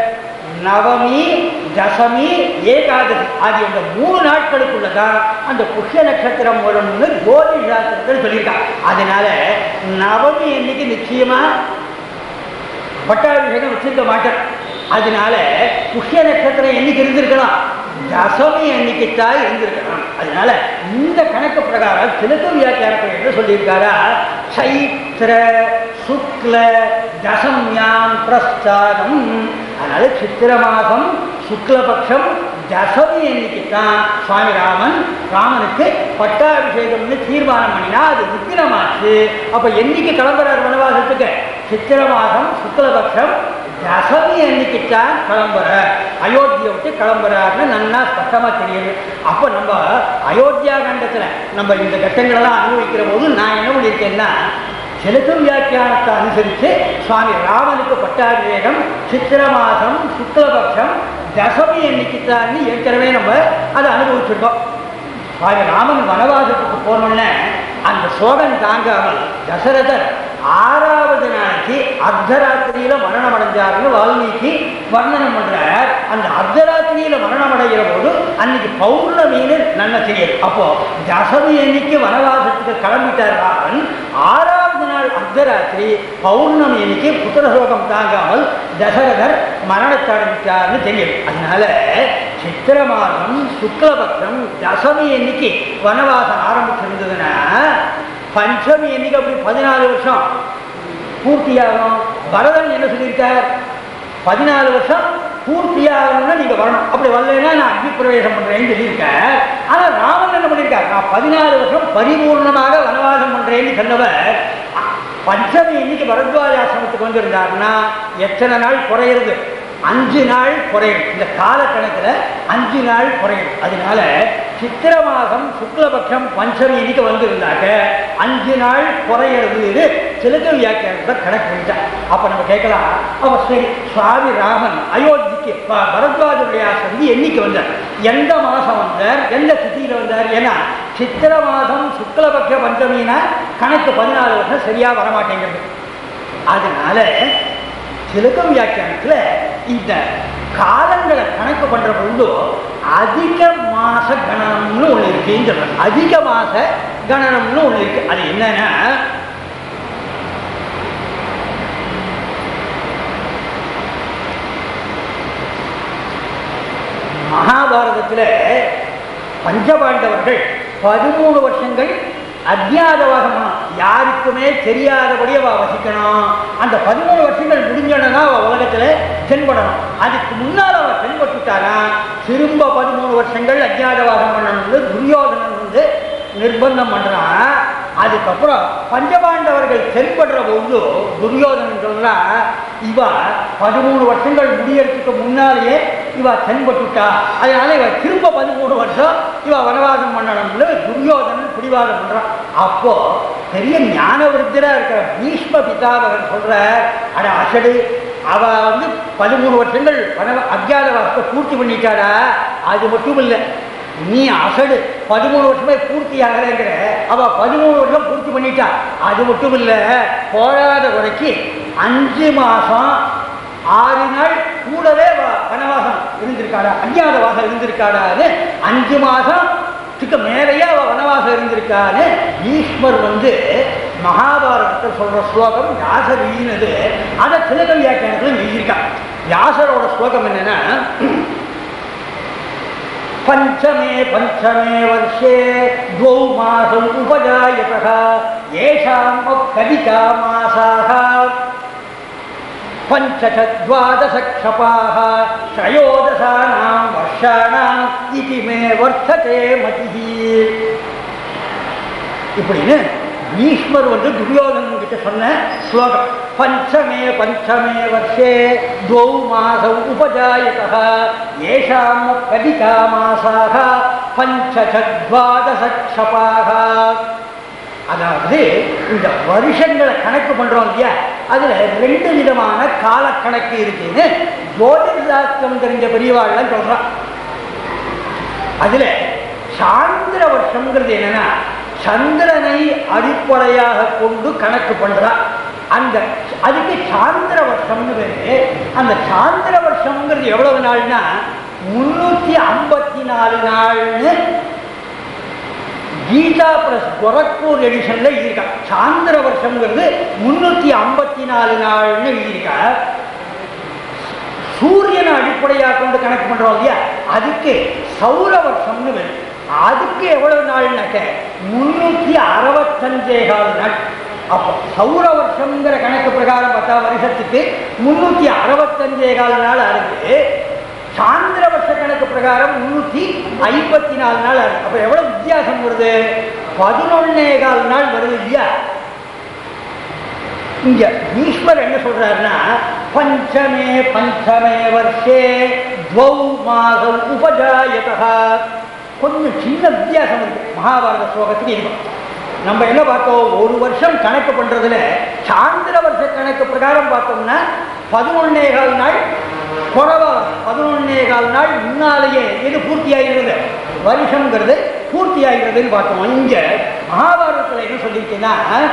நவமி தசமி ஏகாதசி ஆகிய இந்த மூணு நாட்களுக்குள்ள தான் அந்த புஷ்ய நட்சத்திரம் வரும்னு ஜோதி சாஸ்திரத்தில் சொல்லியிருக்காங்க அதனால நவமி அன்னைக்கு நிச்சயமா பட்டாபிஷேகம் வச்சிருக்க மாட்டேன் அதனால புஷ்ய நட்சத்திரம் என்னைக்கு இருந்திருக்கலாம் தசமி அன்னைக்குத்தான் இருந்திருக்கலாம் அதனால இந்த கணக்கு பிரகாரம் திலக்கு வியாக்கியானத்தில் என்ன சொல்லியிருக்காரா சைத்திர சுக்ல தசம்யாம் பிரஸ்தானம் அதனால சித்திர மாதம் சுக்லபக்ஷம் தசமி அன்னைக்கு தான் சுவாமி ராமன் ராமனுக்கு பட்டாபிஷேகம்னு தீர்மானம் பண்ணினா அது விக்கிரமாச்சு அப்ப என்னைக்கு கிளம்புறார் வனவாசத்துக்கு சித்திர மாதம் சுக்லபக்ஷம் தசமி அன்னைக்கு தான் கிளம்புற அயோத்தியை விட்டு கிளம்புறாருன்னு நன்னா ஸ்பஷ்டமா தெரியுது அப்போ நம்ம அயோத்தியா கண்டத்துல நம்ம இந்த கட்டங்களெல்லாம் அனுபவிக்கிற போது நான் என்ன பண்ணியிருக்கேன்னா செலுத்து வியாக்கியானத்தை அனுசரித்து சுவாமி ராமனுக்கு பட்டாபிஷேகம் சித்திர மாதம் சுக்லபக்ஷம் தசமி எண்ணிக்கைத்தான்னு ஏற்கனவே நம்ம அதை அனுபவிச்சிருக்கோம் சுவாமி ராமன் வனவாசத்துக்கு போனோடனே அந்த சோகம் தாங்காமல் தசரதர் ஆறாவது நாளைக்கு அர்த்தராத்திரியில மரணம் அடைஞ்சாருன்னு வால்மீகி வர்ணனம் பண்றார் அந்த அர்த்தராத்திரியில மரணம் அடைகிற போது அன்னைக்கு பௌர்ணமின்னு நன்மை தெரியுது அப்போ தசமி அன்னைக்கு வனவாசத்துக்கு கிளம்பிட்டார் ராமன் ஆறாவது நாள் அர்த்தராத்திரி பௌர்ணமி அன்னைக்கு புத்திரசோகம் தாங்காமல் தசரதர் மரணத்தை அடைஞ்சிட்டார்னு தெரியுது அதனால சித்திர மாதம் சுக்லபக்ஷம் தசமி அன்னைக்கு வனவாசம் ஆரம்பிச்சிருந்ததுன்னா பஞ்சமி அன்னைக்கு அப்படி பதினாலு வருஷம் பூர்த்தியாகும் பரதன் என்ன சொல்லியிருக்கார் பதினாலு வருஷம் பூர்த்தியாகணும்னா நீங்க வரணும் அப்படி வரலைன்னா நான் அக்னி பிரவேசம் பண்றேன்னு சொல்லியிருக்கார் ஆனா ராமன் என்ன பண்ணியிருக்கார் நான் பதினாலு வருஷம் பரிபூர்ணமாக வனவாசம் பண்றேன்னு சொன்னவர் பஞ்சமி இன்னைக்கு பரத்வாஜ ஆசிரமத்துக்கு வந்திருந்தாருன்னா எத்தனை நாள் குறையிறது அஞ்சு நாள் குறையும் இந்த கால கணக்கில் அஞ்சு நாள் குறையும் அதனால சித்திர மாதம் சுக்லபக்ஷம் பஞ்சமி இன்னைக்கு வந்திருந்தாக்க அஞ்சு நாள் குறையிறது சிலுக்கு வியாக்கியானத்தை கணக்கு பண்ணிட்டான் அப்ப நம்ம கேட்கலாம் அப்ப சரி சுவாமி ராமன் அயோத்திக்கு ப- பரத்வாஜுடைய ஆசிரமத்துக்கு என்னைக்கு வந்தார் எந்த மாசம் வந்தார் எந்த திதியில வந்தார் ஏன்னா சித்திர மாதம் சுக்லபக்ஷ பஞ்சமினா கணக்கு பதினாலு வருஷம் சரியா வரமாட்டேங்கிறது அதனால சிலுக்கம் வியாக்கியானத்துல இந்த காலங்களை கணக்கு பண்ற பொழுது அதிக மாச கணனம்னு ஒண்ணு இருக்குன்னு சொல்றாங்க அதிக மாச கணனம்னு ஒண்ணு இருக்கு அது என்னன்னா மகாபாரதத்துல பஞ்சபாண்டவர்கள் பதிமூணு வருஷங்கள் அஜ்ஞாதவாசம் யாருக்குமே தெரியாதபடி அவ வசிக்கணும் அந்த பதிமூணு வருஷங்கள் முடிஞ்சோன்னா அவ உலகத்துல தென்படணும் அதுக்கு முன்னால் அவ தென்பட்டுட்டாரா திரும்ப பதிமூணு வருஷங்கள் அஜ்ஞாதவாசம் பண்ணணும்னு துரியோதனன் வந்து நிர்பந்தம் பண்றான் அதுக்கப்புறம் பஞ்சபாண்டவர்கள் தென்படுற போது துரியோதனன் சொல்றா இவ பதிமூணு வருஷங்கள் முடியறதுக்கு முன்னாலேயே இவ தென்பட்டுட்டா அதனால இவ திரும்ப பதிமூணு வருஷம் இவ வனவாசம் பண்ணணும்னு துரியோதனன் பிடிவாதம் பண்றான் அப்போ பெரிய ஞான விருத்தரா இருக்கிற பீஷ்ம பிதாவகன் சொல்ற அட அசடு அவ வந்து பதிமூணு வருஷங்கள் வன அஜ்ஞாதவாசத்தை பூர்த்தி பண்ணிட்டாடா அது மட்டும் இல்லை நீ அசடு பதிமூணு வருஷமே பூர்த்தி ஆகலைங்கிற அவ பதிமூணு வருஷம் பூர்த்தி பண்ணிட்டா அது மட்டும் இல்ல போராத குறைக்கு அஞ்சு மாசம் ஆறு நாள் கூடவே அவ வனவாசம் இருந்திருக்காடா அஞ்ஞாத வாசம் இருந்திருக்காடான்னு அஞ்சு மாசம் இதுக்கு மேலேயே அவ வனவாசம் இருந்திருக்கான்னு ஈஸ்வர் வந்து மகாபாரதத்தை சொல்ற ஸ்லோகம் வியாசர் எழுதினது அதை திலக வியாக்கியானத்தில் எழுதியிருக்கா வியாசரோட ஸ்லோகம் என்னன்னா पञ्चमे पञ्चमे वर्षे द्वौ मासम् उपजायतः येषाम् कविता मासाः पञ्च च द्वादशक्षपाः त्रयोदशानां वर्षाणाम् इति मे वर्तते मतिः இப்படின்னு பீஷ்மர் வந்து துரியோதனன் கிட்ட சொன்ன ஸ்லோகம் பஞ்சமே பஞ்சமே வருஷே துவௌ மாசௌ உபஜாயதः ஏஷாம் கதிகா மாசாக பஞ்சசத்வாதசக்ஷபாக அதாவது இந்த வருஷங்களை கணக்கு பண்றோம் இல்லையா அதுல ரெண்டு விதமான காலக்கணக்கு இருக்குன்னு ஜோதிர்சாஸ்திரம் தெரிஞ்ச பெரியவாள்லாம் சொல்றான் அதுல சாந்திர வருஷம்ங்கிறது என்னன்னா சந்திரனை அடிப்படையாக கொண்டு கணக்கு பண்றா அந்த அதுக்கு சாந்திர வருஷம்னு பேரு அந்த சாந்திர வருஷம்ங்கிறது எவ்வளவு நாள்னா முன்னூத்தி ஐம்பத்தி நாலு நாள்னு கீதா பிளஸ் கோரக்பூர் எடிஷன்ல எழுதியிருக்கா சாந்திர வருஷம்ங்கிறது முன்னூத்தி ஐம்பத்தி நாலு நாள்னு எழுதியிருக்கா சூரியனை அடிப்படையாக கொண்டு கணக்கு பண்றோம் இல்லையா அதுக்கு சௌர வருஷம்னு வரும் அதுக்கு எவ்வளவு நாள்னாக்க முன்னூத்தி அறுபத்தஞ்சே கால் நாள் அப்போ சௌர வருஷம்ங்கிற கணக்கு பிரகாரம் பார்த்தா வருஷத்துக்கு முன்னூத்தி அறுபத்தஞ்சே கால் நாள் ஆகுது சாந்திர வருஷ கணக்கு பிரகாரம் முன்னூத்தி ஐம்பத்தி நாலு நாள் ஆகுது அப்ப எவ்வளவு வித்தியாசம் வருது பதினொன்னே கால் நாள் வருது இல்லையா இங்க ஈஸ்வர் என்ன சொல்றாருன்னா பஞ்சமே பஞ்சமே வருஷே துவௌ மாதம் உபஜாயதா கொஞ்சம் சின்ன வித்தியாசம் இருக்கு மகாபாரத ஸ்லோகத்துக்கு இருக்கும் நம்ம என்ன பார்த்தோம் ஒரு வருஷம் கணக்கு பண்றதுல சாந்திர வருஷ கணக்கு பிரகாரம் பார்த்தோம்னா பதினொன்னே கால் நாள் குறவா பதினொன்னே கால் நாள் முன்னாலேயே எது பூர்த்தி ஆகிறது வருஷங்கிறது பூர்த்தி ஆகிறதுன்னு பார்த்தோம் இங்க மகாபாரதத்தில் என்ன சொல்லியிருக்கேன்னா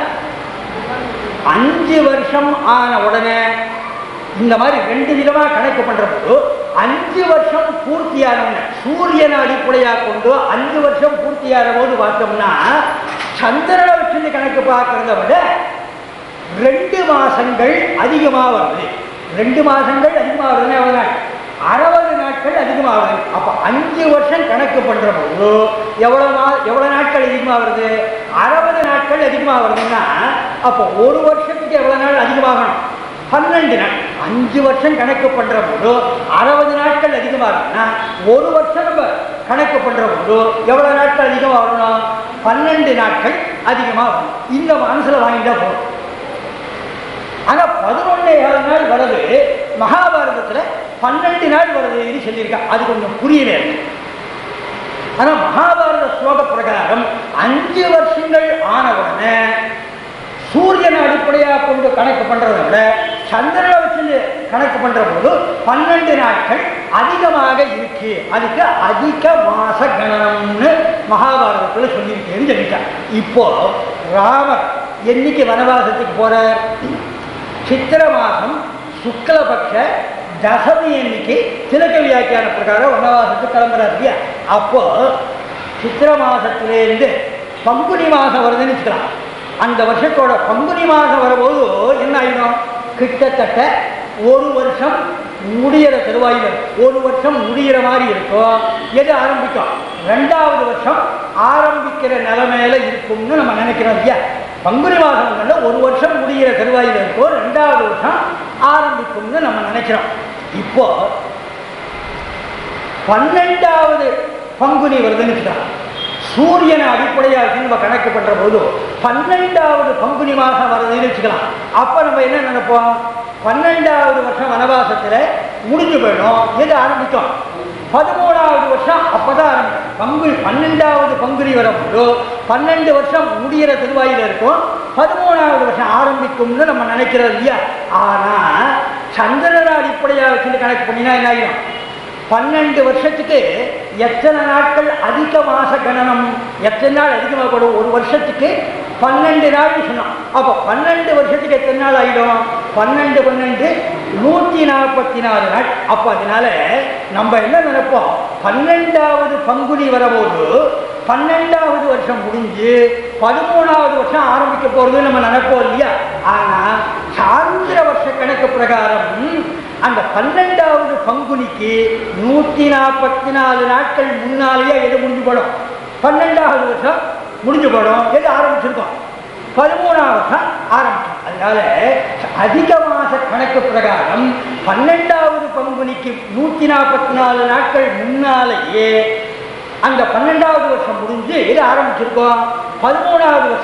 அஞ்சு வருஷம் ஆன உடனே இந்த மாதிரி ரெண்டு விதமா கணக்கு பண்ற போது அஞ்சு வருஷம் பூர்த்தியான உடனே சூரியனை அடிப்படையாக கொண்டு அஞ்சு வருஷம் பூர்த்தியான போது பார்த்தோம்னா சந்திரனை வச்சு கணக்கு பார்க்கறத விட ரெண்டு மாசங்கள் அதிகமா வருது ரெண்டு மாசங்கள் அதிகமா வருதுன்னா எவ்வளவு நாள் அறுபது நாட்கள் அதிகமா வருது அப்ப அஞ்சு வருஷம் கணக்கு பண்ற போது எவ்வளவு மா எவ்வளவு நாட்கள் அதிகமா வருது அறுபது நாட்கள் அதிகமா வருதுன்னா அப்போ ஒரு வருஷத்துக்கு எவ்வளவு நாள் அதிகமாகணும் பன்னெண்டு நாள் அஞ்சு வருஷம் கணக்கு பண்ற போது அறுபது நாட்கள் அதிகமா இருக்குன்னா ஒரு வருஷம் நம்ம கணக்கு பண்ற போது எவ்வளவு நாட்கள் அதிகமா வரணும் பன்னெண்டு நாட்கள் அதிகமா வரும் இந்த மனசுல வாங்கிட்டா போதும் ஆனா பதினொன்னே ஏழு நாள் வருது மகாபாரதத்துல பன்னெண்டு நாள் வருதுன்னு சொல்லியிருக்கா அது கொஞ்சம் புரியல எனக்கு. ஆனா மகாபாரத ஸ்லோக பிரகாரம் அஞ்சு வருஷங்கள் ஆன உடனே சூரியனை அடிப்படையாக கொண்டு கணக்கு பண்றதை விட சந்திரனை வச்சு கணக்கு பண்ற போது பன்னெண்டு நாட்கள் அதிகமாக இருக்கு அதுக்கு அதிக மாச கணனம்னு மகாபாரதத்துல சொல்லியிருக்கேன்னு சொல்லிட்டான் இப்போ ராமர் என்னைக்கு வனவாசத்துக்கு போறார் சித்திர மாதம் சுக்லபக்ஷ தசமி அன்னைக்கு திலக வியாக்கியான பிரகாரம் வனவாசத்துக்கு கிளம்புறாரு இல்லையா அப்போ சித்திர மாசத்திலேருந்து பங்குனி மாதம் வருதுன்னு வச்சுக்கலாம் அந்த வருஷத்தோட பங்குனி மாதம் வரும்போது என்ன ஆயிடும் கிட்டத்தட்ட ஒரு வருஷம் முடியிற தருவாயில் ஒரு வருஷம் முடியிற மாதிரி இருக்கும் எது ஆரம்பிக்கும் ரெண்டாவது வருஷம் ஆரம்பிக்கிற நிலைமையில இருக்கும்னு நம்ம நினைக்கிறோம் இல்லையா பங்குனி மாதங்கள்ல ஒரு வருஷம் முடிகிற தருவாயில் இருக்கும் ரெண்டாவது வருஷம் ஆரம்பிக்கும்னு நம்ம நினைக்கிறோம் இப்போ பன்னெண்டாவது பங்குனி வருதுன்னு வச்சுக்கலாம். சூரியனை அடிப்படையாக வச்சு நம்ம கணக்கு பண்ற போது பன்னெண்டாவது பங்குனி மாதம் வருதுன்னு வச்சுக்கலாம் அப்ப நம்ம என்ன நினைப்போம் பன்னெண்டாவது வருஷம் வனவாசத்துல முடிஞ்சு போயிடும் எது ஆரம்பிக்கும் பதிமூணாவது வருஷம் அப்பதான் ஆரம்பிக்கும் பங்குனி பன்னெண்டாவது பங்குனி வரும்போது பன்னெண்டு வருஷம் முடிகிற திருவாயில இருக்கும் பதிமூணாவது வருஷம் ஆரம்பிக்கும்னு நம்ம நினைக்கிறோம் இல்லையா ஆனா சந்திரனை அடிப்படையாக வச்சு கணக்கு பண்ணினா என்ன ஆயிடும் பன்னெண்டு வருஷத்துக்கு எத்தனை நாட்கள் அதிக மாச கணனம் எத்தனை நாள் அதிகமாக போடும் ஒரு வருஷத்துக்கு பன்னெண்டு நாள் சொன்னோம் அப்போ பன்னெண்டு வருஷத்துக்கு எத்தனை நாள் ஆகிடும் பன்னெண்டு பன்னெண்டு நூற்றி நாற்பத்தி நாலு நாள் அப்போ அதனால நம்ம என்ன நினைப்போம் பன்னெண்டாவது பங்குனி வரபோது பன்னெண்டாவது வருஷம் முடிஞ்சு பதிமூணாவது வருஷம் ஆரம்பிக்க போறது நம்ம நினைப்போம் இல்லையா ஆனா சாந்திர வருஷ கணக்கு பிரகாரம் அந்த பன்னெண்டாவது பங்குனிக்கு நூத்தி நாற்பத்தி நாலு நாட்கள் முன்னாலேயே எது முடிஞ்சு போடும் பன்னெண்டாவது வருஷம் முடிஞ்சு போடும் எது ஆரம்பிச்சிருக்கோம் பதிமூணாவது வருஷம் ஆரம்பிச்சோம் அதனால அதிக மாச கணக்கு பிரகாரம் பன்னெண்டாவது பங்குனிக்கு நூத்தி நாற்பத்தி நாலு நாட்கள் முன்னாலேயே அந்த பன்னெண்டாவது வருஷம் முடிஞ்சு எது ஆரம்பிச்சிருக்கோம் பதிமூணாவது வருஷம்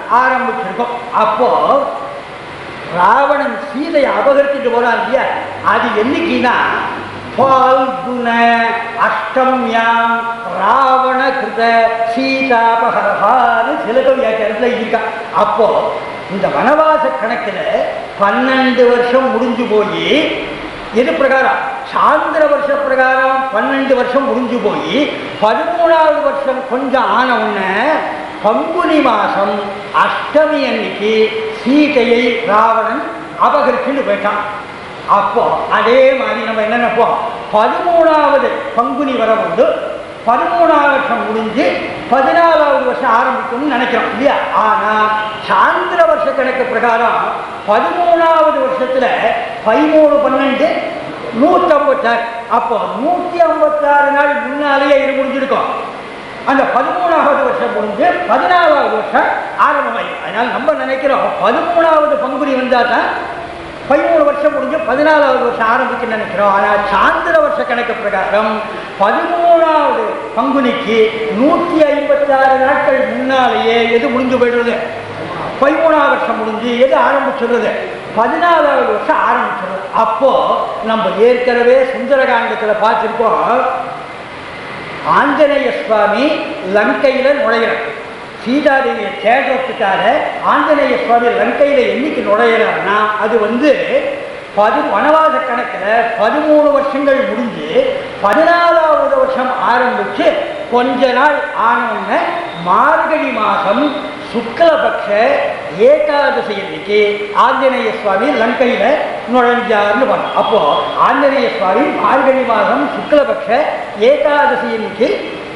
ஆரம்பிச்சிருக்கோம் அப்போ ராவணன் சீதையை அபகரிச்சுட்டு போனான் இல்லையா அது என்னைக்குன்னா பால்குண அஷ்டம்யாம் ராவண கிருத சீதாபகரபான்னு சிலக வியாக்கியானத்தில் இருக்கா அப்போ இந்த வனவாச கணக்கில் பன்னெண்டு வருஷம் முடிஞ்சு போய் எது பிரகாரம் சாந்திர வருஷ பிரகாரம் பன்னெண்டு வருஷம் முடிஞ்சு போய் பதிமூணாவது வருஷம் கொஞ்சம் ஆன உடனே பங்குனி மாசம் அஷ்டமி அன்னைக்கு சீதையை ராவணன் அபகரிச்சுட்டு போயிட்டான் அப்போ அதே மாதிரி நம்ம என்ன நினைப்போம் பதிமூணாவது பங்குனி வரவுண்டு பதிமூணாவது வருஷம் முடிஞ்சு பதினாலாவது வருஷம் ஆரம்பிக்கும்னு நினைக்கிறோம் இல்லையா ஆனா சாந்திர வருஷ கணக்கு பிரகாரம் பதிமூணாவது வருஷத்துல பதிமூணு பன்னெண்டு நூற்றி ஐம்பத்தாறு அப்போ நூற்றி ஐம்பத்தாறு நாள் முன்னாலேயே இது முடிஞ்சிருக்கும் அந்த பதிமூணாவது வருஷம் முடிஞ்சு பதினாலாவது வருஷம் ஆரம்பமாயி அதனால நம்ம நினைக்கிறோம் பதிமூணாவது பங்குனி வந்தால் தான் பதிமூணு வருஷம் முடிஞ்சு பதினாலாவது வருஷம் ஆரம்பிக்குன்னு நினைக்கிறோம் ஆனால் சாந்திர வருஷ கணக்கு பிரகாரம் பதிமூணாவது பங்குனிக்கு நூற்றி ஐம்பத்தாறு நாட்கள் முன்னாலேயே எது முடிஞ்சு போயிடுறது பதிமூணாவது வருஷம் முடிஞ்சு எது ஆரம்பிச்சிடுறது பதினாலாவது வருஷம் ஆரம்பிச்சிடுறது அப்போ நம்ம ஏற்கனவே சுந்தரகாண்டத்தில் பார்த்துருக்கோம் ஆஞ்சநேய சுவாமி லங்கையில நுழையிறார் சீதாதேவியை தேடுறதுக்காக ஆஞ்சநேய சுவாமி லங்கையில என்னைக்கு நுழையிறாருன்னா அது வந்து பதி வனவாச கணக்கில் பதிமூணு வருஷங்கள் முடிஞ்சு பதினாலாவது வருஷம் ஆரம்பிச்சு கொஞ்ச நாள் ஆனவுடனே மார்கழி மாதம் சுக்லபக்ஷ ஏகாதசி அன்னைக்கு ஆஞ்சநேய சுவாமி லங்கையில நுழைஞ்சார்னு பார்த்தோம் அப்போ ஆஞ்சநேய சுவாமி மார்கழி மாதம் சுக்லபக்ஷ ஏகாதசி அன்னைக்கு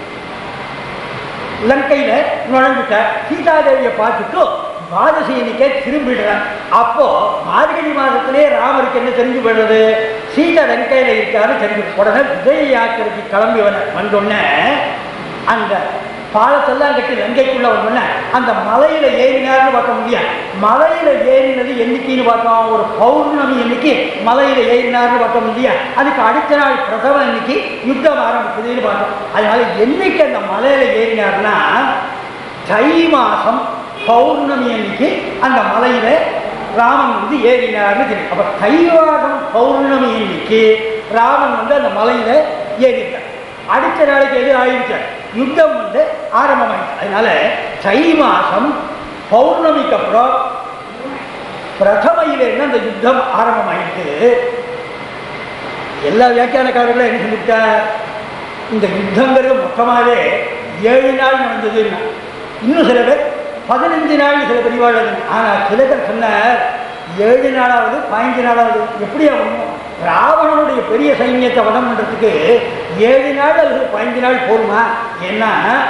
லங்கையில நுழைஞ்சிட்டார் சீதாதேவியை பார்த்துட்டு துவாதசி அன்னைக்கே திரும்பிடுறார் அப்போ மார்கழி மாதத்திலே ராமருக்கு என்ன தெரிஞ்சு போயிடுறது சீதா லங்கையில இருக்காரு தெரிஞ்சு உடனே விஜய யாத்திரைக்கு கிளம்பி வர வந்தோடனே அந்த பாலத்தெல்லாம் கட்டி லங்கைக்குள்ள வந்தோடனே அந்த மலையில ஏறினார்னு பார்க்க முடியாது மலையில ஏறினது என்னைக்குன்னு பார்த்தோம் ஒரு பௌர்ணமி அன்னைக்கு மலையில ஏறினார்னு பார்க்க முடியாது அதுக்கு அடுத்த நாள் பிரசவ அன்னைக்கு யுத்தம் ஆரம்பிச்சதுன்னு பார்த்தோம் அதனால என்னைக்கு அந்த மலையில ஏறினார்னா தை மாசம் பௌர்ணமி அன்னைக்கு அந்த மலையில ராமன் வந்து ஏறினார்னு தெரியும் அப்ப தை மாதம் பௌர்ணமி அன்னைக்கு ராமன் வந்து அந்த மலையில ஏறிட்டார் அடுத்த நாளைக்கு எது ஆயிடுச்சு யுத்தம் வந்து ஆரம்பமாயிடுச்சு அதனால தை மாசம் பௌர்ணமிக்கு அப்புறம் பிரதமையிலேருந்து அந்த யுத்தம் ஆரம்பமாயிடுச்சு எல்லா வியாக்கியானக்காரர்களும் என்ன சொல்லிட்டா இந்த யுத்தங்கிறது மொத்தமாகவே ஏழு நாள் நடந்ததுன்னா இன்னும் சில பேர் பதினஞ்சு நாள் சில பெரியவாள் ஆனால் சில பேர் சொன்னார் ஏழு நாளாவது பதினஞ்சு நாளாவது எப்படி ஆகும் ராவணனுடைய பெரிய சைன்யத்தை வதம் பண்ணுறதுக்கு ஏழு நாள் அல்லது பதினஞ்சு நாள் போருமா ஏன்னா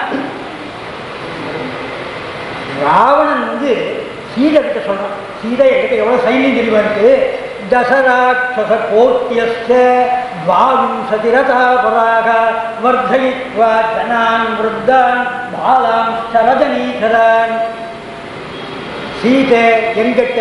ராவணன் வந்து சீதை கிட்ட சொல்றான் சீதை என்கிட்ட எவ்வளவு சைன்யம் தெரியுமா இருக்கு தசராட்சச கோட்டியஸ்ய द्वाविंशति रथापराग वर्धयित्वा जनान् वृद्धान् बालांश्च रजनीधरान् சீதை எங்கிட்ட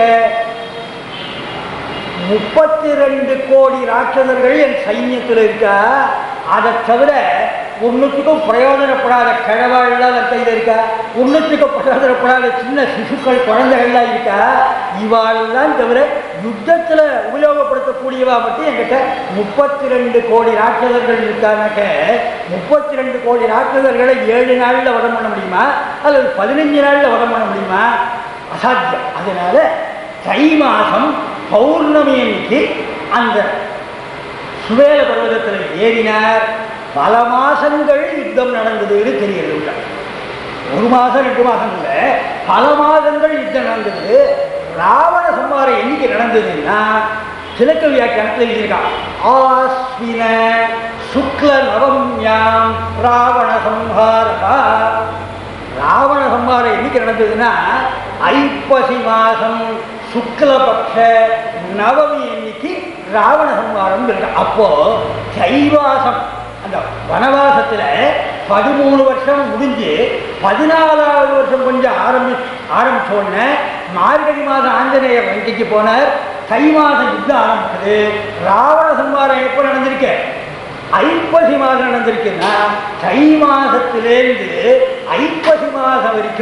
முப்பத்தி ரெண்டு கோடி ராட்சதர்கள் என் சைன்யத்தில் இருக்கா அதை தவிர ஒன்றுத்துக்கும் பிரயோஜனப்படாத கிழவாள்லாம் என் கையில் இருக்கா ஒன்றுத்துக்கும் பிரயோஜனப்படாத சின்ன சிசுக்கள் குழந்தைகள்லாம் இருக்கா இவாளெல்லாம் தவிர யுத்தத்தில் உபயோகப்படுத்தக்கூடியவா மட்டும் என்கிட்ட முப்பத்தி ரெண்டு கோடி ராட்சதர்கள் இருக்கானாக்க முப்பத்தி ரெண்டு கோடி ராட்சதர்களை ஏழு நாளில் வதம் பண்ண முடியுமா அல்லது பதினஞ்சு நாளில் வதம் பண்ண முடியுமா அசாத்தியம் அதனால தை மாதம் பௌர்ணமி அன்னைக்கு அந்த சுவேல பர்வதத்தில் ஏறினார் பல மாசங்கள் யுத்தம் நடந்ததுன்னு தெரியுது உள்ள ஒரு மாசம் ரெண்டு மாசம் இல்லை பல மாதங்கள் யுத்தம் நடந்தது ராவண சம்பாரம் என்னைக்கு நடந்ததுன்னா சிலக்க வியாக்கியானத்தில் எழுதியிருக்கான் ஆஸ்வின சுக்ல நவம்யாம் ராவண சம்ஹாரா ராவண சம்ஹாரம் என்னைக்கு நடந்ததுன்னா ஐப்பசி மாதம் சுக்லபக்ஷ நவமி அன்னைக்கு ராவண சம்ஹாரம் இருக்கு அப்போ தைவாசம் அந்த வனவாசத்துல பதிமூணு வருஷம் முடிஞ்சு பதினாலாவது வருஷம் கொஞ்சம் ஆரம்பி ஆரம்பிச்ச உடனே மார்கழி மாதம் ஆஞ்சநேயர் வங்கிக்கு போனார் தை மாதம் யுத்தம் ஆரம்பிச்சது ராவண சம்ஹாரம் எப்போ நடந்திருக்கு ஐப்பசி மாதம் நடந்திருக்குன்னா தை மாதத்திலேருந்து ஐப்பசி மாதம் வரைக்கும்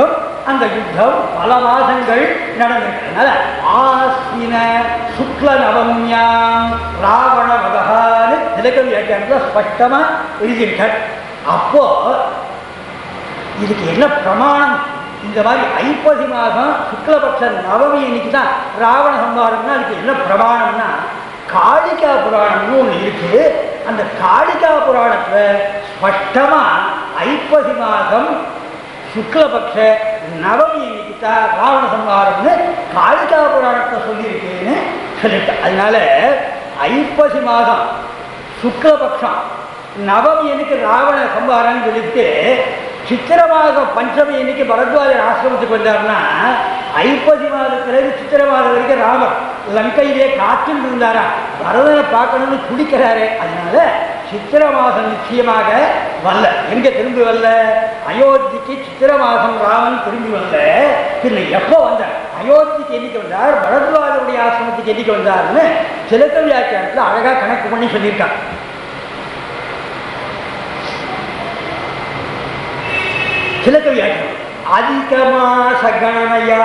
அந்த யுத்தம் பல மாதங்கள் நடந்திருக்கிறதுனால ஆசின சுக்ல நவமியாம் ராவண வதகான்னு திலகம் வியாக்கியானத்தில் ஸ்பஷ்டமா எழுதியிருக்கார் அப்போ இதுக்கு என்ன பிரமாணம் இந்த மாதிரி ஐப்பசி மாதம் சுக்லபக்ஷ நவமி அன்னைக்கு தான் ராவண சம்ஹாரம்னா அதுக்கு என்ன பிரமாணம்னா காளிகா புராணம்னு ஒன்று இருக்கு அந்த காளிகா புராணத்துல ஸ்பஷ்டமா ஐப்பசி மாதம் சுக்லபக்ஷ நவமி அன்னைக்கு தான் ராவண சம்ஹாரம்னு காளிகா புராணத்தை சொல்லியிருக்கேன்னு சொல்லிட்டு அதனால ஐப்பசி மாதம் சுக்லபக்ஷம் நவமி அன்னைக்கு ராவண சம்ஹாரம்னு சொல்லிட்டு சித்திர மாதம் பஞ்சமி அன்னைக்கு பரத்வாஜர் ஆசிரமத்துக்கு வந்தார்னா ஐப்பசி மாதத்திலிருந்து சித்திர மாதம் வரைக்கும் ராமர் லங்கையிலே காத்துட்டு இருந்தாரா பரதனை பார்க்கணும்னு துடிக்கிறாரே அதனால சித்திர மாதம் நிச்சயமாக வரல எங்க திரும்பி வரல அயோத்திக்கு சித்திர மாதம் ராமன் திரும்பி வரல பின்ன எப்போ வந்தார் அயோத்திக்கு என்னைக்கு வந்தார் பரத்வாஜருடைய ஆசிரமத்துக்கு என்னைக்கு வந்தார்னு சிலக்க வியாக்கியானத்தில் அழகா கணக்கு பண்ணி சொல்லியிருக்காங்க சிலக்க வியாக்கியம் அதிகமாச கணனையா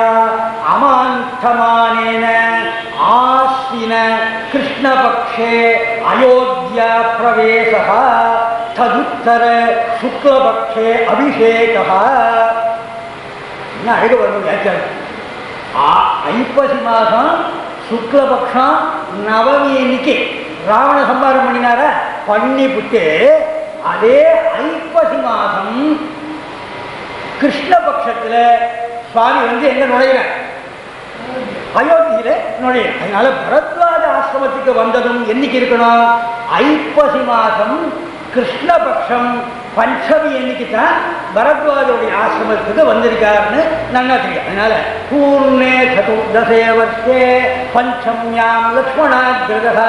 அமாந்தமானேன ஆஸ்வின கிருஷ்ணபக்ஷே அயோத்தியா பிரவேசா ததுத்தர சுக்லபக்ஷே அபிஷேகா என்ன அழகு வரும் வியாக்கியானம் ஆ- ஐப்பசி மாதம் சுக்லபக்ஷம் நவமி அன்னைக்கு ராவண சம்பாரம் பண்ணினார பண்ணி புட்டு அதே ஐப்பசி மாதம் கிருஷ்ணபக்ஷத்துல சுவாமி வந்து எங்க நுழையிறார் அயோத்தியில நுழைய அதனால பரத்வாஜ ஆசிரமத்துக்கு வந்ததும் என்னைக்கு இருக்கணும் ஐப்பசி மாதம் கிருஷ்ணபக்ஷம் பஞ்சமி என்னைக்கு தான் பரத்வாஜுடைய ஆசிரமத்துக்கு வந்திருக்காருன்னு நல்லா தெரியும் அதனால பூர்ணே சதுர்தசே வருஷே பஞ்சம்யாம் லக்ஷ்மணாகிரதா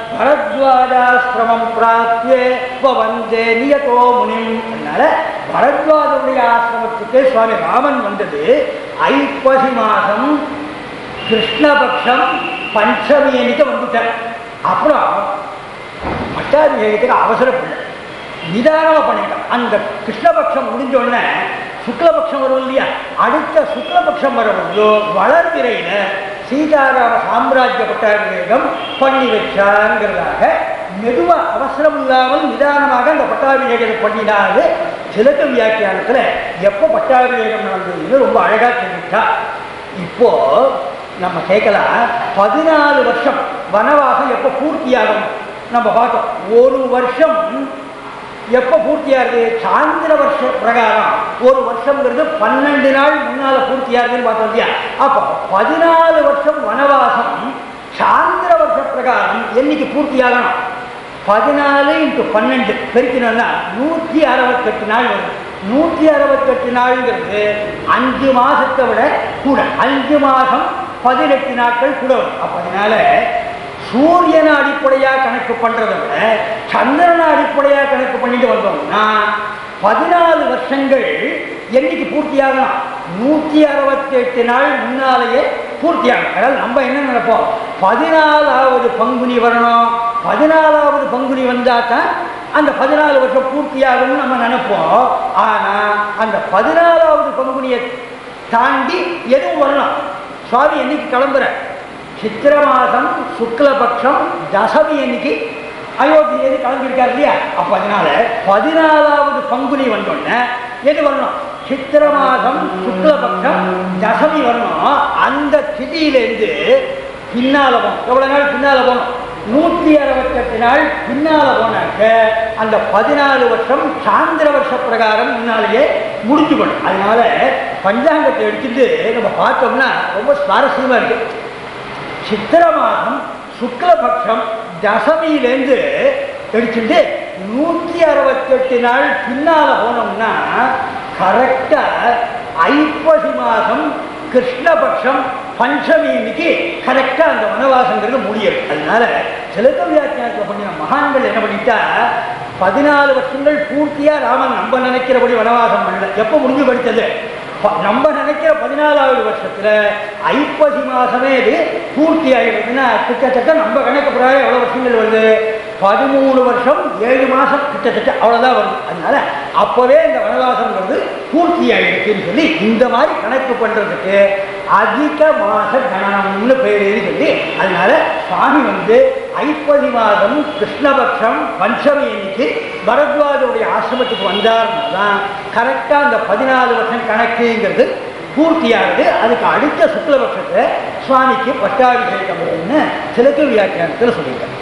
பரத்வாஜாசிரமம் பிராப்தியே வந்தே நியதோ முனிம் அதனால பரத்வாஜுடைய ஆசிரமத்துக்கு சுவாமி ராமன் வந்தது ஐப்பசி மாதம் கிருஷ்ணபக்ஷம் பஞ்சமி அன்னைக்கு வந்துட்டார் அப்புறம் பட்டாபிஷேகத்துக்கு அவசரப்படல நிதானமாக பண்ணிட்டான் அந்த கிருஷ்ணபக்ஷம் முடிஞ்ச உடனே சுக்லபக்ஷம் வரும் இல்லையா அடுத்த சுக்லபக்ஷம் வரும்போது வளர்பிறையில சீதாராம சாம்ராஜ்ய பட்டாபிஷேகம் பண்ணி வச்சாங்கிறதாக மெதுவா அவசரம் இல்லாமல் நிதானமாக அந்த பட்டாபிஷேகத்தை பண்ணினாது சிலக்க வியாக்கியானத்துல எப்போ பட்டாபிஷேகம் நடந்ததுன்னு ரொம்ப அழகா சொல்லிட்டா இப்போ நம்ம கேட்கலாம் பதினாலு வருஷம் வனவாசம் எப்போ பூர்த்தியாகும் நம்ம பார்த்தோம் ஒரு வருஷம் எப்போ பூர்த்தியாகுது சாந்திர வருஷ பிரகாரம் ஒரு வருஷம்ங்கிறது பன்னெண்டு நாள் முன்னால பூர்த்தியாகுதுன்னு பார்த்தோம் இல்லையா அப்போ பதினாலு வருஷம் வனவாசம் சாந்திர வருஷ பிரகாரம் என்னைக்கு பூர்த்தியாகணும் பதினாலு இன்ட்டு பன்னெண்டு பெருக்கினோம்னா நூற்றி அறுபத்தெட்டு நாள் வரும் நூற்றி அறுபத்தெட்டு நாளுங்கிறது அஞ்சு மாசத்தை விட கூட அஞ்சு மாசம் பதினெட்டு நாட்கள் கூட வரும் அப்ப அதனால சூரியனை அடிப்படையா கணக்கு பண்றதை விட சந்திரனை அடிப்படையா கணக்கு பண்ணிட்டு வந்தோம்னா பதினாலு வருஷங்கள் என்னைக்கு பூர்த்தியாகணும் நூற்றி அறுபத்தி எட்டு நாள் முன்னாலேயே பூர்த்தியாகும் அதாவது நம்ம என்ன நினைப்போம் பதினாலாவது பங்குனி வரணும் பதினாலாவது பங்குனி வந்தால் தான் அந்த பதினாலு வருஷம் பூர்த்தியாகும்னு நம்ம நினைப்போம் ஆனால் அந்த பதினாலாவது பங்குனியை தாண்டி எதுவும் வரணும் சுவாமி என்னைக்கு கிளம்புற சித்திர மாதம் சுக்லபக்ஷம் தசமி அன்னைக்கு அயோத்தியிலேருந்து கிளம்பியிருக்காரு இல்லையா அப்போ அதனால பதினாலாவது பங்குனி வந்தோடனே எது வரணும் சித்திர மாதம் சுக்லபக்ஷம் தசமி வரணும் அந்த திதியிலேருந்து பின்னால போகணும் எவ்வளோ நாள் பின்னால போகணும் நூற்றி அறுபத்தெட்டு நாள் பின்னால போனாக்க அந்த பதினாலு வருஷம் சாந்திர வருஷ பிரகாரம் முன்னாலேயே முடிஞ்சுக்கணும் அதனால பஞ்சாங்கத்தை எடுத்துட்டு நம்ம பார்த்தோம்னா ரொம்ப சுவாரஸ்யமா இருக்கு சித்திர மாதம் சுக்லபக்ஷம் தசமியிலேருந்து எடுத்துட்டு நூற்றி அறுபத்தெட்டு நாள் பின்னால போனோம்னா கரெக்டா ஐப்பசி மாதம் கிருஷ்ணபக்ஷம் பஞ்சமி இன்னைக்கு கரெக்டாக அந்த வனவாசங்கிறது முடியும் அதனால சிலக்க வியாக்கியானத்தில் பண்ணின மகான்கள் என்ன பண்ணிட்டா பதினாலு வருஷங்கள் பூர்த்தியா ராமன் நம்ம நினைக்கிறபடி வனவாசம் பண்ணல எப்போ முடிஞ்சு படித்தது ப- நம்ம நினைக்கிற பதினாலாவது வருஷத்துல ஐப்பசி மாசமே இது பூர்த்தி ஆகிடுதுன்னா கிட்டத்தட்ட நம்ம கணக்கு பிரகாரம் எவ்வளவு வருஷங்கள் வருது பதிமூணு வருஷம் ஏழு மாசம் கிட்டத்தட்ட அவ்வளவுதான் வருது அதனால அப்பவே இந்த வனவாசம்ங்கிறது பூர்த்தி ஆயிடுச்சுன்னு சொல்லி இந்த மாதிரி கணக்கு பண்றதுக்கு அதிக மாச கணனம்னு பேருன்னு சொல்லி அதனால சுவாமி வந்து ஐப்பதி மாதம் கிருஷ்ணபக்ஷம் பஞ்சமி அன்னைக்கு பரத்வாஜருடைய ஆசிரமத்துக்கு வந்தார்னா தான் கரெக்டாக அந்த பதினாலு வருஷம் கணக்குங்கிறது பூர்த்தியாகுது அதுக்கு அடுத்த சுக்லபக்ஷத்தை சுவாமிக்கு பட்டாபிஷேகம் வரும்னு சிலக்கு வியாக்கியானத்தில் சொல்லியிருக்காங்க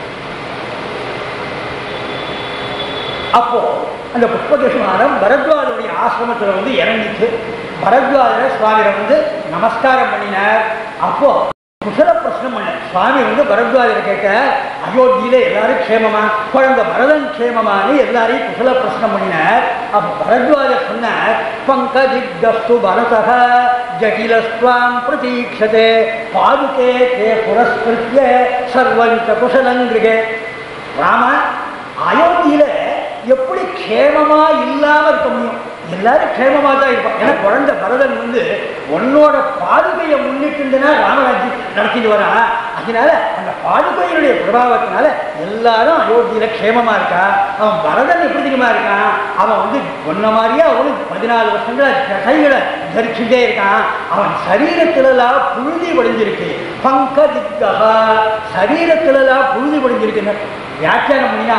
அப்போ அந்த புஷ்பகிருஷ்ணாரம் பரத்வாஜருடைய ஆசிரமத்தில் வந்து இறங்கிச்சு பரத்வாஜரை சுவாமியை வந்து நமஸ்காரம் பண்ணினார் அப்போ குசல பிரச்சனம் பண்ண சுவாமி வந்து பரத்வாஜரை கேட்ட அயோத்தியில எல்லாரும் க்ஷேமமா குழந்தை பரதன் க்ஷேமமான்னு எல்லாரையும் குசல பிரச்சனம் பண்ணினார் அப்ப பரத்வாஜர் சொன்னார் பங்கஜிகஸ்து பரதः ஜட்டிலஸ்வாம் பிரதீட்சதே பாதுகே தே புரஸ்கிருத்திய சர்வஞ்ச குசலங்கிருகே ராமா அயோத்தியில எப்படி க்ஷேமமா இல்லாம இருக்க முடியும் எல்லாரும் க்ஷேமமா தான் இருப்பான் ஏன்னா குழந்தை பரதன் வந்து உன்னோட பாதுகையை முன்னிட்டுனா ராமராஜ்யம் நடத்திட்டு வரா அதனால அந்த பாதுகையினுடைய பிரபாவத்தினால எல்லாரும் அயோத்தியில க்ஷேமமா இருக்கா அவன் பரதன் எப்படி தெரியுமா இருக்கான் அவன் வந்து ஒன்ன மாதிரியே அவனும் பதினாலு வருஷங்களா கைகளை தரிச்சுட்டே இருக்கான் அவன் சரீரத்திலலாம் புழுதி வடிஞ்சிருக்கு பங்கதிக்கா சரீரத்திலலாம் புழுதி வடிஞ்சிருக்குன்னு வியாக்கியானம் பண்ணினா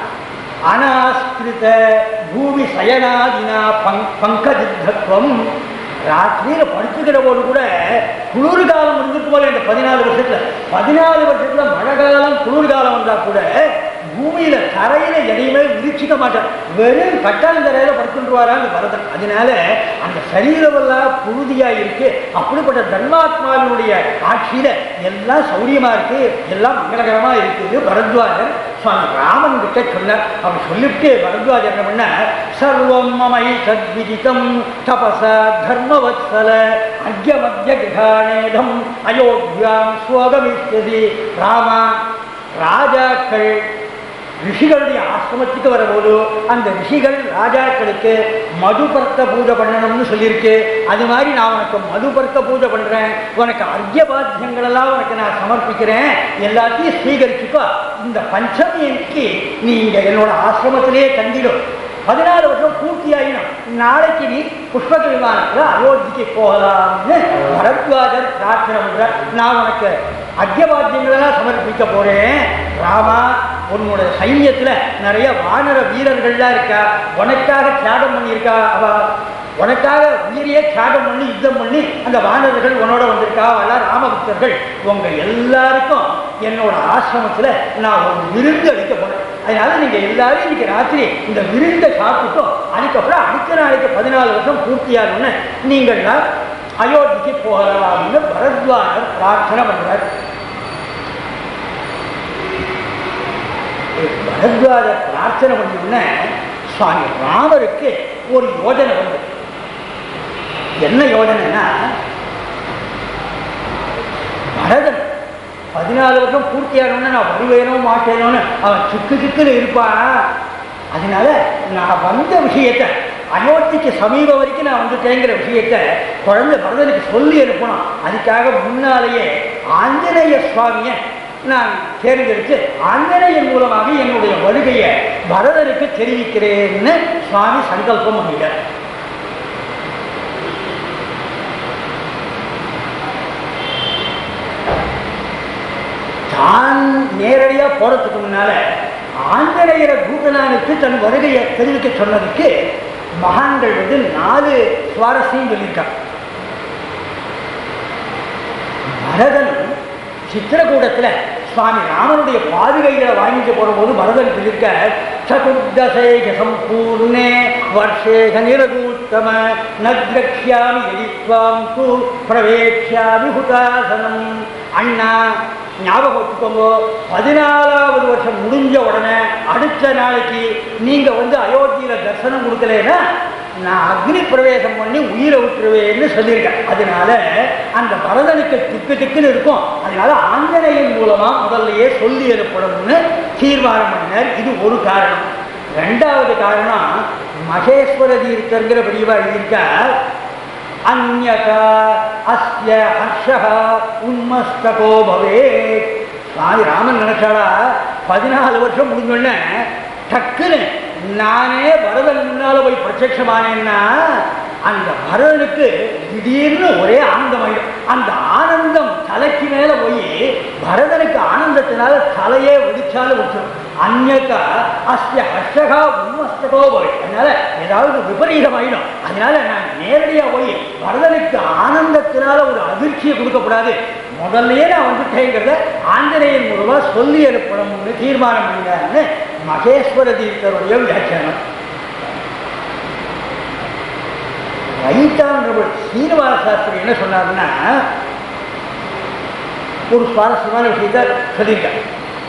அனாஸ்கிருத பூமி சயனாதினா பங் பங்கதித்தத்துவம் ராத்திரியில படுத்துக்கிற போது கூட குளிர் காலம் இருந்துட்டு போல இந்த பதினாலு வருஷத்துல பதினாலு வருஷத்துல மழை காலம் குளிர் காலம் வந்தா கூட பூமியில தரையில எதையுமே விரிச்சிக்க மாட்டான் வெறும் கட்டாந்தரையில படுத்துருவாரா அந்த பரதன் அதனால அந்த சரீரமெல்லாம் புழுதியா இருக்கு அப்படிப்பட்ட தர்மாத்மாவினுடைய ஆட்சியில எல்லாம் சௌரியமா இருக்கு எல்லாம் மங்களகரமா இருக்குது பரத்வாஜர் சுவாமி ராமன் கிட்ட சொன்னார் அவர் சொல்லிவிட்டு பரத்வாஜர் என்ன பண்ணார் சர்வம் மமை சத்விதிதம் தபச தர்மவத்சல அக்ய மத்திய கிரகாணேதம் அயோத்தியாம் சுவகமிஷ்யதி ராமா ராஜாக்கள் ரிஷிகளுடைய ஆசிரமத்துக்கு வரும்போது அந்த ரிஷிகள் ராஜாக்களுக்கு மதுபர்த்த பூஜை பண்ணணும்னு சொல்லியிருக்கு அது மாதிரி நான் உனக்கு மதுபர்த்த பூஜை பண்றேன் உனக்கு அர்க்கிய பாத்தியங்கள் எல்லாம் உனக்கு நான் சமர்ப்பிக்கிறேன் எல்லாத்தையும் ஸ்வீகரிச்சுக்கோ இந்த பஞ்சமி அன்னைக்கு நீ இங்க என்னோட ஆசிரமத்திலேயே தங்கிடும் பதினாலு வருஷம் பூர்த்தியாயினும் நாளைக்கு நீ புஷ்பக விமானத்தில் அயோத்திக்கு போகலாம்னு பரத்வாஜர் பிரார்த்தனை பண்ற நான் உனக்கு அர்க்கியவாத்தியங்களெல்லாம் சமர்ப்பிக்க போறேன் ராமா உன்னோட சைன்யத்துல நிறைய வானர வீரர்கள்லாம் இருக்கா உனக்காக தியாகம் பண்ணியிருக்கா அவ உனக்காக உயிரையே தியாகம் பண்ணி யுத்தம் பண்ணி அந்த வானரர்கள் உன்னோட வந்திருக்கா அவெல்லாம் ராமபக்தர்கள் உங்க எல்லாருக்கும் என்னோட ஆசிரமத்துல நான் ஒரு விருந்து அளிக்க போறேன் அதனால நீங்க எல்லாரும் இன்னைக்கு ராத்திரி இந்த விருந்தை சாப்பிட்டோம் அதுக்கப்புறம் அடுத்த நாளைக்கு பதினாலு வருஷம் பூர்த்தியாகணும்னு நீங்கள்லாம் அயோத்திக்கு போகலாம்னு பரத்வாஜர் பிரார்த்தனை பண்றார் பரத்வாஜர் பிரார்த்தனை பண்ணோடனே சுவாமி ராமருக்கு ஒரு யோஜனை வந்து என்ன யோஜனைன்னா பரதன் பதினாலு வருஷம் பூர்த்தியாகணும்னு நான் வருவேனோ மாட்டேனோன்னு அவன் சிக்கு சிக்குன்னு இருப்பான் அதனால நான் வந்த விஷயத்தை அயோத்திக்கு சமீபம் வரைக்கும் நான் வந்துட்டேங்கிற விஷயத்தை குழந்தை பரதனுக்கு சொல்லி அனுப்பணும் அதுக்காக முன்னாலேயே ஆஞ்சநேய சுவாமியை நான் தேர்ந்தெடுத்து ஆஞ்சநேயன் மூலமாக என்னுடைய வருகையை பரதனுக்கு தெரிவிக்கிறேன்னு சுவாமி சங்கல்பம் பண்ணிட்டார் தான் நேரடியா போறதுக்கு முன்னால ஆஞ்சநேயரை தூதனானுக்கு தன் வருகையை தெரிவிக்க சொன்னதுக்கு மகான்கள் வந்து நாலு சுவாரஸ்யம் சொல்லியிருக்காங்க பரதன் சித்திரகூடத்துல சுவாமி ராமனுடைய பாதுகைகளை வாங்கிட்டு போகும்போது பரதன் சொல்லியிருக்க சதுர்தசேக சம்பூர்ணே வர்ஷேக நிரதூத்தம நத்ரக்ஷாமி எடித்வாம் து பிரவேக்ஷாமி ஹுதாசனம் அண்ணா ஞாபகம் வச்சுக்கோங்க பதினாலாவது வருஷம் முடிஞ்ச உடனே அடுத்த நாளைக்கு நீங்க வந்து அயோத்தியில தரிசனம் கொடுக்கலைன்னா நான் அக்னி பிரவேசம் பண்ணி உயிரை விட்டுருவேன்னு சொல்லியிருக்கேன் அதனால அந்த பரதனுக்கு திக்கு திக்குன்னு இருக்கும் அதனால ஆஞ்சநேயன் மூலமா முதல்லயே சொல்லி ஏற்படும்னு தீர்மானம் பண்ணினார் இது ஒரு காரணம் ரெண்டாவது காரணம் மகேஸ்வர தீர்த்தங்கிற பெரியவா எழுதியிருக்கார் அந்யதா அஸ்ய ஹர்ஷः உன்மஸ்தகோ பவேத் சுவாமி ராமன் நினைச்சாடா பதினாலு வருஷம் முடிஞ்சோடனே டக்குன்னு நானே பரதன் முன்னால போய் பிரத்யட்சமானேன்னா அந்த பரதனுக்கு திடீர்னு ஒரே ஆனந்தமாயிடும் அந்த ஆனந்தம் தலைக்கு மேல போய் பரதனுக்கு ஆனந்தத்தினால தலையே வெடிச்சாலும் விட்டுரும் அந்நக்கா அஸ்ய ஹர்ஷகா உன்மஸ்தகோ போய் அதனால ஏதாவது விபரீதமாயிடும் அதனால நான் நேரடியா போய் பரதனுக்கு ஆனந்தத்தினால ஒரு அதிர்ச்சியை கொடுக்கக்கூடாது முதல்லயே நான் வந்துட்டேங்கிறத ஆஞ்சநேயன் மூலமா சொல்லி ஏற்படும்னு தீர்மானம் பண்ணினார்னு மகேஸ்வர தீர்த்தருடைய வியாக்கியானம் ரைட்டான்றவர் சீனிவாச சாஸ்திரி என்ன சொன்னார்னா ஒரு சுவாரஸ்யமான விஷயத்தை சொல்லியிருக்கார்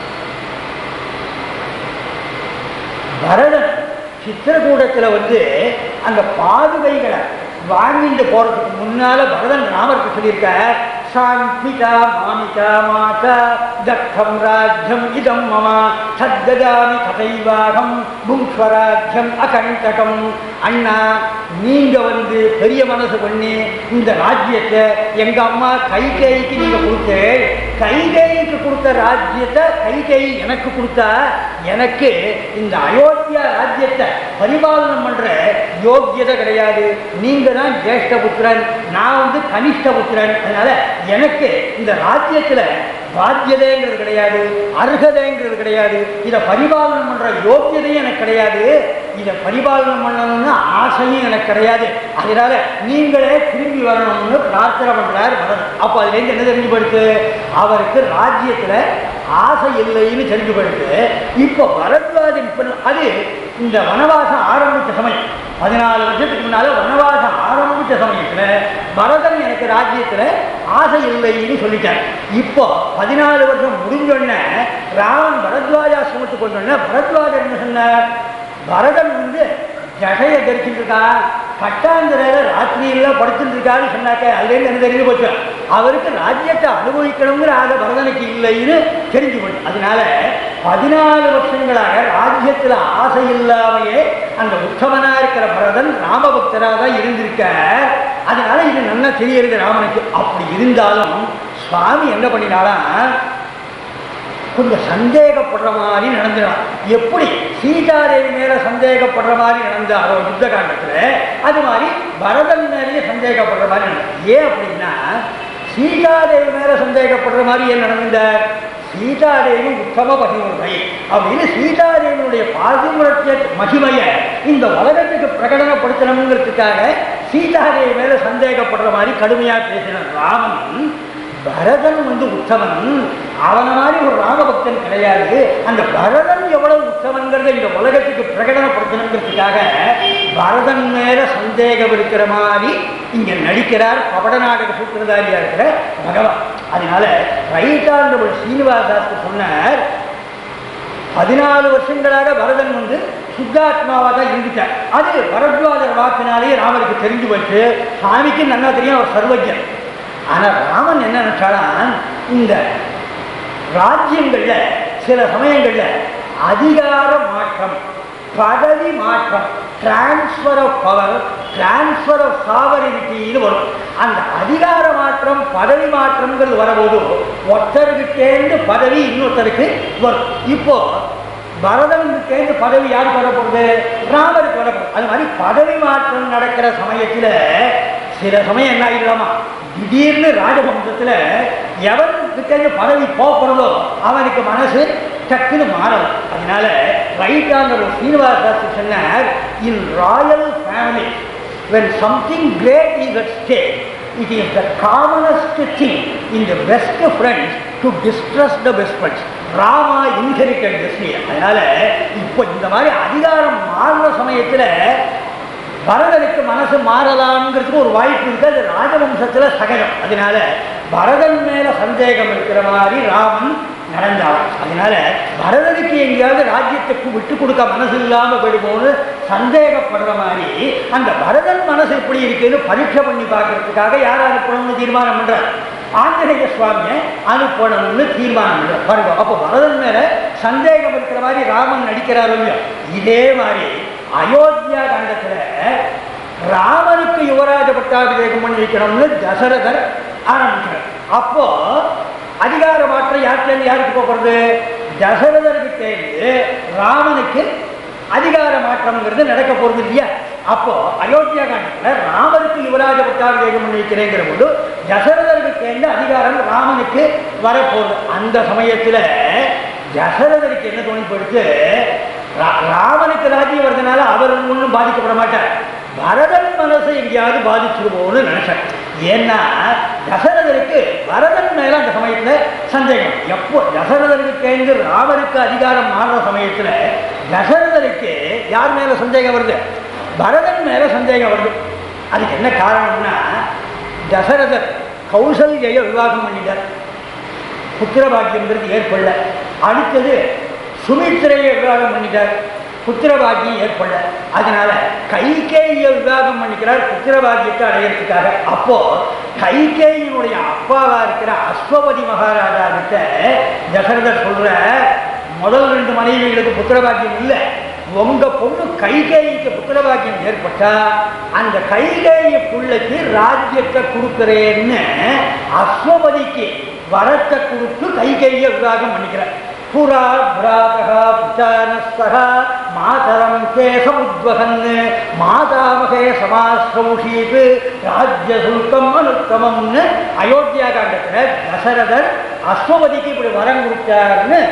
பரதன் சித்திரக்கூடத்தில் வந்து அந்த பாதுகைகளை வாங்கிட்டு போறதுக்கு முன்னால பரதன் ராமருக்கு சொல்லியிருக்கார் சாந்திகா மாமிகா மாதா தத்தம் ராஜ்யம் இதம் மம சத்ததாமி கதைவாகம் புங்ஸ்வராஜ்யம் அகண்டகம் அண்ணா நீங்க வந்து பெரிய மனசு பண்ணி இந்த ராஜ்யத்தை எங்க அம்மா கைகேயிக்கு நீங்க கொடுத்து கைகேயிக்கு கொடுத்த ராஜ்யத்தை கைகேயி எனக்கு கொடுத்தா எனக்கு இந்த அயோத்தியா ராஜ்யத்தை பரிபாலனம் பண்ற யோக்கியதை கிடையாது நீங்க தான் ஜேஷ்ட புத்திரன் நான் வந்து கனிஷ்ட புத்திரன் அதனால எனக்கு இந்த ராஜ்யத்துல பாத்தியதைங்கிறது கிடையாது அருகதைங்கிறது கிடையாது இதை பரிபாலனம் பண்ற யோக்கியதையும் எனக்கு கிடையாது இதை பரிபாலனம் பண்ணணும்னு ஆசையும் எனக்கு கிடையாது அதனால நீங்களே திரும்பி வரணும்னு பிரார்த்தனை பண்றார் பரதன் அப்போ அதுலேருந்து என்ன தெரிஞ்சு போயிடுது அவருக்கு ராஜ்யத்துல ஆசை இல்லைன்னு தெரிஞ்சு போயிடுது இப்போ பரத்வாஜன் இப்ப அது இந்த வனவாசம் ஆரம்பிச்ச சமயம் பதினாலு வருஷத்துக்கு முன்னால வனவாசம் ஆரம்பிச்ச சமயத்துல பரதன் எனக்கு ராஜ்யத்துல ஆசை இல்லைன்னு சொல்லிட்டார் இப்போ பதினாலு வருஷம் முடிஞ்சோடனே ராவன் பரத்வாஜாசிரமத்துக்கு கொண்டோடனே பரத்வாஜர் என்ன சொன்னார் பரதன் வந்து ஜடையை தரிச்சுட்டு இருக்கான் கட்டாந்திரையில ராத்திரியெல்லாம் படுத்துட்டு இருக்காருன்னு சொன்னாக்க அதுலேருந்து என்ன தெரிஞ்சு போச்சு அவருக்கு ராஜ்யத்தை அனுபவிக்கணுங்கிற ஆக பரதனுக்கு இல்லைன்னு தெரிஞ்சு போச்சு அதனால பதினாலு வருஷங்களாக ராஜ்யத்துல ஆசை இல்லாமையே அந்த உத்தமனா இருக்கிற பரதன் ராமபக்தராக தான் இருந்திருக்க அதனால இது நல்லா தெரியுது ராமனுக்கு அப்படி இருந்தாலும் சுவாமி என்ன பண்ணினாலாம் கொஞ்சம் சந்தேகப்படுற மாதிரி நடந்துடான் எப்படி சீதாதேவி மேல சந்தேகப்படுற மாதிரி நடந்தாரோ யுத்த காண்டத்துல அது மாதிரி பரதன் மேலேயே சந்தேகப்படுற மாதிரி நடந்தது ஏன் அப்படின்னா சீதாதேவி மேல சந்தேகப்படுற மாதிரி ஏன் நடந்தார் சீதாதேவி உத்தம பதிமுறை அப்படின்னு சீதாதேவியுடைய பாதிமுரத்திய மகிமையை இந்த உலகத்துக்கு பிரகடனப்படுத்தணுங்கிறதுக்காக சீதாதேவி மேல சந்தேகப்படுற மாதிரி கடுமையா பேசின ராமன் பரதன் வந்து உத்தமன் அவன மாதிரி ஒரு ராமபக்தன் கிடையாது அந்த பரதன் எவ்வளவு உத்தமன்கிறத இந்த உலகத்துக்கு பிரகடனப்படுத்தணுங்கிறதுக்காக பரதன் மேல சந்தேகம் இருக்கிற மாதிரி இங்க நடிக்கிறார் பபட நாடக சூத்திரதாரியா இருக்கிற பகவான் அதனால ரைட்டாண்ட ஒரு சீனிவாசாஸ்க்கு சொன்னார் பதினாலு வருஷங்களாக பரதன் வந்து சுத்தாத்மாவாக தான் இருந்துட்டார் அது பரத்வாஜர் வாக்கினாலேயே ராமருக்கு தெரிஞ்சு போச்சு சாமிக்கு நல்லா தெரியும் அவர் சர்வஜன் ஆனா ராமன் என்ன நினைச்சானா இந்த ராஜ்யங்கள்ல சில சமயங்கள்ல அதிகார மாற்றம் பதவி மாற்றம் transfer of power transfer of சாவரிட்டின்னு வரும் அந்த அதிகார மாற்றம் பதவி மாற்றம்ங்கிறது வரும்போது ஒருத்தருக்கிட்டேருந்து பதவி இன்னொருத்தருக்கு வரும் இப்போ பரதனுக்கு பதவி யாருக்கு வரப்போகுது ராமருக்கு வரப்போகுது அது மாதிரி பதவி மாற்றம் நடக்கிற சமயத்துல சில சமயம் என்ன ஆகிடலாமா திடீர்னு ராஜவம்சத்துல எவனுக்கு பதவி போகிறதோ அவனுக்கு மனசு டக்குன்னு மாறலாம் அதனால ரைட்டான ஒரு சீனிவாச சாஸ்திரி சொன்னார் in royal family when something great is at stake, it is the commonest thing in the best friends to distrust the best friends. Rama inherited this அதனால இப்போ இந்த மாதிரி அதிகாரம் மாறுற சமயத்துல பரதனுக்கு மனசு மாறலாம்ங்கிறதுக்கு ஒரு வாய்ப்பு இருக்கு அது ராஜவம்சத்துல சகஜம் அதனால பரதன் மேல சந்தேகம் இருக்கிற மாதிரி ராமன் நடந்தார் அதனால பரதனுக்கு எங்கேயாவது ராஜ்யத்துக்கு விட்டு கொடுக்க மனசு இல்லாம போயிடுமோன்னு சந்தேகப்படுற மாதிரி அந்த பரதன் மனசு எப்படி இருக்குன்னு பரீட்சை பண்ணி பார்க்கறதுக்காக யார் அனுப்பணும்னு தீர்மானம் பண்றார் ஆஞ்சநேய சுவாமியை அனுப்பணும்னு தீர்மானம் பண்றார் பாருங்க அப்போ பரதன் மேல சந்தேகம் இருக்கிற மாதிரி ராமன் நடிக்கிறாரோ இல்லையோ இதே மாதிரி அயோத்தியா காண்டத்துல ராமனுக்கு யுவராஜ பட்டாபிஷேகம் பண்ணி வைக்கணும்னு தசரதர் ஆரம்பிக்கிறார் அப்போ அதிகார மாற்றம் யார்கிட்ட யாருக்கு போகிறது தசரதர்கிட்டேருந்து ராமனுக்கு அதிகார மாற்றம்ங்கிறது நடக்க போறது இல்லையா அப்போ அயோத்தியா காண்டத்துல ராமருக்கு யுவராஜ பட்டாபிஷேகம் பண்ணிக்கிறேங்கிற போது தசரதருக்கு சேர்ந்த அதிகாரம் ராமனுக்கு வரப்போகுது அந்த சமயத்துல தசரதருக்கு என்ன தோணி போயிடுச்சு ரா- ராமனுக்கு ராஜ்யம் வருதுனால அவர் ஒன்றும் பாதிக்கப்பட மாட்டார் பரதன் மனசை எங்கேயாவது பாதிச்சிருவோம்னு நினைச்சேன் ஏன்னா தசரதருக்கு பரதன் மேல அந்த சமயத்துல சந்தேகம் எப்போ தசரதருக்கு சேர்ந்து ராமனுக்கு அதிகாரம் மாறுற சமயத்துல தசரதருக்கு யார் மேல சந்தேகம் வருது பரதன் மேல சந்தேகம் வருது அதுக்கு என்ன காரணம்னா தசரதர் கௌசல்யை விவாகம் பண்ணிட்டார் புத்திர பாக்கியம்ங்கிறது ஏற்படல அடுத்தது சுமித்திரையை விவாகம் பண்ணிட்டார் புத்திர பாக்கியம் ஏற்படல அதனால கைகேயியை விவாகம் பண்ணிக்கிறார் புத்திர பாக்கியத்தை அடையிறதுக்காக அப்போ கைகேயினுடைய அப்பாவா இருக்கிற அஸ்வபதி மகாராஜா கிட்ட தசரதர் சொல்ற முதல் ரெண்டு மனைவிகளுக்கு புத்திர பாக்கியம் இல்லை உங்க பொண்ணு கைகேயிக்கு புத்திர பாக்கியம் ஏற்பட்டா அந்த கைகேயி பிள்ளைக்கு ராஜ்யத்தை கொடுக்கிறேன்னு அஸ்வபதிக்கு வரத்தை கொடுத்து கைகேயை விவாகம் பண்ணிக்கிறார் புரா பிராதகா புத்தானஸ்தகா மாதரம் கேசமுத்வகன் மாதாமகே சமாஸ்ரௌஷீப் ராஜ்ய சுல்கம் அனுத்தமம்னு அயோத்தியா காண்டத்தில் தசரதர் அஸ்வபதிக்கு இப்படி வரம் கொடுத்தாருன்னு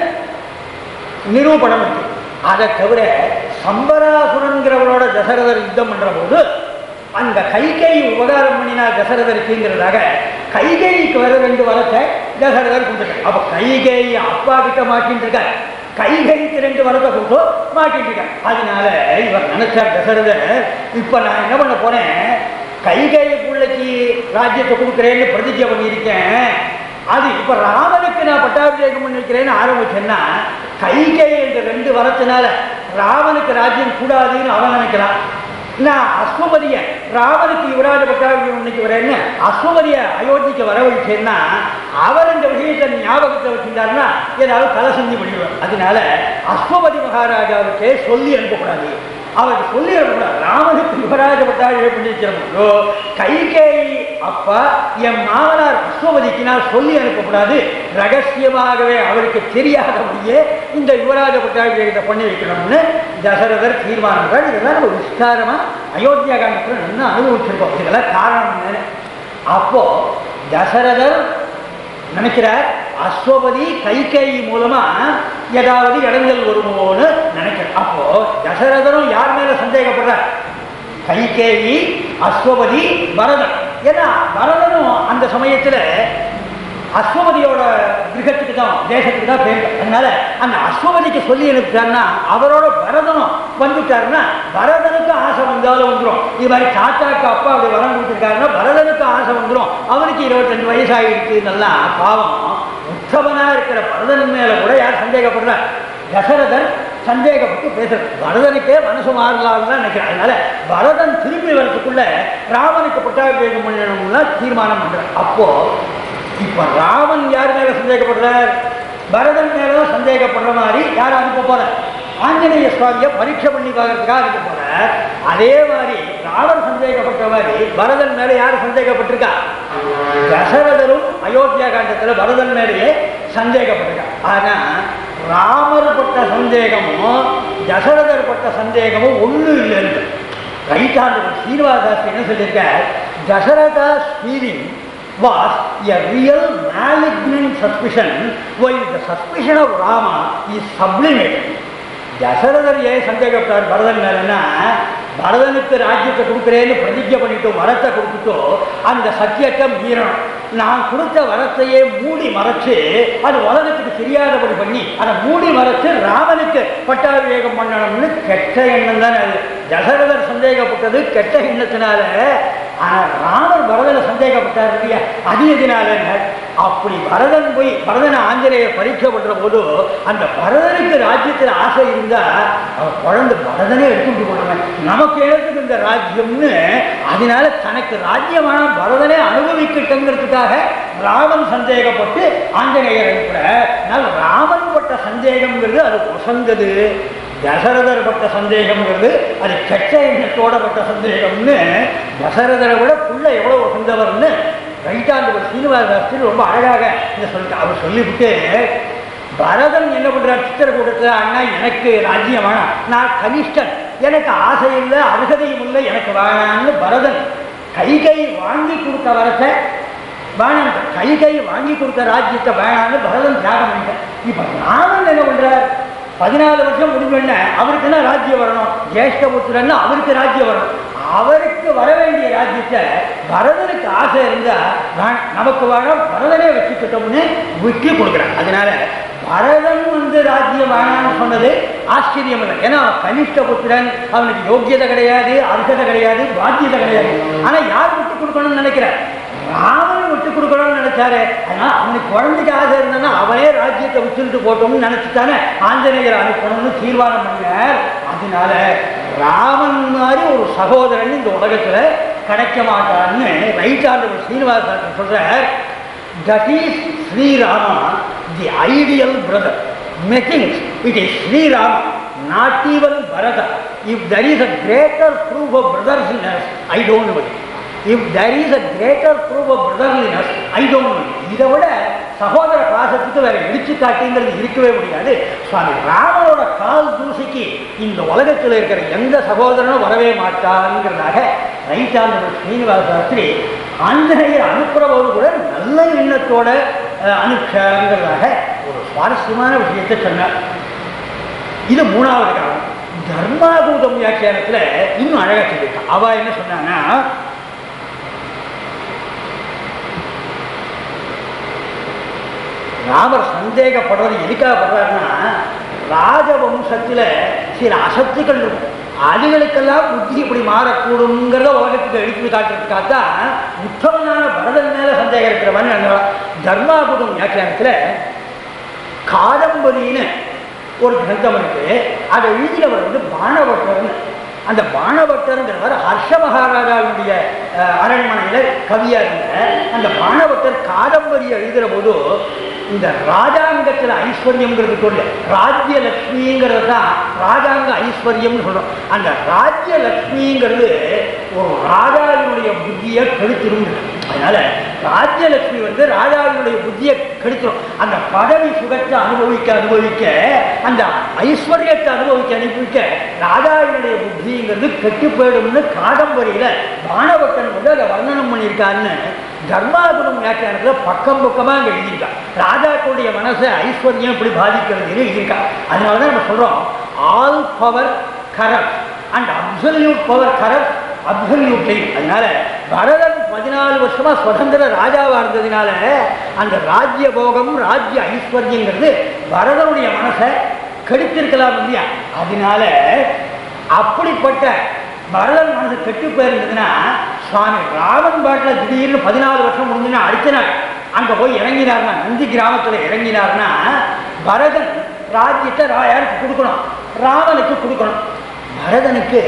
நிரூபணம் இருக்கு அதை தவிர சம்பராசுரன்கிறவரோட தசரதர் யுத்தம் பண்ற போது அந்த கைகை உபகாரம் பண்ணினா தசரதருக்குங்கிறதாக கைகைக்கு வர ரெண்டு வரத்தை தசரதர் கொடுத்துருக்காரு அப்ப கைகை அப்பா கிட்ட மாட்டின்னு இருக்கார் கைகைக்கு ரெண்டு வரத்தை கொடுத்து மாட்டிட்டு இருக்கார் அதனால இவர் நினைச்சார் தசரதர் இப்ப நான் என்ன பண்ண போறேன் கைகை பிள்ளைக்கு ராஜ்யத்தை கொடுக்குறேன்னு பிரதிஜை பண்ணியிருக்கேன் அது இப்ப ராமனுக்கு நான் பட்டாபிஷேகம் பண்ணிருக்கிறேன்னு ஆரம்பிச்சேன்னா கைகை என்ற ரெண்டு வரத்தினால ராமனுக்கு ராஜ்யம் கூடாதுன்னு அவன் நினைக்கிறான் நான் அஸ்வபதிய ராமனுக்கு யுவராஜ பட்டாபிஷேகம் பண்ணிக்கு வரேன்னு அஸ்வபதிய அயோத்திக்கு வரவழைச்சேன்னா அவர் இந்த விஷயத்தை ஞாபகத்தை வச்சிருந்தாருன்னா ஏதாவது தலை செஞ்சு பண்ணிடுவார் அதனால அஸ்வபதி மகாராஜாவுக்கே சொல்லி அனுப்பக்கூடாது அவருக்கு சொல்லி அனுப்பக்கூடாது ராமனுக்கு யுவராஜ பட்டாபிஷேகம் பண்ணிருக்கிற போதோ கைகேயி அப்பா என் மாமனார் அஸ்வபதிக்கு நான் சொல்லி அனுப்பக்கூடாது ரகசியமாகவே அவருக்கு தெரியாதபடியே இந்த யுவராஜ பட்டாபிஷேகத்தை பண்ணி வைக்கணும்னு தசரதர் தீர்மானம் பண்றார். இதெல்லாம் நம்ம விஸ்தாரமா அயோத்தியா காண்டத்தில் நல்லா அனுபவிச்சிருக்கோம் இதெல்லாம் காரணம் என்னன்னு அப்போ தசரதர் நினைக்கிறார் அஸ்வபதி கைகேயி மூலமா ஏதாவது இடங்கள் வருமோன்னு நினைக்கிறார் அப்போ தசரதரும் யார் மேல சந்தேகப்படுறார் கைகேயி அஸ்வபதி பரதன் ஏன்னா பரதனும் அந்த சமயத்துல அஸ்வபதியோட கிரகத்துக்கு தான் தேசத்துக்கு தான் பேர் அதனால அந்த அஸ்வபதிக்கு சொல்லி அனுப்பிட்டாருன்னா அவரோட பரதனும் வந்துட்டாருன்னா பரதனுக்கு ஆசை வந்தாலும் வந்துடும் இது மாதிரி தாத்தாக்கு அப்பா அப்படி வரம் கொடுத்துருக்காருன்னா பரதனுக்கு ஆசை வந்துடும் அவனுக்கு இருபத்தஞ்சு வயசாகிடுச்சு நல்லா பாவம் உத்தமனா இருக்கிற பரதன் மேல கூட யார் சந்தேகப்படுறார் தசரதன் சந்தேகப்பட்டு பேசுறது பரதனுக்கே மனசு மாறலாம்னு தான் நினைக்கிறேன் அதனால பரதன் திரும்பி வரதுக்குள்ள ராமனுக்கு பட்டாபிஷேகம் பண்ணணும்னா தீர்மானம் பண்றார் அப்போ இப்ப ராமன் யார் மேல சந்தேகப்படுறார் பரதன் மேல தான் சந்தேகப்படுற மாதிரி யார் அனுப்ப போற ஆஞ்சநேய சுவாமியை பரீட்சை பண்ணி பார்க்கறதுக்காக அனுப்ப போறார் அதே மாதிரி ராமன் சந்தேகப்பட்ட மாதிரி பரதன் மேல யார் சந்தேகப்பட்டிருக்கா தசரதரும் அயோத்தியா காண்டத்துல பரதன் மேலேயே சந்தேகப்பட்டிருக்கா ஆனா ராமர் பட்ட சந்தேகமும் தசரதர் பட்ட சந்தேகமும் ஒண்ணும் இல்லைன்னு ரைட்டாண்டு சீனிவாசாஸ்திரி என்ன சொல்லியிருக்கார் Dasaratha's feeling was a real malignant suspicion while the suspicion of Rama is sublimated. தசரதர் ஏன் சந்தேகப்பட்டார் பரதன் மேலன்னா பரதனுக்கு ராஜ்யத்தை கொடுக்குறேன்னு பிரதிஜை பண்ணிட்டு வரத்தை கொடுத்துட்டோ அந்த சத்தியத்தை மீறணும் நான் கொடுத்த வரத்தையே மூடி மறைச்சு அது உலகத்துக்கு தெரியாதபடி பண்ணி அதை மூடி மறைச்சு ராமனுக்கு பட்டாபிஷேகம் பண்ணணும்னு கெட்ட எண்ணம் தானே அது தசரதர் சந்தேகப்பட்டது கெட்ட எண்ணத்தினால ஆனா ராமர் பரதனை சந்தேகப்பட்டார் இல்லையா அது எதனால அப்படி பரதன் போய் பரதனை ஆஞ்சநேயர் பரீட்சை பண்ற போது அந்த பரதனுக்கு ராஜ்யத்தில் ஆசை இருந்தா அவன் குழந்தை பரதனே எடுத்துட்டு போடுவேன் நமக்கு ஏற்றுக்கு இந்த ராஜ்யம்னு அதனால தனக்கு ராஜ்யமான பரதனே அனுபவிக்கட்டுங்கிறதுக்காக ராமன் சந்தேகப்பட்டு ஆஞ்சநேயர் அனுப்புற அதனால ராமன் பட்ட சந்தேகம்ங்கிறது அது உசந்தது தசரதர் பட்ட சந்தேகம்ங்கிறது அது கெட்ட எண்ணத்தோட பட்ட சந்தேகம்னு தசரதரை விட புள்ள எவ்வளவு உசந்தவர்னு ரைட்டாண்டு சீனிவாசாஸ்திரி ரொம்ப அழகாக இதை சொல்லிட்டு அவர் சொல்லிவிட்டு பரதன் என்ன பண்றார் சித்திரக்கூடத்தில் அண்ணா எனக்கு ராஜ்யம் வேணாம் நான் கனிஷ்டன் எனக்கு ஆசை இல்லை அருகதையும் இல்லை எனக்கு வேணாம்னு பரதன் கை கை வாங்கி கொடுத்த வரத்தை வேணாம் கை கை வாங்கி கொடுத்த ராஜ்யத்தை வேணாம்னு பரதன் தியாகம் பண்ணிட்டார் இப்ப ராமன் என்ன பண்றார் பதினாலு வருஷம் முடிஞ்சோடனே அவருக்கு என்ன ராஜ்யம் வரணும் ஜேஷ்டபுத்திரன்னு அவருக்கு ராஜ்யம் வரணும் அவருக்கு வர வேண்டிய ராஜ்யத்தை பரதனுக்கு ஆசை இருந்தா வேணாம், நமக்கு வேணும் பரதனே வச்சுக்கிட்டோம்னு விட்டு கொடுக்குறான் அதனால பரதன் வந்து ராஜ்யம் வேணாம்னு சொன்னது ஆச்சரியம் இல்லை ஏன்னா அவன் கனிஷ்ட புத்திரன் அவனுக்கு யோக்கியதை கிடையாது அர்ஹதை கிடையாது பாத்தியதை கிடையாது ஆனா யார் விட்டு கொடுக்கணும்னு நினைக்கிறார் ராமன் விட்டு கொடுக்கணும்னு நினைச்சாரு அதனால அவனுக்கு குழந்தைக்கு ஆசை இருந்தானா அவனே ராஜ்யத்தை விட்டுட்டு போட்டோம்னு நினைச்சுட்டானே ஆஞ்சநேயர் அனுப்பணும்னு தீர்மானம் பண்ணார் அதனால ராமன் மாதிரி ஒரு சகோதரன் இந்த உலகத்துல கிடைக்க மாட்டான்னு ரைட் ஆண்டவர் சீனிவாசன் சொல்றார் that is Sri Rama the ideal brother making it is Sri Rama not even Bharata if there is a greater proof of brothers in I don't know if there is a greater proof of brotherliness I don't know இதை விட சகோதர பாசத்துக்கு வேற எடுத்துக்காட்டுங்கிறது இருக்கவே முடியாது சுவாமி ராமனோட கால் தூசிக்கு இந்த உலகத்தில் இருக்கிற எந்த சகோதரனும் வரவே மாட்டாங்கிறதாக ரைட்டாண்டவர் ஸ்ரீனிவாச சாஸ்திரி ஆஞ்சநேயர் அனுப்புகிற போது கூட நல்ல எண்ணத்தோட அஹ், அனுப்பிச்சாங்கிறதாக ஒரு சுவாரஸ்யமான விஷயத்தை சொன்னார் இது மூணாவது காரணம் தர்மாபூதம் வியாக்கியானத்துல இன்னும் அழகா சொல்லியிருக்கான் அவ என்ன சொன்னான்னா ராமர் சந்தேகப்படுறது எதுக்காக படுறாருன்னா ராஜவம்சத்துல சில அசத்துக்கள் இருக்கும் அதுகளுக்கெல்லாம் புத்தி இப்படி மாறக்கூடுங்கிறத உலகத்துக்கு எடுத்து காட்டுறதுக்காக தான் உத்தமனான பரதன் மேல சந்தேகம் இருக்கிறவன் எண்ணலாம். தர்மாபுரம் வியாக்கியானத்துல காதம்பரின்னு ஒரு கிரந்தம் இருக்கு அதை எழுதினவர் வந்து பாணபட்டர்னு அந்த பாணபட்டருங்கிறவர் ஹர்ஷ மகாராஜாவுடைய அஹ், அரண்மனையில கவியா இருந்த அந்த பாணபட்டர் காதம்பரியை எழுதுகிற போது இந்த ராஜாங்கத்தில் ஐஸ்வர்யம்ங்கிறது சொல்லு ராஜ்ய லக்ஷ்மிங்கிறது தான் ராஜாங்க ஐஸ்வர்யம்னு சொல்றோம் அந்த ராஜ்ய லக்ஷ்மிங்கிறது ஒரு ராஜாவினுடைய புத்தியை கெடுத்துரும் அதனால ராஜ்யலட்சுமி வந்து ராஜாவினுடைய புத்தியை கெடுத்துரும் அந்த பதவி சுகத்தை அனுபவிக்க அனுபவிக்க அந்த ஐஸ்வர்யத்தை அனுபவிக்க அனுபவிக்க ராஜாவினுடைய புத்திங்கிறது கெட்டு போயிடும்னு காதம்பரியில பானவட்டன் வந்து அதை வர்ணனம் பண்ணியிருக்காருன்னு தர்மாபுரம் வியாக்கியானத்தில் பக்கம் பக்கமா அங்கே எழுதியிருக்கான் ராஜாக்களுடைய மனசை ஐஸ்வர்யம் இப்படி பாதிக்கிறதுன்னு எழுதியிருக்கான் அதனால தான் நம்ம சொல்றோம் all power corrupt and absolute power corrupt absolutely அதனால பரதன் பதினாலு வருஷமா சுதந்திர ராஜாவா இருந்ததுனால அந்த ராஜ்ய போகம் ராஜ்ய ஐஸ்வர்யங்கிறது பரதனுடைய மனசை கெடுத்திருக்கலாம் இல்லையா அதனால அப்படிப்பட்ட பரதன் மனசு கெட்டு போயிருந்ததுன்னா சுவாமி ராமன் பாட்டில் திடீர்னு பதினாலு வருஷம் முடிஞ்சுன்னா அடுத்த நாள் அங்க போய் இறங்கினார்னா நந்தி கிராமத்துல இறங்கினார்னா பரதன் ராஜ்யத்தை ரா- யாருக்கு கொடுக்கணும் ராமனுக்கு கொடுக்கணும் பரதனுக்கு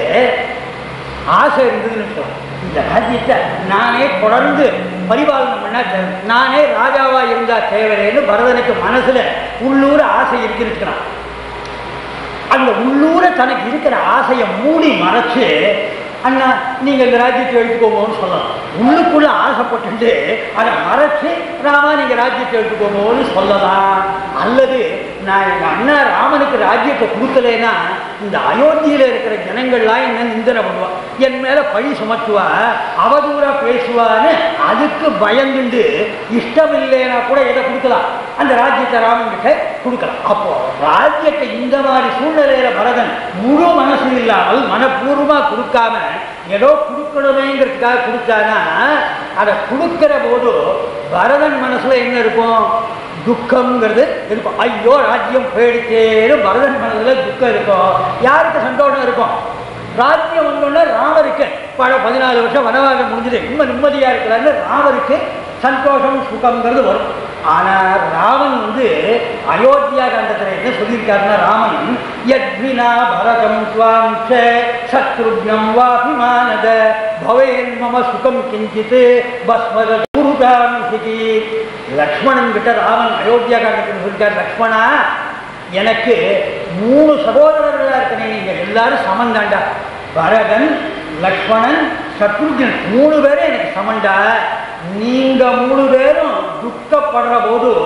ஆசை இருந்ததுன்னு வச்சுக்கோ. இந்த ராஜ்யத்தை நானே தொடர்ந்து பரிபாலனம் பண்ணா தேவை நானே ராஜாவா இருந்தா தேவையில்லைன்னு பரதனுக்கு மனசுல உள்ளூர ஆசை இருக்குன்னு அந்த உள்ளூர தனக்கு இருக்கிற ஆசையை மூடி மறைச்சு அண்ணா நீங்க இந்த ராஜ்யத்தை எடுத்துக்கோங்கன்னு சொல்லலாம் உள்ளுக்குள்ள ஆசைப்பட்டுட்டு அதை மறைச்சு ராமா நீங்க ராஜ்யத்தை எடுத்துக்கோங்கன்னு சொல்லலாம் அல்லது நான் எங்க அண்ணா ராமனுக்கு ராஜ்யத்தை கொடுக்கலைன்னா இந்த அயோத்தியில இருக்கிற ஜனங்கள்லாம் என்ன நிந்தனை பண்ணுவா என் மேல பழி சுமத்துவா அவதூறா பேசுவான்னு அதுக்கு பயந்துண்டு இஷ்டம் இல்லைன்னா கூட எதை கொடுக்கலாம் அந்த ராஜ்யத்தை ராமன் கிட்ட கொடுக்கலாம் அப்போ ராஜ்யத்தை இந்த மாதிரி சூழ்நிலையில பரதன் முழு மனசு இல்லாமல் மனப்பூர்வமா கொடுக்காம ஏதோ கொடுக்கணுமேங்கிறதுக்காக கொடுத்தானா அதை கொடுக்கிற போது பரதன் மனசுல என்ன இருக்கும் துக்கம்ங்கிறது இருக்கும் ஐயோ ராஜ்யம் போயிடுச்சேன்னு பரதன் மனசுல துக்கம் இருக்கும் யாருக்கு சந்தோஷம் இருக்கும் ராஜ்யம் வந்தோடனே ராமருக்கு பல பதினாலு வருஷம் வனவாசம் முடிஞ்சது இன்னும் நிம்மதியா இருக்கிறான்னு ராமருக்கு சந்தோஷம் சுகம்ங்கிறது வரும் ஆனா ராமன் வந்து அயோத்தியா காண்டத்தில் என்ன சொல்லியிருக்காருன்னா ராமன் யத்வினா பரதம் துவாம் ச சத்ருக்னம் வாபிமானத பவேன் மம சுகம் கிஞ்சித் பஸ்மத குருதாமிசிகி லக்ஷ்மணன் கிட்ட ராமன் அயோத்தியா காண்டத்தில் சொல்லியிருக்கார் லக்ஷ்மணா எனக்கு மூணு சகோதரர்களா இருக்கனே நீங்க எல்லாரும் சமந்தாண்டா பரதன் லக்ஷ்மணன் சத்ருஜன் மூணு பேரும் எனக்கு சமண்டா நீங்க மூணு பேரும் துக்கப்படுற போது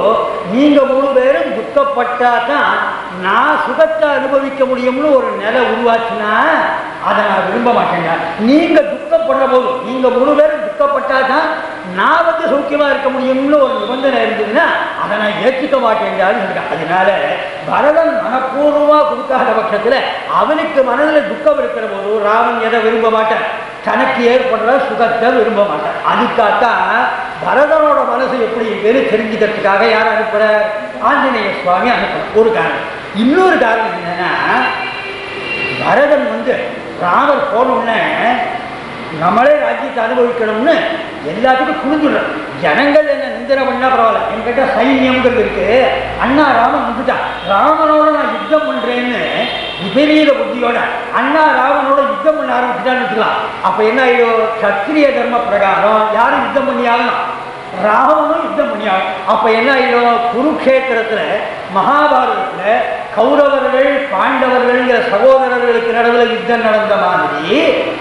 நீங்க மூணு பேரும் துக்கப்பட்டா தான் நான் சுகத்தை அனுபவிக்க முடியும்னு ஒரு நிலை உருவாச்சுன்னா அதை நான் விரும்ப மாட்டேங்க நீங்க துக்கப்படுற போது நீங்க மூணு பேரும் துக்கப்பட்டா தான் நான் வந்து சௌக்கியமா இருக்க முடியும்னு ஒரு நிபந்தனை இருந்ததுன்னா அதை நான் ஏற்றுக்க மாட்டேங்கிறான்னு சொல்லிட்டேன் அதனால பரதன் மனப்பூர்வமா கொடுக்காத பட்சத்துல அவனுக்கு மனதில் துக்கம் இருக்கிற போது ராமன் எதை விரும்ப மாட்டான் தனக்கு ஏற்படுற சுகத்தை விரும்ப மாட்டான் அதுக்காகத்தான் பரதனோட மனசு எப்படி இருக்குன்னு தெரிஞ்சுக்கிறதுக்காக யார் அனுப்புறார் ஆஞ்சநேய சுவாமி அனுப்புறார் ஒரு காரணம் இன்னொரு காரணம் என்னன்னா பரதன் வந்து ராமர் போனோடனே நம்மளே ராஜ்யத்தை அனுபவிக்கணும்னு எல்லாத்துக்கும் குனிஞ்சுடுறார் ஜனங்கள் என்ன நிந்திர பண்ணா பரவாயில்ல என்கிட்ட சைன்யம்ங்கிறது இருக்கு அண்ணா ராமன் வந்துட்டான் ராமனோட நான் யுத்தம் பண்றேன்னு விபரீத புத்தியோட அண்ணா ராமனோட யுத்தம் பண்ண ஆரம்பிச்சுட்டான்னு வச்சுக்கலாம் அப்ப என்ன ஆயிடும் சத்திரிய தர்ம பிரகாரம் யாரும் யுத்தம் பண்ணி ஆகணும் ராவனும் யுத்தம் பண்ணியாகும் அப்ப என்ன ஆயிடும் குருக்ஷேத்திரத்துல மகாபாரதத்துல கௌரவர்கள் பாண்டவர்கள்ங்கிற சகோதரர்களுக்கு நடுவில் யுத்தம் நடந்த மாதிரி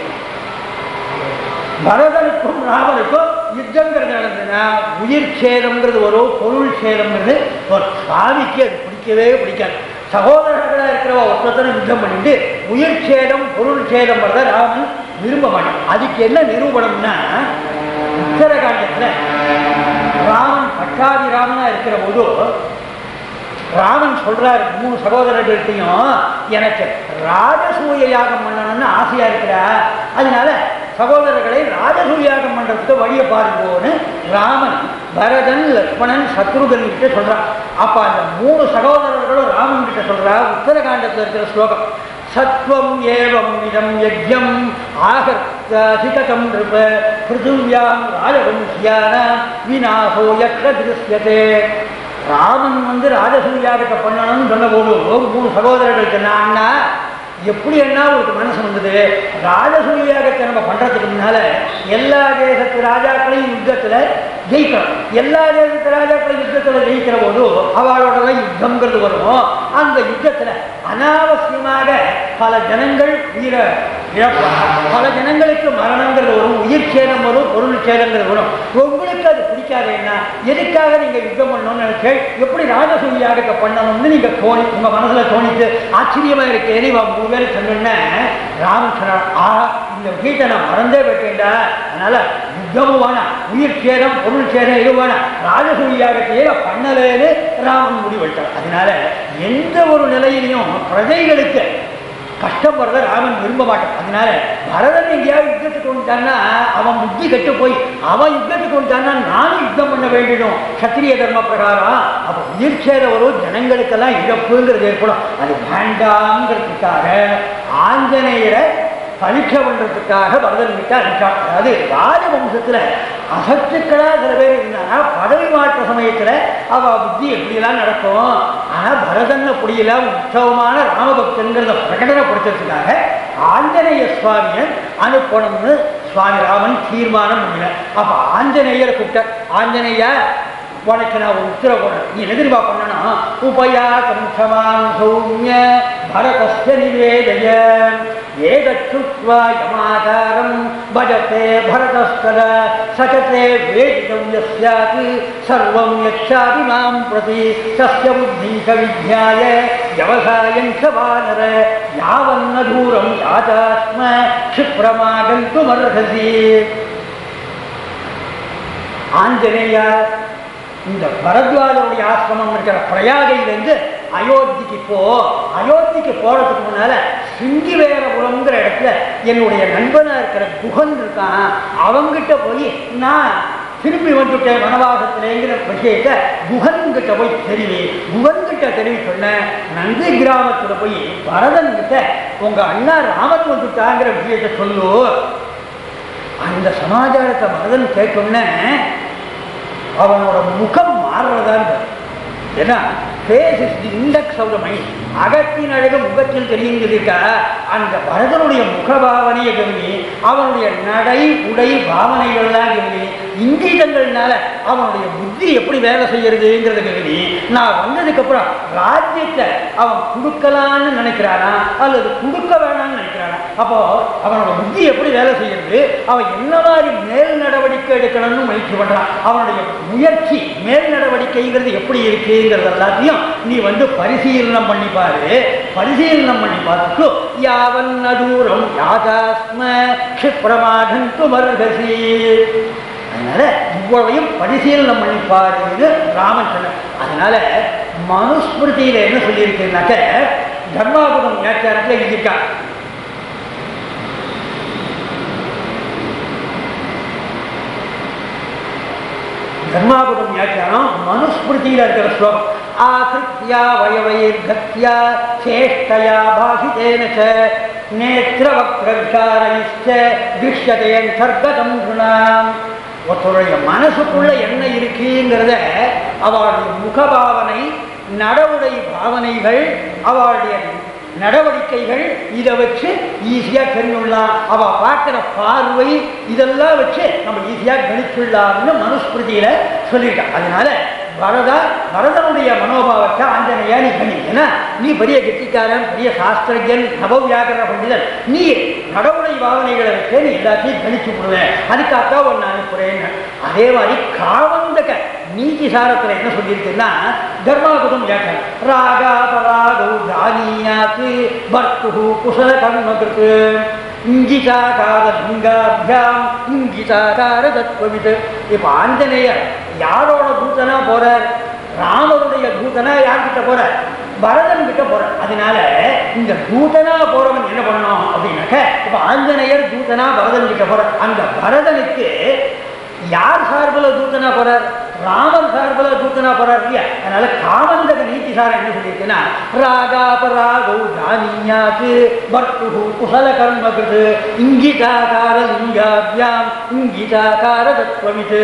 பரதனுக்கும் ராமனுக்கும் யுத்தங்கிறது நடந்ததுன்னா உயிர் சேதம்ங்கிறது வரும் பொருள் சேதம்ங்கிறது ஒரு சாமிக்கு அது பிடிக்கவே பிடிக்காது சகோதரர்களாக இருக்கிறவ ஒருத்தரும் யுத்தம் பண்ணிட்டு உயிர் சேதம் பொருள் சேதம் வரத ராமன் விரும்ப மாட்டான் அதுக்கு என்ன நிரூபணம்னா உத்தரகாண்டத்தில் ராமன் பட்டாதி ராமனா இருக்கிற போது ராமன் சொல்றார் மூணு சகோதரர்கள்ட்டையும் எனக்கு ராஜசூய யாகம் பண்ணணும்னு ஆசையா இருக்கிறா அதனால சகோதரர்களை ராஜசூய யாகம் பண்றதுக்கு வழியை பாருங்கோன்னு ராமன் பரதன் லக்ஷ்மணன் சத்ருகன் கிட்ட சொல்றான் அப்ப அந்த மூணு சகோதரர்களும் ராமன் கிட்ட சொல்றா உத்தரகாண்டத்தில் இருக்கிற ஸ்லோகம் சத்வம் ஏவம் இதம் யஜ்யம் ஆகர்த்திகதம் நிருப பிருத்திவியாம் ராஜவம்சியான விநாசோ யக்ஷ திருஷ்யதே ராமன் வந்து ராஜசூயாகத்தை பண்ணணும்னு சொன்ன போது மூணு சகோதரர்கள் சொன்னா அண்ணா எப்படி என்ன ஒரு மனசு வந்தது ராஜசூயாகத்தை நம்ம பண்றதுக்கு முன்னால எல்லா தேசத்து ராஜாக்களையும் யுத்தத்துல ஜெயிக்கணும் எல்லா தேசத்து ராஜாக்களையும் யுத்தத்துல ஜெயிக்கிற போது அவளோட யுத்தம்ங்கிறது வரும் அந்த யுத்தத்துல அனாவசியமாக பல ஜனங்கள் உயிரை இழப்பாங்க பல ஜனங்களுக்கு மரணங்கிறது வரும் உயிர் சேதம் வரும் பொருள் சேதங்கிறது வரும் உங்களுக்கு அது பிடிக்காது என்ன எதுக்காக நீங்க யுத்தம் பண்ணணும்னு நினைச்சு எப்படி ராஜசூயாகத்தை பண்ணணும்னு நீங்க தோணி உங்க மனசுல தோணிட்டு ஆச்சரியமா இருக்கு நீ மூணு பேர் சொன்ன ராமன் சொன்னார் ஆ இந்த விஷயத்தை நான் மறந்தே போயிட்டேன்டா அதனால யுத்தமும் வேணாம் உயிர் சேதம் பொருள் சேதம் இது வேணாம் ராஜசூயாகத்தையே பண்ணலேன்னு ராமன் முடிவெட்டார் அதனால எந்த ஒரு நிலையிலையும் பிரஜைகளுக்கு கஷ்டப்படுறத ராமன் விரும்ப மாட்டான் அதனால பரதன் எங்கேயாவது யுத்தத்துக்கு வந்துட்டான்னா அவன் புத்தி கெட்டு போய் அவன் யுத்தத்துக்கு வந்துட்டான்னா நானும் யுத்தம் பண்ண வேண்டிடும் சத்திரிய தர்ம பிரகாரம் அப்போ உயிர் சேர வரும் ஜனங்களுக்கெல்லாம் இழப்புங்கிறது ஏற்படும் அது வேண்டாங்கிறதுக்காக ஆஞ்சநேயரை பரீட்சை பண்றதுக்காக பரதன் கிட்ட அனுப்பிச்சான் அதாவது ராஜவம்சத்துல அசத்துக்களா சில பேர் இருந்தாங்கன்னா பதவி மாற்ற சமயத்துல அவ புத்தி எப்படியெல்லாம் நடக்கும் ஆனா பரதன் அப்படியில உற்சவமான ராமபக்தன்கிறத பிரகடனப்படுத்துறதுக்காக ஆஞ்சநேய சுவாமியை அனுப்பணும்னு சுவாமி ராமன் தீர்மானம் பண்ணல அப்ப ஆஞ்சநேயரை கூப்பிட்ட ஆஞ்சநேய உனக்கு நான் ஒரு உத்தரவு போடுறேன் நீ என்ன தெரியுமா பண்ணணும் உபயா கம்சமான் சௌமிய பரதஸ்ய நிவேதய ஏதச்சுத்வா யமாதாரம் பஜதே பரதஸ்தத சகதே வேதிதம் யஸ்யாத் சர்வம் யச்சாதி மாம் பிரதி தஸ்ய புத்தீக வித்யாய விவசாயம் ச வானர யாவன்ன தூரம் யாதாஸ்ம க்ஷிப்ரமாகந்துமர்ஹசி ஆஞ்சநேயா இந்த பரத்வாஜருடைய ஆசிரமம் இருக்கிற பிரயாகையிலேருந்து அயோத்திக்கு போ அயோத்திக்கு போறதுக்கு முன்னால சிங்கிவேரபுரம்ங்கிற இடத்துல என்னுடைய நண்பனா இருக்கிற குகன் இருக்கான் அவங்கிட்ட போய் நான் திரும்பி வந்துட்டேன் வனவாசத்திலேங்கிற விஷயத்த குகன் கிட்ட போய் தெரிவி குகன் கிட்ட தெரிவி சொன்னேன் நந்தி கிராமத்துல போய் பரதன் கிட்ட உங்க அண்ணா ராமன் வந்துட்டாங்கிற விஷயத்த சொல்லு அந்த சமாச்சாரத்தை பரதன் கேட்டோன்னே அவனோட முகம் மாறுறதான் ஏன்னா face is the index of the mind அகத்தின் அழகு முகத்தில் தெரியும் சொல்லியிருக்கா அந்த பரதனுடைய முகபாவனையை கவனி அவனுடைய நடை உடை பாவனைகள்லாம் கவனி இங்கீதங்கள்னால அவனுடைய புத்தி எப்படி வேலை செய்யறதுங்கிறத கேள்வி நான் வந்ததுக்கு அப்புறம் ராஜ்யத்தை அவன் கொடுக்கலான்னு நினைக்கிறானா அல்லது கொடுக்க வேணாம்னு நினைக்கிறானா அப்போ அவனோட புத்தி எப்படி வேலை செய்யறது அவன் என்ன மாதிரி மேல் நடவடிக்கை எடுக்கணும்னு முயற்சி பண்றான் அவனுடைய முயற்சி மேல் நடவடிக்கைங்கிறது எப்படி இருக்குங்கிறது எல்லாத்தையும் நீ வந்து பரிசீலனம் பண்ணி பாரு பரிசீலனம் பண்ணி பார்த்துட்டு யாவன் தூரம் யாதாஸ்ம க்ஷிப்ரமாகந்து மர்கசி அதனால இவ்வளவையும் பரிசீலனம் பண்ணி பாருன்னு ராமன் சொன்னார் அதனால மனுஸ்மிருதியில என்ன சொல்லியிருக்குனாக்க தர்மாபுரம் வியாக்கியானத்தில் எழுதியிருக்கா தர்மாபுரம் வியாக்கியானம் மனுஸ்மிருதியில் இருக்கிற ஸ்லோகம் ஆகிருத்யா வயவயிர்கத்யா சேஷ்டயா பாஷிதேன ச நேத்திரவக்ரவிசாரைச்ச துஷ்யதேன் சர்க்கதம் குணாம் ஒருத்தருடைய மனசுக்குள்ள என்ன இருக்குங்கிறத அவளுடைய முகபாவனை நடவுடை பாவனைகள் அவளுடைய நடவடிக்கைகள் இதை வச்சு ஈஸியாக தெரிஞ்சுடலாம் அவ பார்க்குற பார்வை இதெல்லாம் வச்சு நம்ம ஈஸியாக கணிச்சுடலாம்னு மனுஸ்மிருதியில சொல்லியிருக்கான் அதனால வரதா வரதனுடைய மனோபாவத்தை ஆஞ்சநேயா நீ கணி ஏன்னா நீ பெரிய கெட்டிக்காரன் பெரிய சாஸ்திரஜன் நவவியாகர பண்டிதன் நீ நடவுடை பாவனைகளை வச்சு நீ எல்லாத்தையும் கணிச்சு விடுவேன் அதுக்காக ஒன்று அனுப்புறேன்னு அதே மாதிரி காவந்தக நீதி சாரத்தில் என்ன சொல்லியிருக்குன்னா தர்மாபுதம் வியாக்கியம் ராகா பராகௌ ஜானியாத்து பர்த்து குசல கர்மகிருத்து இங்கிதாகார லிங்காபியாம் இங்கிதாகார தத்துவவிது இப்போ ஆஞ்சநேயர் யாரோட தூதனா போறார் ராமருடைய தூதனா யார்கிட்ட போறார் பரதன் கிட்ட போறார் அதனால இந்த தூதனா போறவன் என்ன பண்ணணும் அப்படின்னாக்க இப்ப ஆஞ்சநேயர் தூதனா பரதன் கிட்ட போறார் அந்த பரதனுக்கு யார் சார்பில் தூத்தனா போறார் ராமன் சார்பில் தூத்தனா போறார் இல்லையா அதனால காமந்தக நீதி சாரம் என்ன சொல்லியிருக்குன்னா ராகாபராகௌ ஜானியாத்து பர்த்து குசல கர்மகிருது இங்கிதாகார லிங்காபியாம் இங்கிதாகார தத்துவமிது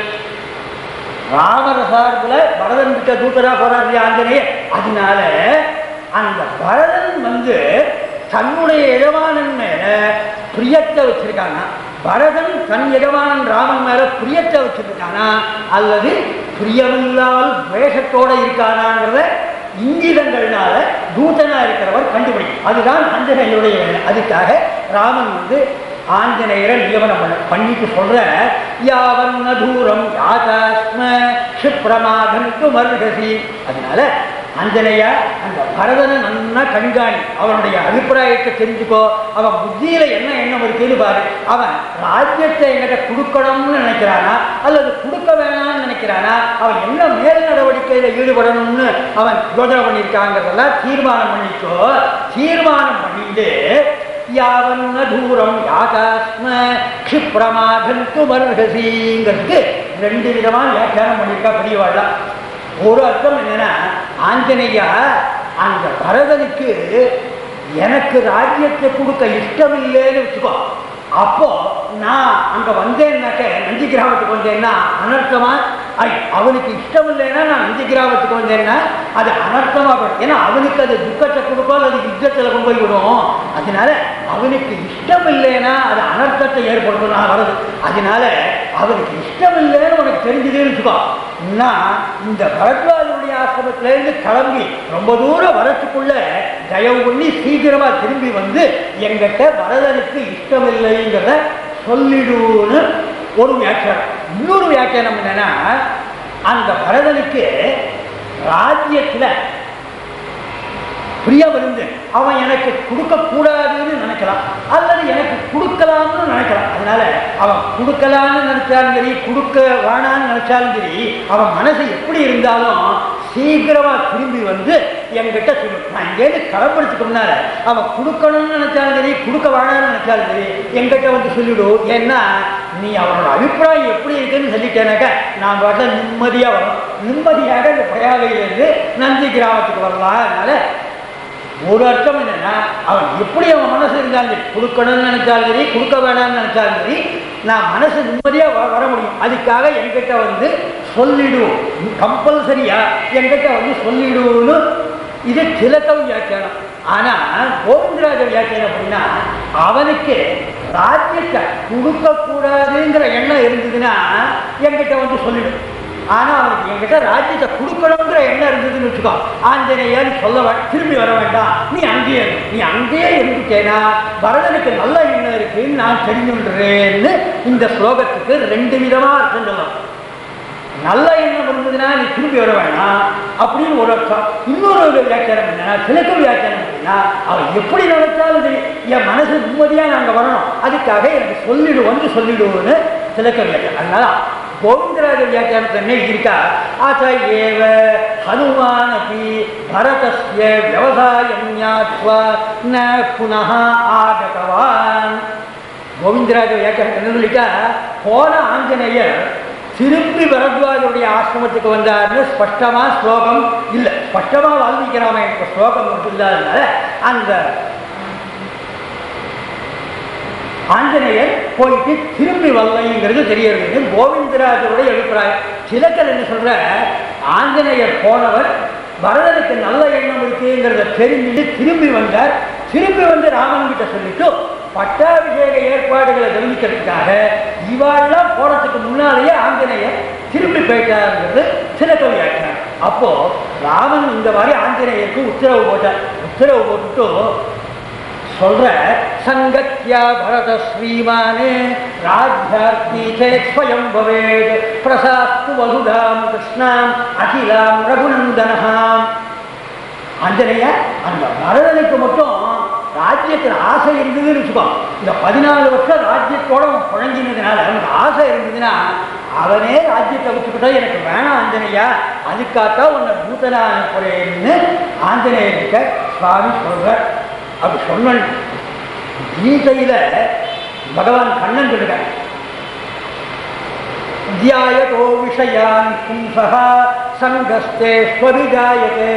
ராமர் சார்பில் பரதன் கிட்ட தூத்தனா போறார் இல்லையா ஆஞ்சநேயர் அதனால அந்த பரதன் வந்து தன்னுடைய எஜமானன் மேல பிரியத்தை வச்சிருக்காங்க பரதன் தன் எஜமானன் ராமன் மேல பிரியத்தை வச்சிருக்கானா அல்லது பிரியமில்லாமல் துவேஷத்தோட இருக்கானாங்கிறத இங்கிதங்கள்னால தூதனா இருக்கிறவர் கண்டுபிடிக்கும் அதுதான் ஆஞ்சநேயருடைய வேலை அதுக்காக ராமன் வந்து ஆஞ்சநேயரை நியமனம் பண்ண பண்ணிட்டு சொல்ற யாவன் தூரம் யாதாஸ்ம க்ஷிப்ரமாகனுக்கு மருகசி அதனால ஆஞ்சநேயா அந்த பரதனை நன்னா கண்காணி அவனுடைய அபிப்பிராயத்தை தெரிஞ்சுக்கோ அவன் புத்தியில என்ன எண்ணம் இருக்குன்னு பாரு அவன் ராஜ்யத்தை என்கிட்ட கொடுக்கணும்னு நினைக்கிறானா அல்லது கொடுக்க வேணாம்னு நினைக்கிறானா அவன் என்ன மேல் நடவடிக்கையில ஈடுபடணும்னு அவன் யோஜனை பண்ணியிருக்காங்கிறதெல்லாம் தீர்மானம் பண்ணிக்கோ தீர்மானம் பண்ணிட்டு யாவன்ன தூரம் யாகாஸ்ம க்ஷிப்ரமாகந்து மர்ஹசிங்கிறதுக்கு ரெண்டு விதமான வியாக்கியானம் பண்ணியிருக்கா பெரியவாழ்லாம் ஒரு அர்த்தம் என்னன்னா ஆஞ்சநேயா அந்த பரதனுக்கு எனக்கு ராஜ்யத்தை கொடுக்க இஷ்டம் இல்லைன்னு வச்சுக்கோ அப்போ நான் அங்க வந்தேன்னாக்க நந்தி கிராமத்துக்கு வந்தேன்னா அனர்த்தமா ஐ அவனுக்கு இஷ்டம் இல்லைன்னா நான் நந்தி கிராமத்துக்கு வந்தேன்னா அது அனர்த்தமா போயிடும் ஏன்னா அவனுக்கு அது துக்கத்தை கொடுக்கும் அல்லது யுத்தத்தில் கொண்டு போய் விடும் அதனால அவனுக்கு இஷ்டம் இல்லைன்னா அது அனர்த்தத்தை ஏற்படுத்தும் நான் வர்றது அதனால அவனுக்கு இஷ்டம் இல்லைன்னு உனக்கு தெரிஞ்சதுன்னு வச்சுக்கோ நான் இந்த பரத்வாஜனுடைய ஆசிரமத்திலேருந்து கிளம்பி ரொம்ப தூரம் வரத்துக்குள்ள தயவு பண்ணி சீக்கிரமா திரும்பி வந்து எங்கிட்ட பரதனுக்கு இஷ்டம் இல்லைங்கிறத சொல்லிடுன்னு ஒரு வியாக்கியானம் இன்னொரு வியாக்கியானம் என்னன்னா அந்த பரதனுக்கு ராஜ்யத்தில் பிரியம் இருந்து அவன் எனக்கு கொடுக்க கூடாதுன்னு நினைக்கலாம் அல்லது எனக்கு கொடுக்கலாம்னு நினைக்கலாம் அதனால அவன் கொடுக்கலாம்னு நினைச்சாலும் சரி கொடுக்க வேணான்னு நினைச்சாலும் சரி அவன் மனசு எப்படி இருந்தாலும் சீக்கிரமா திரும்பி வந்து என்கிட்ட சொல்லு நான் இங்கேருந்து கிளம்புறதுக்கு முன்னால அவன் கொடுக்கணும்னு நினைச்சாலும் சரி கொடுக்க வேணாம்னு நினைச்சாலும் சரி என்கிட்ட வந்து சொல்லிவிடு ஏன்னா நீ அவனோட அபிப்பிராயம் எப்படி இருக்குன்னு சொல்லிட்டேனாக்க நான் பாட்டில் நிம்மதியாக வரும் நிம்மதியாக இந்த பிரயாகையிலேருந்து நந்தி கிராமத்துக்கு வரலாம் அதனால ஒரு அர்த்தம் என்னன்னா அவன் எப்படி அவன் மனசு இருந்தாலும் சரி கொடுக்கணும்னு நினைச்சாலும் சரி கொடுக்க வேணாம்னு நினைச்சாலும் சரி நான் மனசு நிம்மதியாக வ வர முடியும் அதுக்காக என்கிட்ட வந்து சொல்லிடுவோம் கம்பல்சரியா என்கிட்ட வந்து சொல்லிடுவோன்னு இது திலக்கம் வியாக்கியானம் ஆனா கோவிந்தராஜ வியாக்கியம் அப்படின்னா அவனுக்கு ராஜ்யத்தை கொடுக்க கூடாதுங்கிற எண்ணம் இருந்ததுன்னா என்கிட்ட வந்து சொல்லிடும் ஆனா அவனுக்கு என்கிட்ட ராஜ்யத்தை கொடுக்கணுங்கிற எண்ணம் இருந்ததுன்னு வச்சுக்கோ ஆஞ்சநேயர் சொல்ல வே- திரும்பி வர வேண்டாம் நீ அங்கேயே இரு. நீ அங்கேயே இருந்துட்டேனா பரதனுக்கு நல்ல எண்ணம் இருக்குன்னு நான் தெரிஞ்சுன்றேன்னு இந்த ஸ்லோகத்துக்கு ரெண்டு விதமா அர்த்தம் சொல்லலாம் நல்ல எண்ணம் இருந்ததுன்னா நீ திரும்பி வர வேணாம் அப்படின்னு ஒரு அர்த்தம் இன்னொரு ஒரு வியாக்கியானம் என்ன கிழக்கு வியாக்கியானம் அப்படின்னா அவன் எப்படி நினைச்சாலும் சரி என் மனசு நிம்மதியா நாங்க வரணும் அதுக்காக எனக்கு சொல்லிடு வந்து சொல்லிடுவோன்னு கிழக்கு வியாக்கியானம் அதனால கோவிந்தராஜ வியாக்கியானத்தை என்ன இருக்கா ஆச்சா ஏவ ஹனுமான் அப்படி பரதஸ்ய விவசாயம் ஞாத்வா ந புனः ஆகதவான் கோவிந்தராஜ வியாக்கியானம் என்ன சொல்லிட்டா போன ஆஞ்சநேயர் திருப்பி பரத்வாஜருடைய ஆசிரமத்துக்கு வந்தார்னு ஸ்பஷ்டமா ஸ்லோகம் இல்லை ஸ்பஷ்டமா வால்மீகி ராமாயண ஸ்லோகம் மட்டும் இல்லாதனால அந்த ஆஞ்சநேயர் போயிட்டு திரும்பி வரலைங்கிறது தெரியறது கோவிந்தராஜருடைய அபிப்பிராயம் சிலக்கர் என்ன சொல்ற ஆஞ்சநேயர் போனவர் பரதனுக்கு நல்ல எண்ணம் இருக்குங்கிறத தெரிஞ்சுட்டு திரும்பி வந்தார் திரும்பி வந்து ராமன் கிட்ட சொல்லிட்டு பட்டாபிஷேக ஏற்பாடுகளை கவனிக்கிறதுக்காக இவாள்லாம் போறதுக்கு முன்னாலேயே ஆஞ்சநேயர் திரும்பி போயிட்டாருங்கிறது சில வியாக்கியானம் அப்போ ராமன் இந்த மாதிரி ஆஞ்சநேயருக்கு உத்தரவு போட்டார் உத்தரவு போட்டுட்டு சொல்ற சங்கத்யா பரத ஸ்ரீமானே ராஜ்யார்த்தி ஸ்வயம் பவேத் பிரசாஸ்து வசுதாம் கிருஷ்ணாம் அகிலாம் ரகுநந்தனஹாம் ஆஞ்சநேய அந்த பரதனுக்கு மட்டும் ராஜ்யத்தில் ஆசை இருந்ததுன்னு வச்சுக்கோ இந்த பதினாலு வருஷம் ராஜ்யத்தோட அவன் குழஞ்சினதுனால அவனுக்கு ஆசை இருந்ததுன்னா அவனே ராஜ்யத்தை விட்டுக்கிட்டா எனக்கு வேணாம் ஆஞ்சநேயா அதுக்காகத்தான் உன்னை பூத்தனா அனுப்புறேன்னு ஆஞ்சநேயர்கிட்ட சுவாமி சொல்றார் அப்படி சொன்ன கீதையில பகவான் கண்ணன் சொல்லுகிறார் தியாயதோ விஷயான் பும்சः சங்கஸ்தே ஸ்வபிஜாயதே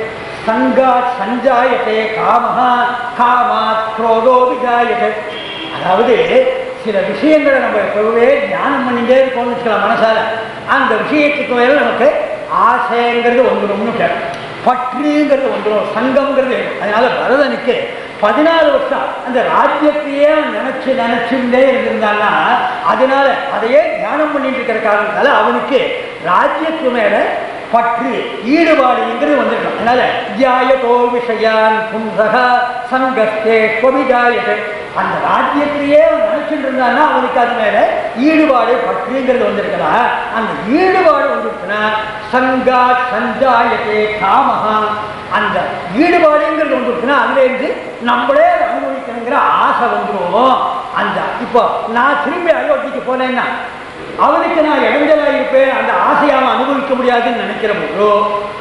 சங்காத் சஞ்சாயத்தே காமஹ காமாத் குரோதோ விஜாயதே அதாவது சில விஷயங்களை நம்ம எப்பவே தியானம் பண்ணிட்டே இருக்கோம்னு வச்சுக்கலாம் மனசால அந்த விஷயத்துக்கு மேல நமக்கு ஆசைங்கிறது வந்துடும்னு கேட்கும் பற்றுங்கிறது வந்துடும் சங்கம்ங்கிறது வேணும். அதனால பரதனுக்கு பதினாலு வருஷம் அந்த ராஜ்யத்தையே அவன் நினைச்சு நினைச்சுட்டே இருந்திருந்தான்னா அதனால அதையே தியானம் பண்ணிட்டு இருக்கிற காரணத்தால அவனுக்கு ராஜ்யத்து மேல பற்று ஈடுபாடுங்கிறது வந்திருக்கும் அதனால தியாயதோ விஷயான் பும்சகா சங்கஸ்தே ஸ்வபிஜாயதே அந்த ராஜ்யத்திலேயே அவன் நினைச்சுட்டு இருந்தான்னா அவனுக்கு அது மேல ஈடுபாடு பற்றுங்கிறது வந்திருக்கலாம் அந்த ஈடுபாடு வந்துருச்சுன்னா சங்கா சஞ்சாயத்தே காமஹா அந்த ஈடுபாடுங்கிறது வந்துருச்சுன்னா அதுல இருந்து நம்மளே அதை அனுபவிக்கணுங்கிற ஆசை வந்துடும் அந்த இப்போ நான் திரும்பி அயோத்திக்கு போனேன்னா அவனுக்கு நான் இடைஞ்சலா இருப்பேன் அந்த ஆசையை அவன் அனுபவிக்க முடியாதுன்னு நினைக்கிற போதோ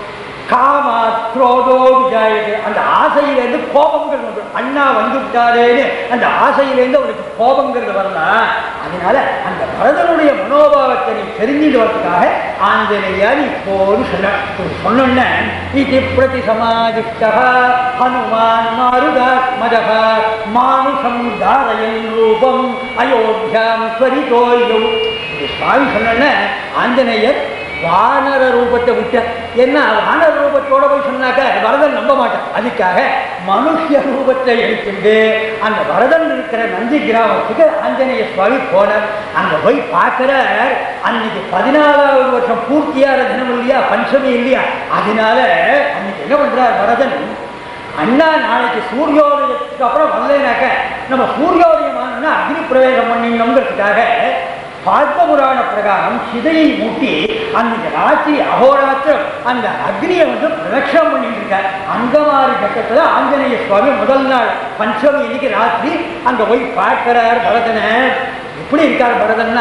காமா குரோதோ விஜாயது அந்த ஆசையிலேருந்து கோபங்கிறது வந்துடும் அண்ணா வந்து விட்டாரேன்னு அந்த ஆசையிலேருந்து அவனுக்கு கோபங்கிறது வரலாம் அதனால அந்த பரதனுடைய மனோபாவத்தை நீ தெரிஞ்சுட்டு வரதுக்காக ஆஞ்சநேயா நீ போன்னு சொன்ன சொன்னோன்ன இது பிரதி சமாதிஷ்டா ஹனுமான் மாருதாத்மஜா மானுஷம் தாரயன் ரூபம் அயோத்தியாம் ஸ்வரிதோயோ இது சுவாமி சொன்னோன்ன ஆஞ்சநேயர் வானர ரூபத்தை விட்ட என்ன வானர ரூபத்தோட போய் சொன்னாக்க வரதன் நம்ப மாட்டான் அதுக்காக மனுஷ ரூபத்தை எடுத்துட்டு அந்த வரதன் இருக்கிற நந்தி கிராமத்துக்கு ஆஞ்சநேய சுவாமி போனார் அங்க போய் பார்க்கிறார் அன்னைக்கு பதினாலாவது வருஷம் பூர்த்தியார தினம் இல்லையா பஞ்சமி இல்லையா அதனால அன்னைக்கு என்ன பண்றார் வரதன் அண்ணா நாளைக்கு சூரியோதயத்துக்கு அப்புறம் வரலைனாக்க நம்ம சூரியோதயம் ஆனோம்னா அக்னி பிரவேசம் பண்ணிடணுங்கிறதுக்காக பத்ம புராண பிரகாரம் சிதையை மூட்டி அன்னைக்கு ராத்திரி அகோராத்திரம் அந்த அக்னியை வந்து பிரதட்சணம் பண்ணிட்டு இருக்கார் அங்கமாரி கட்டத்துல ஆஞ்சநேய சுவாமி முதல் நாள் பஞ்சமி இன்னைக்கு ராத்திரி அங்க போய் பார்க்கிறார் பரதனை எப்படி இருக்கார் பரதன்னா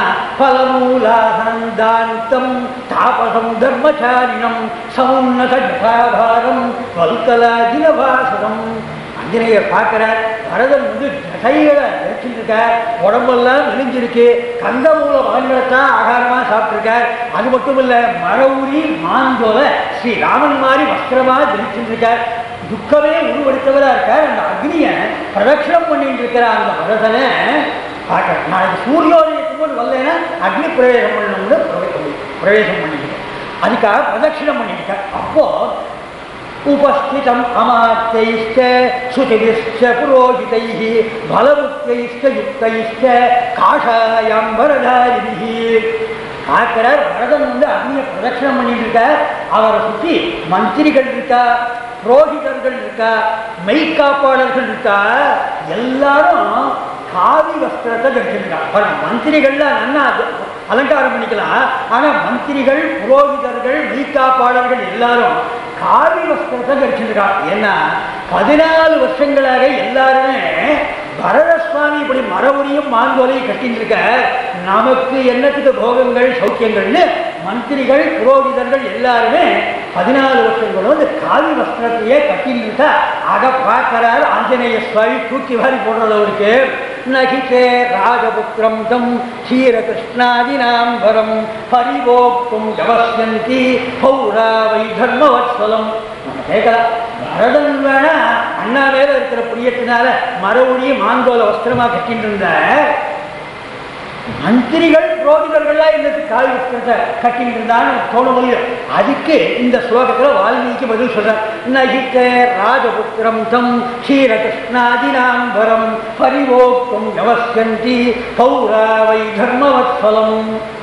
பலமூலானந்தாந்தம் தாபசம் தர்மச்சாரிணம் சமுன்னத ஜடாபாரம் வல்கலாஜினவாசனம் ஆஞ்சநேயர் பார்க்கிறார் பரதன் வந்து ஜடைகளை வச்சுட்டு இருக்கார் உடம்பெல்லாம் மெலிஞ்சிருக்கு கந்தமூல பலன்களைத்தான் ஆகாரமா சாப்பிட்டிருக்கார் அது மட்டும் இல்ல மழவுரி மாந்தோல ஸ்ரீ ராமன் மாதிரி வஸ்திரமா தரிச்சுட்டு இருக்கார் துக்கமே உருவெடுத்தவரா இருக்கார் அந்த அக்னியை பிரதட்சணம் பண்ணிட்டு இருக்கிற அந்த பரதனை பார்க்க நாளைக்கு சூரியோதயத்துக்கு போது வரலைன்னா அக்னி பிரவேசம் பண்ணணும்னு பிரவே- பிரவேசம் பண்ணிக்கிட்டேன் அதுக்காக பிரதட்சிணம் பண்ணிக்கிட்டேன் அப்போ उपस्थितम् अमात्यैश्च शुचिभिश्च पुरोहितैः बलमुक्तैश्च युक्तैश्च काषायाम्बरधारिभिः பார்க்கிறார் பரதன் வந்து அக்னியை பிரதட்சணம் பண்ணிட்டு இருக்கார் அவரை சுற்றி மந்திரிகள் இருக்கா புரோகிதர்கள் இருக்கா மெய்காப்பாளர்கள் இருக்கா எல்லாரும் காவி வஸ்திரத்தை தரிச்சிருக்காங்க மந்திரிகள்லாம் நல்லா அது- அலங்காரம் பண்ணிக்கலாம் ஆனா மந்திரிகள் புரோகிதர்கள் மெய்காப்பாளர்கள் எல்லாரும் காவி வஸ்திரத்தை தரிச்சிருக்காங்க ஏன்னா பதினாலு வருஷங்களாக எல்லாருமே பரத சுவாமி இப்படி மரபுரியும் மாங்கோலையும் கட்டிட்டு இருக்க நமக்கு என்னத்துக்கு போகங்கள் சௌக்கியங்கள்னு மந்திரிகள் புரோகிதர்கள் எல்லாருமே பதினாலு வருஷங்களும் இந்த காவி வஸ்திரத்தையே கட்டிட்டு இருக்கா அதை பார்க்கிறார் ஆஞ்சநேய சுவாமி தூக்கி வாரி போடுறது அவருக்கு நகிதே ராஜபுத்திரம் தம் க்ஷீரகிருஷ்ணாதினாம்பரம் பரிவோக்தும் யவஸ்யந்தி பௌரா வை தர்மவத்சலம் நம்ம கேட்கலாம் பரதன் வேணா அண்ணா மேல இருக்கிற பிரியத்தினால மறுபடிய மாங்கோல வஸ்திரமா கட்டிட்டு இருந்த மந்திரிகள் புரோகிதர்கள்லாம் என்னது காவி வஸ்திரத்தை கட்டிட்டு இருந்தான்னு தோண முடியும் அதுக்கு இந்த ஸ்லோகத்துல வால்மீகி பதில் சொல்றார் நகித்த ராஜபுத்திரம் தம் க்ஷீரகிருஷ்ணாதினாம்பரம் பரிவோக்தும் யவஸ்யந்தி பௌராவை தர்மவத்சலம்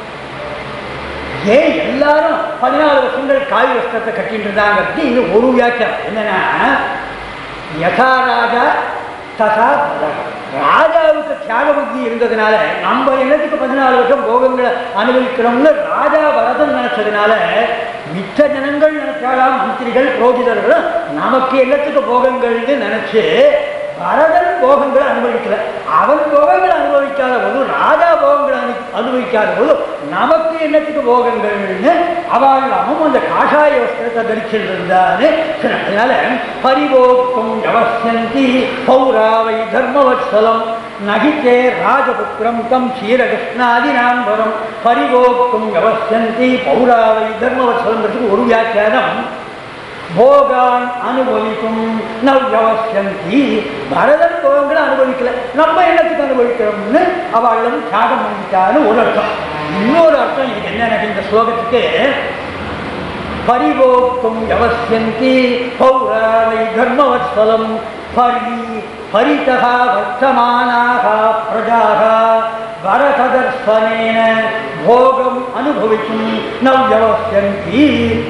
ஏன் எல்லாரும் பதினாலு வருஷங்கள் காவி வஸ்திரத்தை கட்டிட்டு இருந்தாங்க இது ஒரு வியாக்கியம் என்னன்னா யதா ராஜா ததா பரதா. ராஜாவுக்கு தியாக புத்தி இருந்ததுனால நம்ம என்னத்துக்கு பதினாலு வருஷம் போகங்களை அனுபவிக்கிறோம்னு ராஜா பரதன் நினைச்சதுனால மிச்ச ஜனங்கள் நினைச்சாலாம் மந்திரிகள் புரோகிதர்களும் நமக்கு என்னத்துக்கு போகங்கள்னு நினைச்சு பரதன் போகங்களை அனுபவிக்கல அவன் போகங்களை அனுபவிக்காத போது ராஜா போகங்களை அனு அனுபவிக்காத போது நமக்கு என்னத்துக்கு போகங்கள்னு அவள் அவன் அந்த காஷாய வஸ்திரத்தை தரிச்சிருந்தான்னு அதனால பரிவோக்தும் யவஸ்யந்தி பௌராவை தர்மவத்சலம் நகித்தே ராஜபுத்திரம் தம் க்ஷீரகிருஷ்ணாதினாம்பரம் பரிவோக்தும் யவஸ்யந்தி பௌராவை தர்மவத்சலம்ன்றதுக்கு ஒரு வியாக்கியானம் போகான் அனுபவிக்கும் நவ்யவசந்தி பரதன் போகங்களை அனுபவிக்கல நம்ம என்னத்துக்கு அனுபவிக்கிறோம்னு அவளும் தியாகம் பண்ணிட்டான்னு ஒரு அர்த்தம் இன்னொரு அர்த்தம் இதுக்கு என்ன எனக்கு இந்த ஸ்லோகத்துக்கு பரிவோக்தும் யவஸ்யந்தி பௌராவை தர்மவத்சலம் பரி பரிதா வர்த்தமானாக பிரஜாக பரததர்சனேன போகம் அனுபவிக்கும் நவ்யவஸ்யந்தி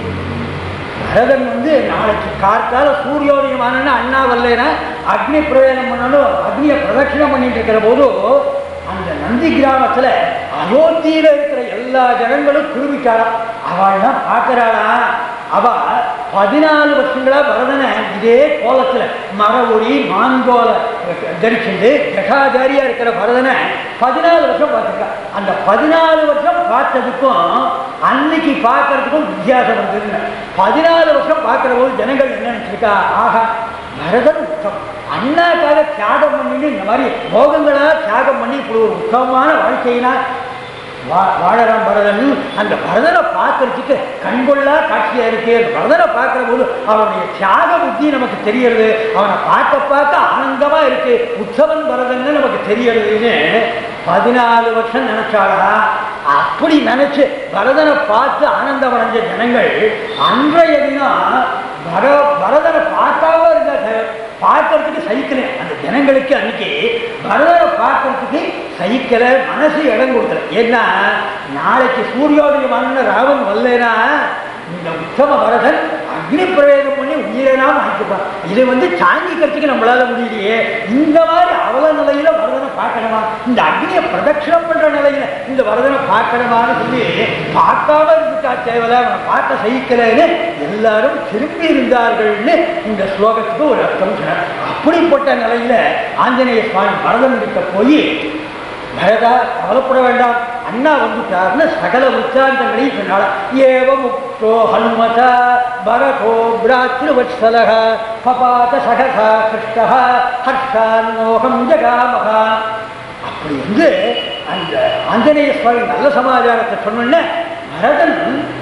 பரதன் வந்து நாளைக்கு கார்த்தால சூரியோதயம் ஆனா அண்ணா வரலைன்னா அக்னி பிரயோகம் பண்ணணும் அக்னியை பிரதட்சிணம் பண்ணிட்டு இருக்கிற போது அந்த நந்தி கிராமத்துல அயோத்தியில இருக்கிற எல்லா ஜனங்களும் குருவிட்டாளாம் அவள்லாம் பார்க்கறாளா அவ பதினாலு வருஷங்களா பரதனை இதே கோலத்துல மரஒடி மாங்கோல தரிச்சுண்டு ஜட்டாதாரியா இருக்கிற பரதனை பதினாலு வருஷம் பார்த்துருக்கா அந்த பதினாலு வருஷம் பார்த்ததுக்கும் அன்னைக்கு பார்க்கறதுக்கும் வித்தியாசம் வந்ததுங்க பதினாலு வருஷம் பார்க்கிற போது ஜனங்கள் என்ன நினைச்சிருக்கா ஆஹா பரதன் உத்தம் அண்ணாக்காக தியாகம் பண்ணிட்டு இந்த மாதிரி போகங்களா தியாகம் பண்ணி இப்படி ஒரு உத்தமமான வாழ்க்கையினா வா வாழறான் பரதன் அந்த பரதனை பார்க்கறதுக்கு கண்கொள்ளா காட்சியா இருக்கு அந்த பரதனை பார்க்கிற போது அவனுடைய தியாக புத்தி நமக்கு தெரியறது அவனை பார்க்க பார்க்க ஆனந்தமா இருக்கு உற்சவன் பரதன்னு நமக்கு தெரியறதுன்னு பதினாலு வருஷம் நினைச்சாளா அப்படி நினைச்சு பரதனை பார்த்து ஆனந்தம் அடைஞ்ச ஜனங்கள் அன்றைய தினம் பர பரதனை பார்க்காம இருந்த பார்க்கறதுக்கு சகிக்கல அந்த ஜனங்களுக்கு அன்னைக்கு பரதனை பார்க்கறதுக்கு சகிக்கல மனசு இடம் கொடுக்கல ஏன்னா நாளைக்கு சூரியோதயமான ராவன் வரலனா இந்த உத்தம பரதன் அக்னி பிரவேகம் பண்ணி உயிரனா மாற்றிப்பான் இதை வந்து தாங்கிக்கிறதுக்கு நம்மளால முடியலையே இந்த மாதிரி அவல நிலையில வரதனை பார்க்கணுமா இந்த அக்னியை பிரதட்சணம் பண்ற நிலையில இந்த வரதனை பார்க்கணுமான்னு சொல்லி பார்க்காம இருந்துட்டா தேவையில்ல அவனை பார்க்க சகிக்கலன்னு எல்லாரும் திரும்பி இருந்தார்கள்னு இந்த ஸ்லோகத்துக்கு ஒரு அர்த்தம் சொன்னார் அப்படிப்பட்ட நிலையில ஆஞ்சநேய சுவாமி பரதன் கிட்ட போய் பரதா கவலைப்பட வேண்டாம் அண்ணா வந்துட்டார்னு சகல உச்சாந்தங்களையும் சொன்னாள் ஏவ முக்தோ ஹனுமத பரதோ பிராத்ருவத்சலக பபாத சகசா கிருஷ்ண ஹர்ஷான்னோகம் ஜகாமகா அப்படி வந்து அந்த ஆஞ்சநேய சுவாமி நல்ல சமாச்சாரத்தை சொன்னோன்னே பரதன்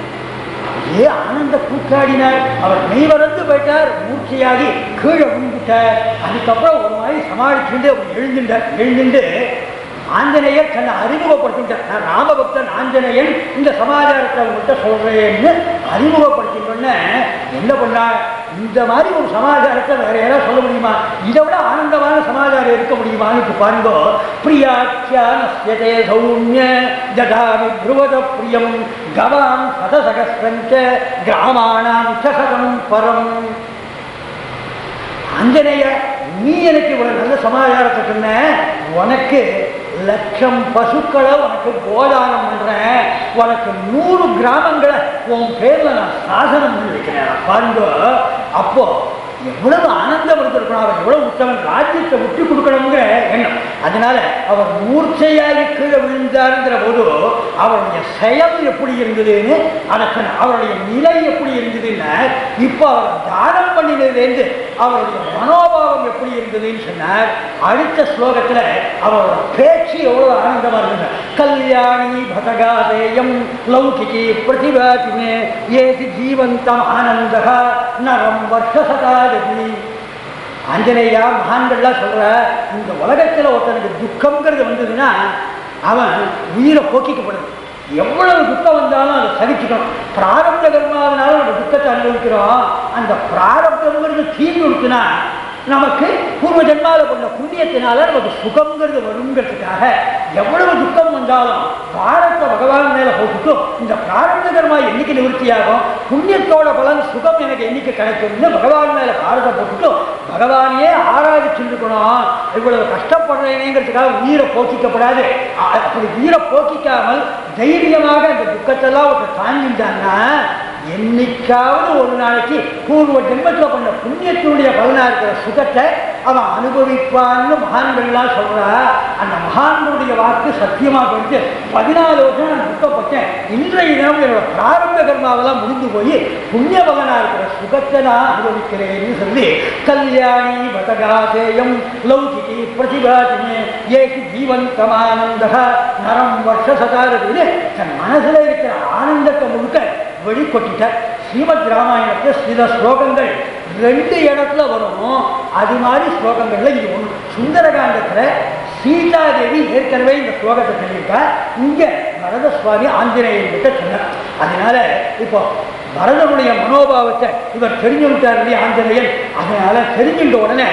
ஏ ஆனந்த கூத்தாடினார் அவர் மெய்வரந்து போயிட்டார் மூர்ச்சியாகி கீழே விழுந்துட்டார் அதுக்கப்புறம் ஒரு மாதிரி சமாளிச்சுட்டு அவர் எழுந்துட்டார் எழுந்துட்டு ஆஞ்சநேயர் தன்னை அறிமுகப்படுத்திட்டார் நான் ராமபக்தன் ஆஞ்சநேயன் இந்த சமாச்சாரத்தை அவங்கள்ட்ட சொல்றேன்னு அறிமுகப்படுத்தினோடனே என்ன பண்ணார் இந்த மாதிரி ஒரு சமாச்சாரத்தை வேற யாராவது சொல்ல முடியுமா இதை விட ஆனந்தமான சமாச்சாரம் இருக்க முடியுமான்னு இப்ப பாருங்க பிரியாட்சியானஸ்யதே சௌமிய ஜடாமி ப்ருவத பிரியம் கவாம் சதசகஸ்ரஞ்ச கிராமாணாம் ச சதம் பரம் ஆஞ்சநேய நீ எனக்கு இவ்வளவு நல்ல சமாச்சாரத்தை சொன்ன உனக்கு லட்சம் பசுக்களை உனக்கு கோதானம் பண்றேன் உனக்கு நூறு கிராமங்களை உன் பேர்ல நான் சாசனம் பண்ணி வைக்கிறேன் பாருங்க அப்போ எவ்வளவு ஆனந்தம் இருந்திருக்கணும் அவர் எவ்வளவு உத்தமன் ராஜ்யத்தை விட்டு கொடுக்கணுங்கிற எண்ணம் அதனால அவர் மூர்ச்சையாகி கீழே விழுந்தாருங்கிற போது அவருடைய செயல் எப்படி இருந்ததுன்னு அதை சொன்ன அவருடைய நிலை எப்படி இருந்ததுன்னா இப்போ அவர் தானம் பண்ணினதுலேருந்து அவருடைய மனோபாவம் எப்படி இருந்ததுன்னு சொன்னார் அடுத்த ஸ்லோகத்துல அவரோட பேச்சு எவ்வளவு ஆனந்தமா இருந்தது கல்யாணி பதகாதேயம் லௌகிகி பிரதிபாதிமே ஏதி ஜீவந்தம் ஆனந்தக நரம் வருஷசதாதி ஆஞ்சநேயா மகான்கள்லாம் சொல்ற இந்த உலகத்துல ஒருத்தனுக்கு துக்கம்ங்கிறது வந்ததுன்னா அவன் உயிரை போக்கிக்கப்படுது எவ்வளவு துக்கம் வந்தாலும் அதை சகிச்சுக்கணும் பிராரப்த கர்மாவினால நம்ம துக்கத்தை அனுபவிக்கிறோம் அந்த பிராரப்தம்ங்கிறது தீர்வு இருக்குன்னா நமக்கு பூர்வ ஜென்மால கொண்ட புண்ணியத்தினால நமக்கு சுகம்ங்கிறது வருங்கிறதுக்காக எவ்வளவு துக்கம் வந்தாலும் பாரத்தை பகவான் மேல போட்டுட்டு இந்த பிராரப்த கர்மா என்னைக்கு நிவர்த்தியாகும் புண்ணியத்தோட பலன் சுகம் எனக்கு என்னைக்கு கிடைக்கும்னு பகவான் மேல பாரத்தை போட்டுட்டு பகவானையே ஆராதிச்சுருக்கணும் இவ்வளவு கஷ்டப்படுறேனேங்கிறதுக்காக உயிரை போக்கிக்கப்படாது அ- அப்படி உயிரை போக்கிக்காமல் தைரியமாக அந்த துக்கத்தெல்லாம் ஒருத்தர் தாங்கிட்டான்னா என்னைக்காவது ஒரு நாளைக்கு பூர்வ ஜென்மத்தில் பண்ண புண்ணியத்தினுடைய பலனா இருக்கிற சுகத்தை அவன் அனுபவிப்பான்னு மகான்கள்லாம் சொல்றா அந்த மகான்களுடைய வாக்கு சத்தியமா போயிட்டு பதினாலு வருஷம் நான் துக்கப்பட்டேன் இன்றைய தினம் என்னோட பிராரம்ப கர்மாவெல்லாம் முடிந்து போய் புண்ணிய பலனா இருக்கிற சுகத்தை நான் அனுபவிக்கிறேன்னு சொல்லி கல்யாணி பதகாதேயம் லௌகிகி பிரதிபாதிமே ஏகி ஜீவந்தமானந்தக நரம் வருஷ சதாரதின்னு தன் மனசுல இருக்கிற ஆனந்தத்தை முழுக்க வெளிக்கொட்டிட்டார் ஸ்ரீமத் ராமாயணத்துல சில ஸ்லோகங்கள் ரெண்டு இடத்துல வரும் அது மாதிரி ஸ்லோகங்கள்ல இது ஒன்று சுந்தரகாண்டத்துல சீதாதேவி ஏற்கனவே இந்த ஸ்லோகத்தை சொல்லியிருக்கா இங்க வரத சுவாமி ஆஞ்சநேயன் கிட்ட சொன்னார் அதனால இப்போ பரதனுடைய மனோபாவத்தை இவர் தெரிஞ்சு விட்டார் இல்லையா ஆஞ்சநேயன் அதனால தெரிஞ்சுட்ட உடனே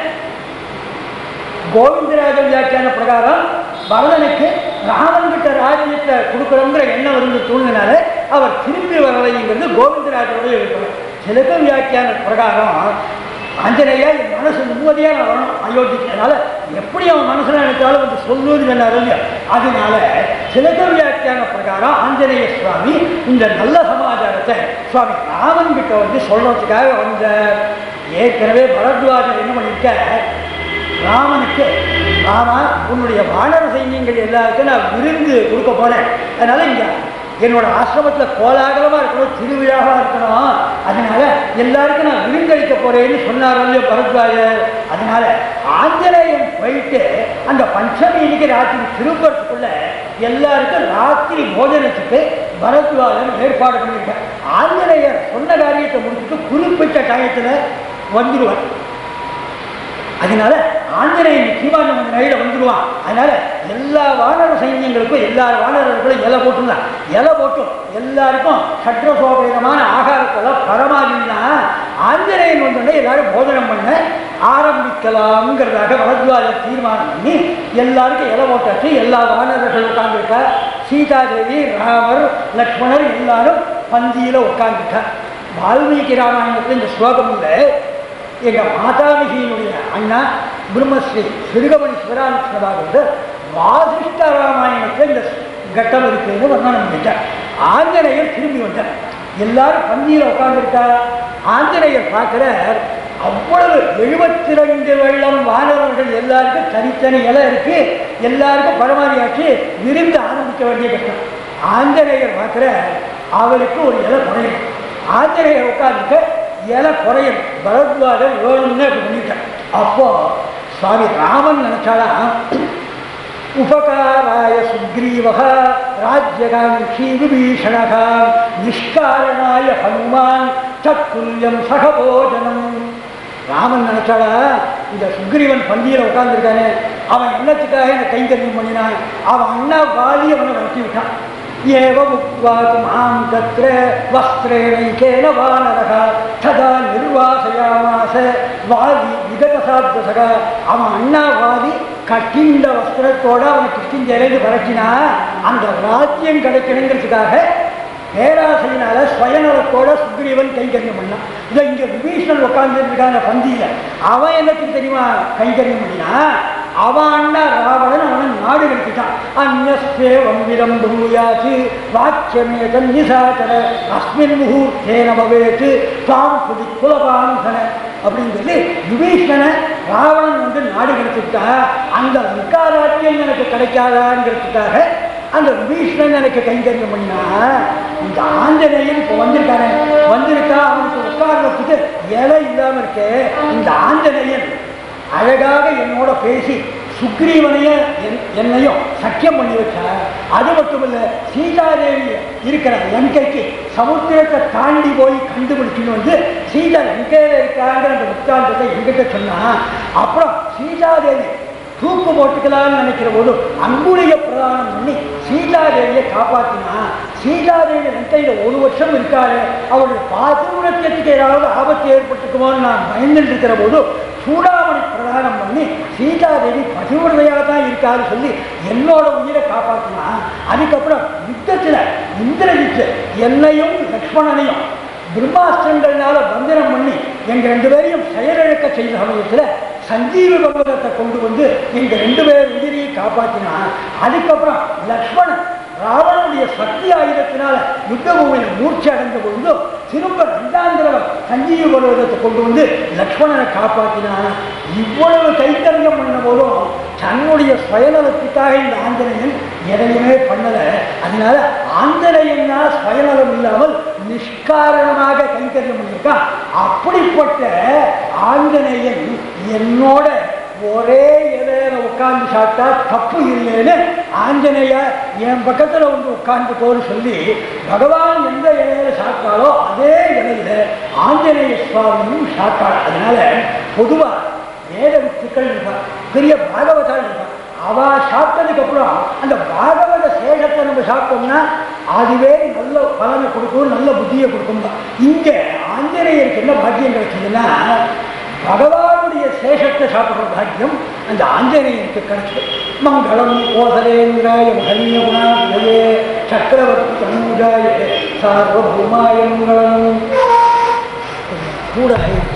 கோவிந்தராஜ வியாக்கியான பிரகாரம் பரதனுக்கு ராமன் கிட்ட ராஜ்யத்தை கொடுக்கணுங்கிற எண்ணம் இருந்து தூண்டினால அவர் திரும்பி வரலைங்கிறது கோவிந்தராஜோட இருக்கணும் சிலக வியாக்கியான பிரகாரம் ஆஞ்சநேயா என் மனசு நிம்மதியா நான் வரணும் அயோத்திக்கு அதனால எப்படி அவன் மனசுல நினைச்சாலும் வந்து சொல்லுன்னு சொன்னார் இல்லையா அதனால சிலக வியாக்கியான பிரகாரம் ஆஞ்சநேய சுவாமி இந்த நல்ல சமாச்சாரத்தை சுவாமி ராமன் கிட்ட வந்து சொல்றதுக்காக வந்த ஏற்கனவே பரத்வாஜர் என்ன பண்ணியிருக்க ராமனுக்கு ராமா உன்னுடைய வானர சைன்யங்கள் எல்லாருக்கும் நான் விருந்து கொடுக்க போறேன் அதனால இங்க என்னோட ஆசிரமத்தில் கோலாகலமாக இருக்கணும் திருவிழாவாக இருக்கணும் அதனால எல்லாருக்கும் நான் விருந்தளிக்க போறேன்னு சொன்னார் இல்லையோ பரத்வாஜர் அதனால ஆஞ்சநேயன் போயிட்டு அந்த பஞ்சமி இன்னைக்கு ராத்திரி திருப்பறதுக்குள்ள எல்லாருக்கும் ராத்திரி போஜனத்துக்கு பரத்வாஜன் ஏற்பாடு பண்ணியிருக்கேன் ஆஞ்சநேயர் சொன்ன காரியத்தை முடிச்சுட்டு குறிப்பிட்ட டயத்தில் வந்துடுவார் அதனால ஆஞ்சநேயன் நிச்சயமா நம்ம நையில வந்துடுவான் அதனால எல்லா வானர சைன்யங்களுக்கும் எல்லா வானரர்களும் இலை போட்டுலாம் இலை போட்டும் எல்லாருக்கும் சட்ரசோபேதமான ஆகாரத்தெல்லாம் பரமாதினா ஆஞ்சநேயன் வந்தோடனே எல்லாரும் போஜனம் பண்ண ஆரம்பிக்கலாம்ங்கிறதாக வரத்வாஜ தீர்மானம் பண்ணி எல்லாருக்கும் இலை போட்டாச்சு எல்லா வானரர்கள் உட்கார்ந்துருக்கா சீதாதேவி ராமர் லக்ஷ்மணர் எல்லாரும் பந்தியில உட்கார்ந்துட்டா வால்மீகி ராமாயணத்தில் இந்த ஸ்லோகம் இல்லை எங்க மாதாமிகியினுடைய அண்ணா பிரம்மஸ்ரீ சிறுகமணி சிவராமகிருஷ்ணபாகவதர் வாசிஷ்ட ராமாயணத்தில் இந்த கட்டம் இருக்குன்னு வர்ணனம் பண்ணிட்டார் ஆஞ்சநேயர் திரும்பி வந்தார் எல்லாரும் பந்தியில் உட்கார்ந்துருக்கா ஆஞ்சநேயர் பார்க்கிறார் அவ்வளவு எழுபத்தி ரெண்டு வெள்ளம் வானவர்கள் எல்லாருக்கும் தனித்தனி இலை இருக்கு எல்லாருக்கும் பரமாரியாச்சு விருந்து ஆரம்பிக்க வேண்டிய கஷ்டம் ஆஞ்சநேயர் பார்க்கிறார் அவருக்கு ஒரு இலை குறையும் ஆஞ்சநேயர் உட்கார்ந்துட்டு இலை குறையும் பரத்வாஜர் வேணும்னு அப்படி பண்ணிட்டேன் அப்போ சுவாமி ராமன் நினைச்சாலா உபகாராய சுக்ரீவக ராஜ்யகாங்கி விபீஷணக நிஷ்காரணாய ஹனுமான் தத்துல்யம் சகபோஜனம் ராமன் நினைச்சாடா இந்த சுக்ரீவன் பந்தியில் உட்கார்ந்துருக்கானே அவன் என்னத்துக்காக என்னை கைங்கரியம் பண்ணினான் அவன் அண்ணா வாலி அவனை நடத்தி விட்டான் ஏவ முக்வாது மாம் தத்ர வஸ்திரேணைக்கேன வானரக ததா நிர்வாசயாமாச வாதி விகதசாத்வசக அவன் அண்ணா வாதி கட்டிண்ட வஸ்திரத்தோட அவன் கிருஷ்ணஞ்சேலேருந்து பறக்கினா அந்த ராஜ்யம் கிடைக்கணுங்கிறதுக்காக பேராசையினால ஸ்வயநலத்தோட சுக்ரீவன் கைங்கரியம் பண்ணான் இதை இங்க விபீஷணன் உட்கார்ந்துருக்காங்க பந்தியில அவன் என்னத்துக்கு தெரியுமா கைங்கரியம் பண்ணினா அவன் அண்ணா ராவணன் அவனை நாடு கடத்திட்டான் அந்நேவம் விரம்பூயாச்சு வாக்கியமே தன்னிசாச்சர அஸ்மின் முகூர்த்தேன பவேத்து தாம் புதி குலபாந்தன அப்படின்னு சொல்லி விபீஷணனை ராவணன் வந்து நாடு கடத்திட்டா அந்த விக்காராட்டியம் எனக்கு கிடைக்காதாங்கிறதுக்காக அந்த விபீஷ்ணன் எனக்கு கைங்கரியம் பண்ணா இந்த ஆஞ்சநேயன் இப்போ வந்திருக்கானே வந்திருக்கா அவனுக்கு உட்கார்றதுக்கு இலை இல்லாம இருக்கே இந்த ஆஞ்சநேயன் அழகாக என்னோட பேசி சுக்ரீவனைய என்- என்னையும் சக்கியம் பண்ணி வச்சா அது மட்டும் இல்ல சீதாதேவி இருக்கிற லங்கைக்கு சமுத்திரத்தை தாண்டி போய் கண்டுபிடிச்சுன்னு வந்து சீதா லங்கையில இருக்காங்கிற அந்த முத்தாந்தத்தை எங்கிட்ட சொன்னா அப்புறம் சீதாதேவி தூக்கு போட்டுக்கலாம்னு நினைக்கிற போது அன்புடைய பிரதானம் பண்ணி சீதாதேவியை காப்பாத்தினா சீதாதேவி லங்கையில ஒரு வருஷம் இருக்காரு அவருடைய பாதுகாத்துக்கு ஏதாவது ஆபத்து ஏற்பட்டுக்குமோன்னு நான் பயந்துட்டு இருக்கிற போது சூடாமணி பிரதானம் பண்ணி சீதாதேவி பதிவுடையாக தான் இருக்காரு சொல்லி என்னோட உயிரை காப்பாத்தினா அதுக்கப்புறம் யுத்தத்துல இந்திரஜித்து என்னையும் லக்ஷ்மணனையும் பிரம்மாஸ்திரங்கள்னால பந்தனம் பண்ணி எங்க ரெண்டு பேரையும் செயலிழக்க செய்த சமயத்துல சஞ்சீவி பகவதத்தை கொண்டு வந்து எங்க ரெண்டு பேர் உயிரியை காப்பாத்தினா அதுக்கப்புறம் லக்ஷ்மணன் ராவணனுடைய சக்தி ஆயுதத்தினால யுத்த பூமியில் மூர்ச்சி அடைந்த பொழுது திரும்ப ரெண்டாம் தடவை சஞ்சீவி பகவதத்தை கொண்டு வந்து லக்ஷ்மணனை காப்பாத்தினான் இவ்வளவு கைத்தறியம் பண்ண போதும் தன்னுடைய சுயநலத்துக்காக இந்த ஆஞ்சநேயன் எதையுமே பண்ணல அதனால ஆஞ்சநேயன்னா சுயநலம் இல்லாமல் நிஷ்காரணமாக கைத்தறியம் பண்ணியிருக்கான் அப்படிப்பட்ட ஆஞ்சநேயன் என்னோட ஒரே இலையில உட்கார்ந்து சாப்பிட்டா தப்பு இல்லைன்னு ஆஞ்சநேய என் பக்கத்துல வந்து உட்கார்ந்துக்கோன்னு சொல்லி பகவான் எந்த இலையில சாப்பிட்டாலோ அதே இலையில ஆஞ்சநேய சுவாமியும் சாப்பிட்டாள் அதனால பொதுவா வேத வித்துக்கள் இருப்பார் பெரிய பாகவதால் இருப்பார் அவ சாப்பிட்டதுக்கு அப்புறம் அந்த பாகவத சேஷத்தை நம்ம சாப்பிட்டோம்னா அதுவே நல்ல பலனை கொடுக்கும் நல்ல புத்தியை கொடுக்கும் இங்க ஆஞ்சநேயருக்கு என்ன பாக்கியம் கிடைச்சதுன்னா பகவானுடைய சேஷத்தை சாப்பிடுற பாக்கியம் அந்த ஆஞ்சநேயனுக்கு கிடைச்சது மங்களம் கோசலேந்திராய மகன்ய குணாய சக்கரவர்த்தி தனூஜாய சார்வபூமாய மங்களம் கூட ஆயிடுச்சு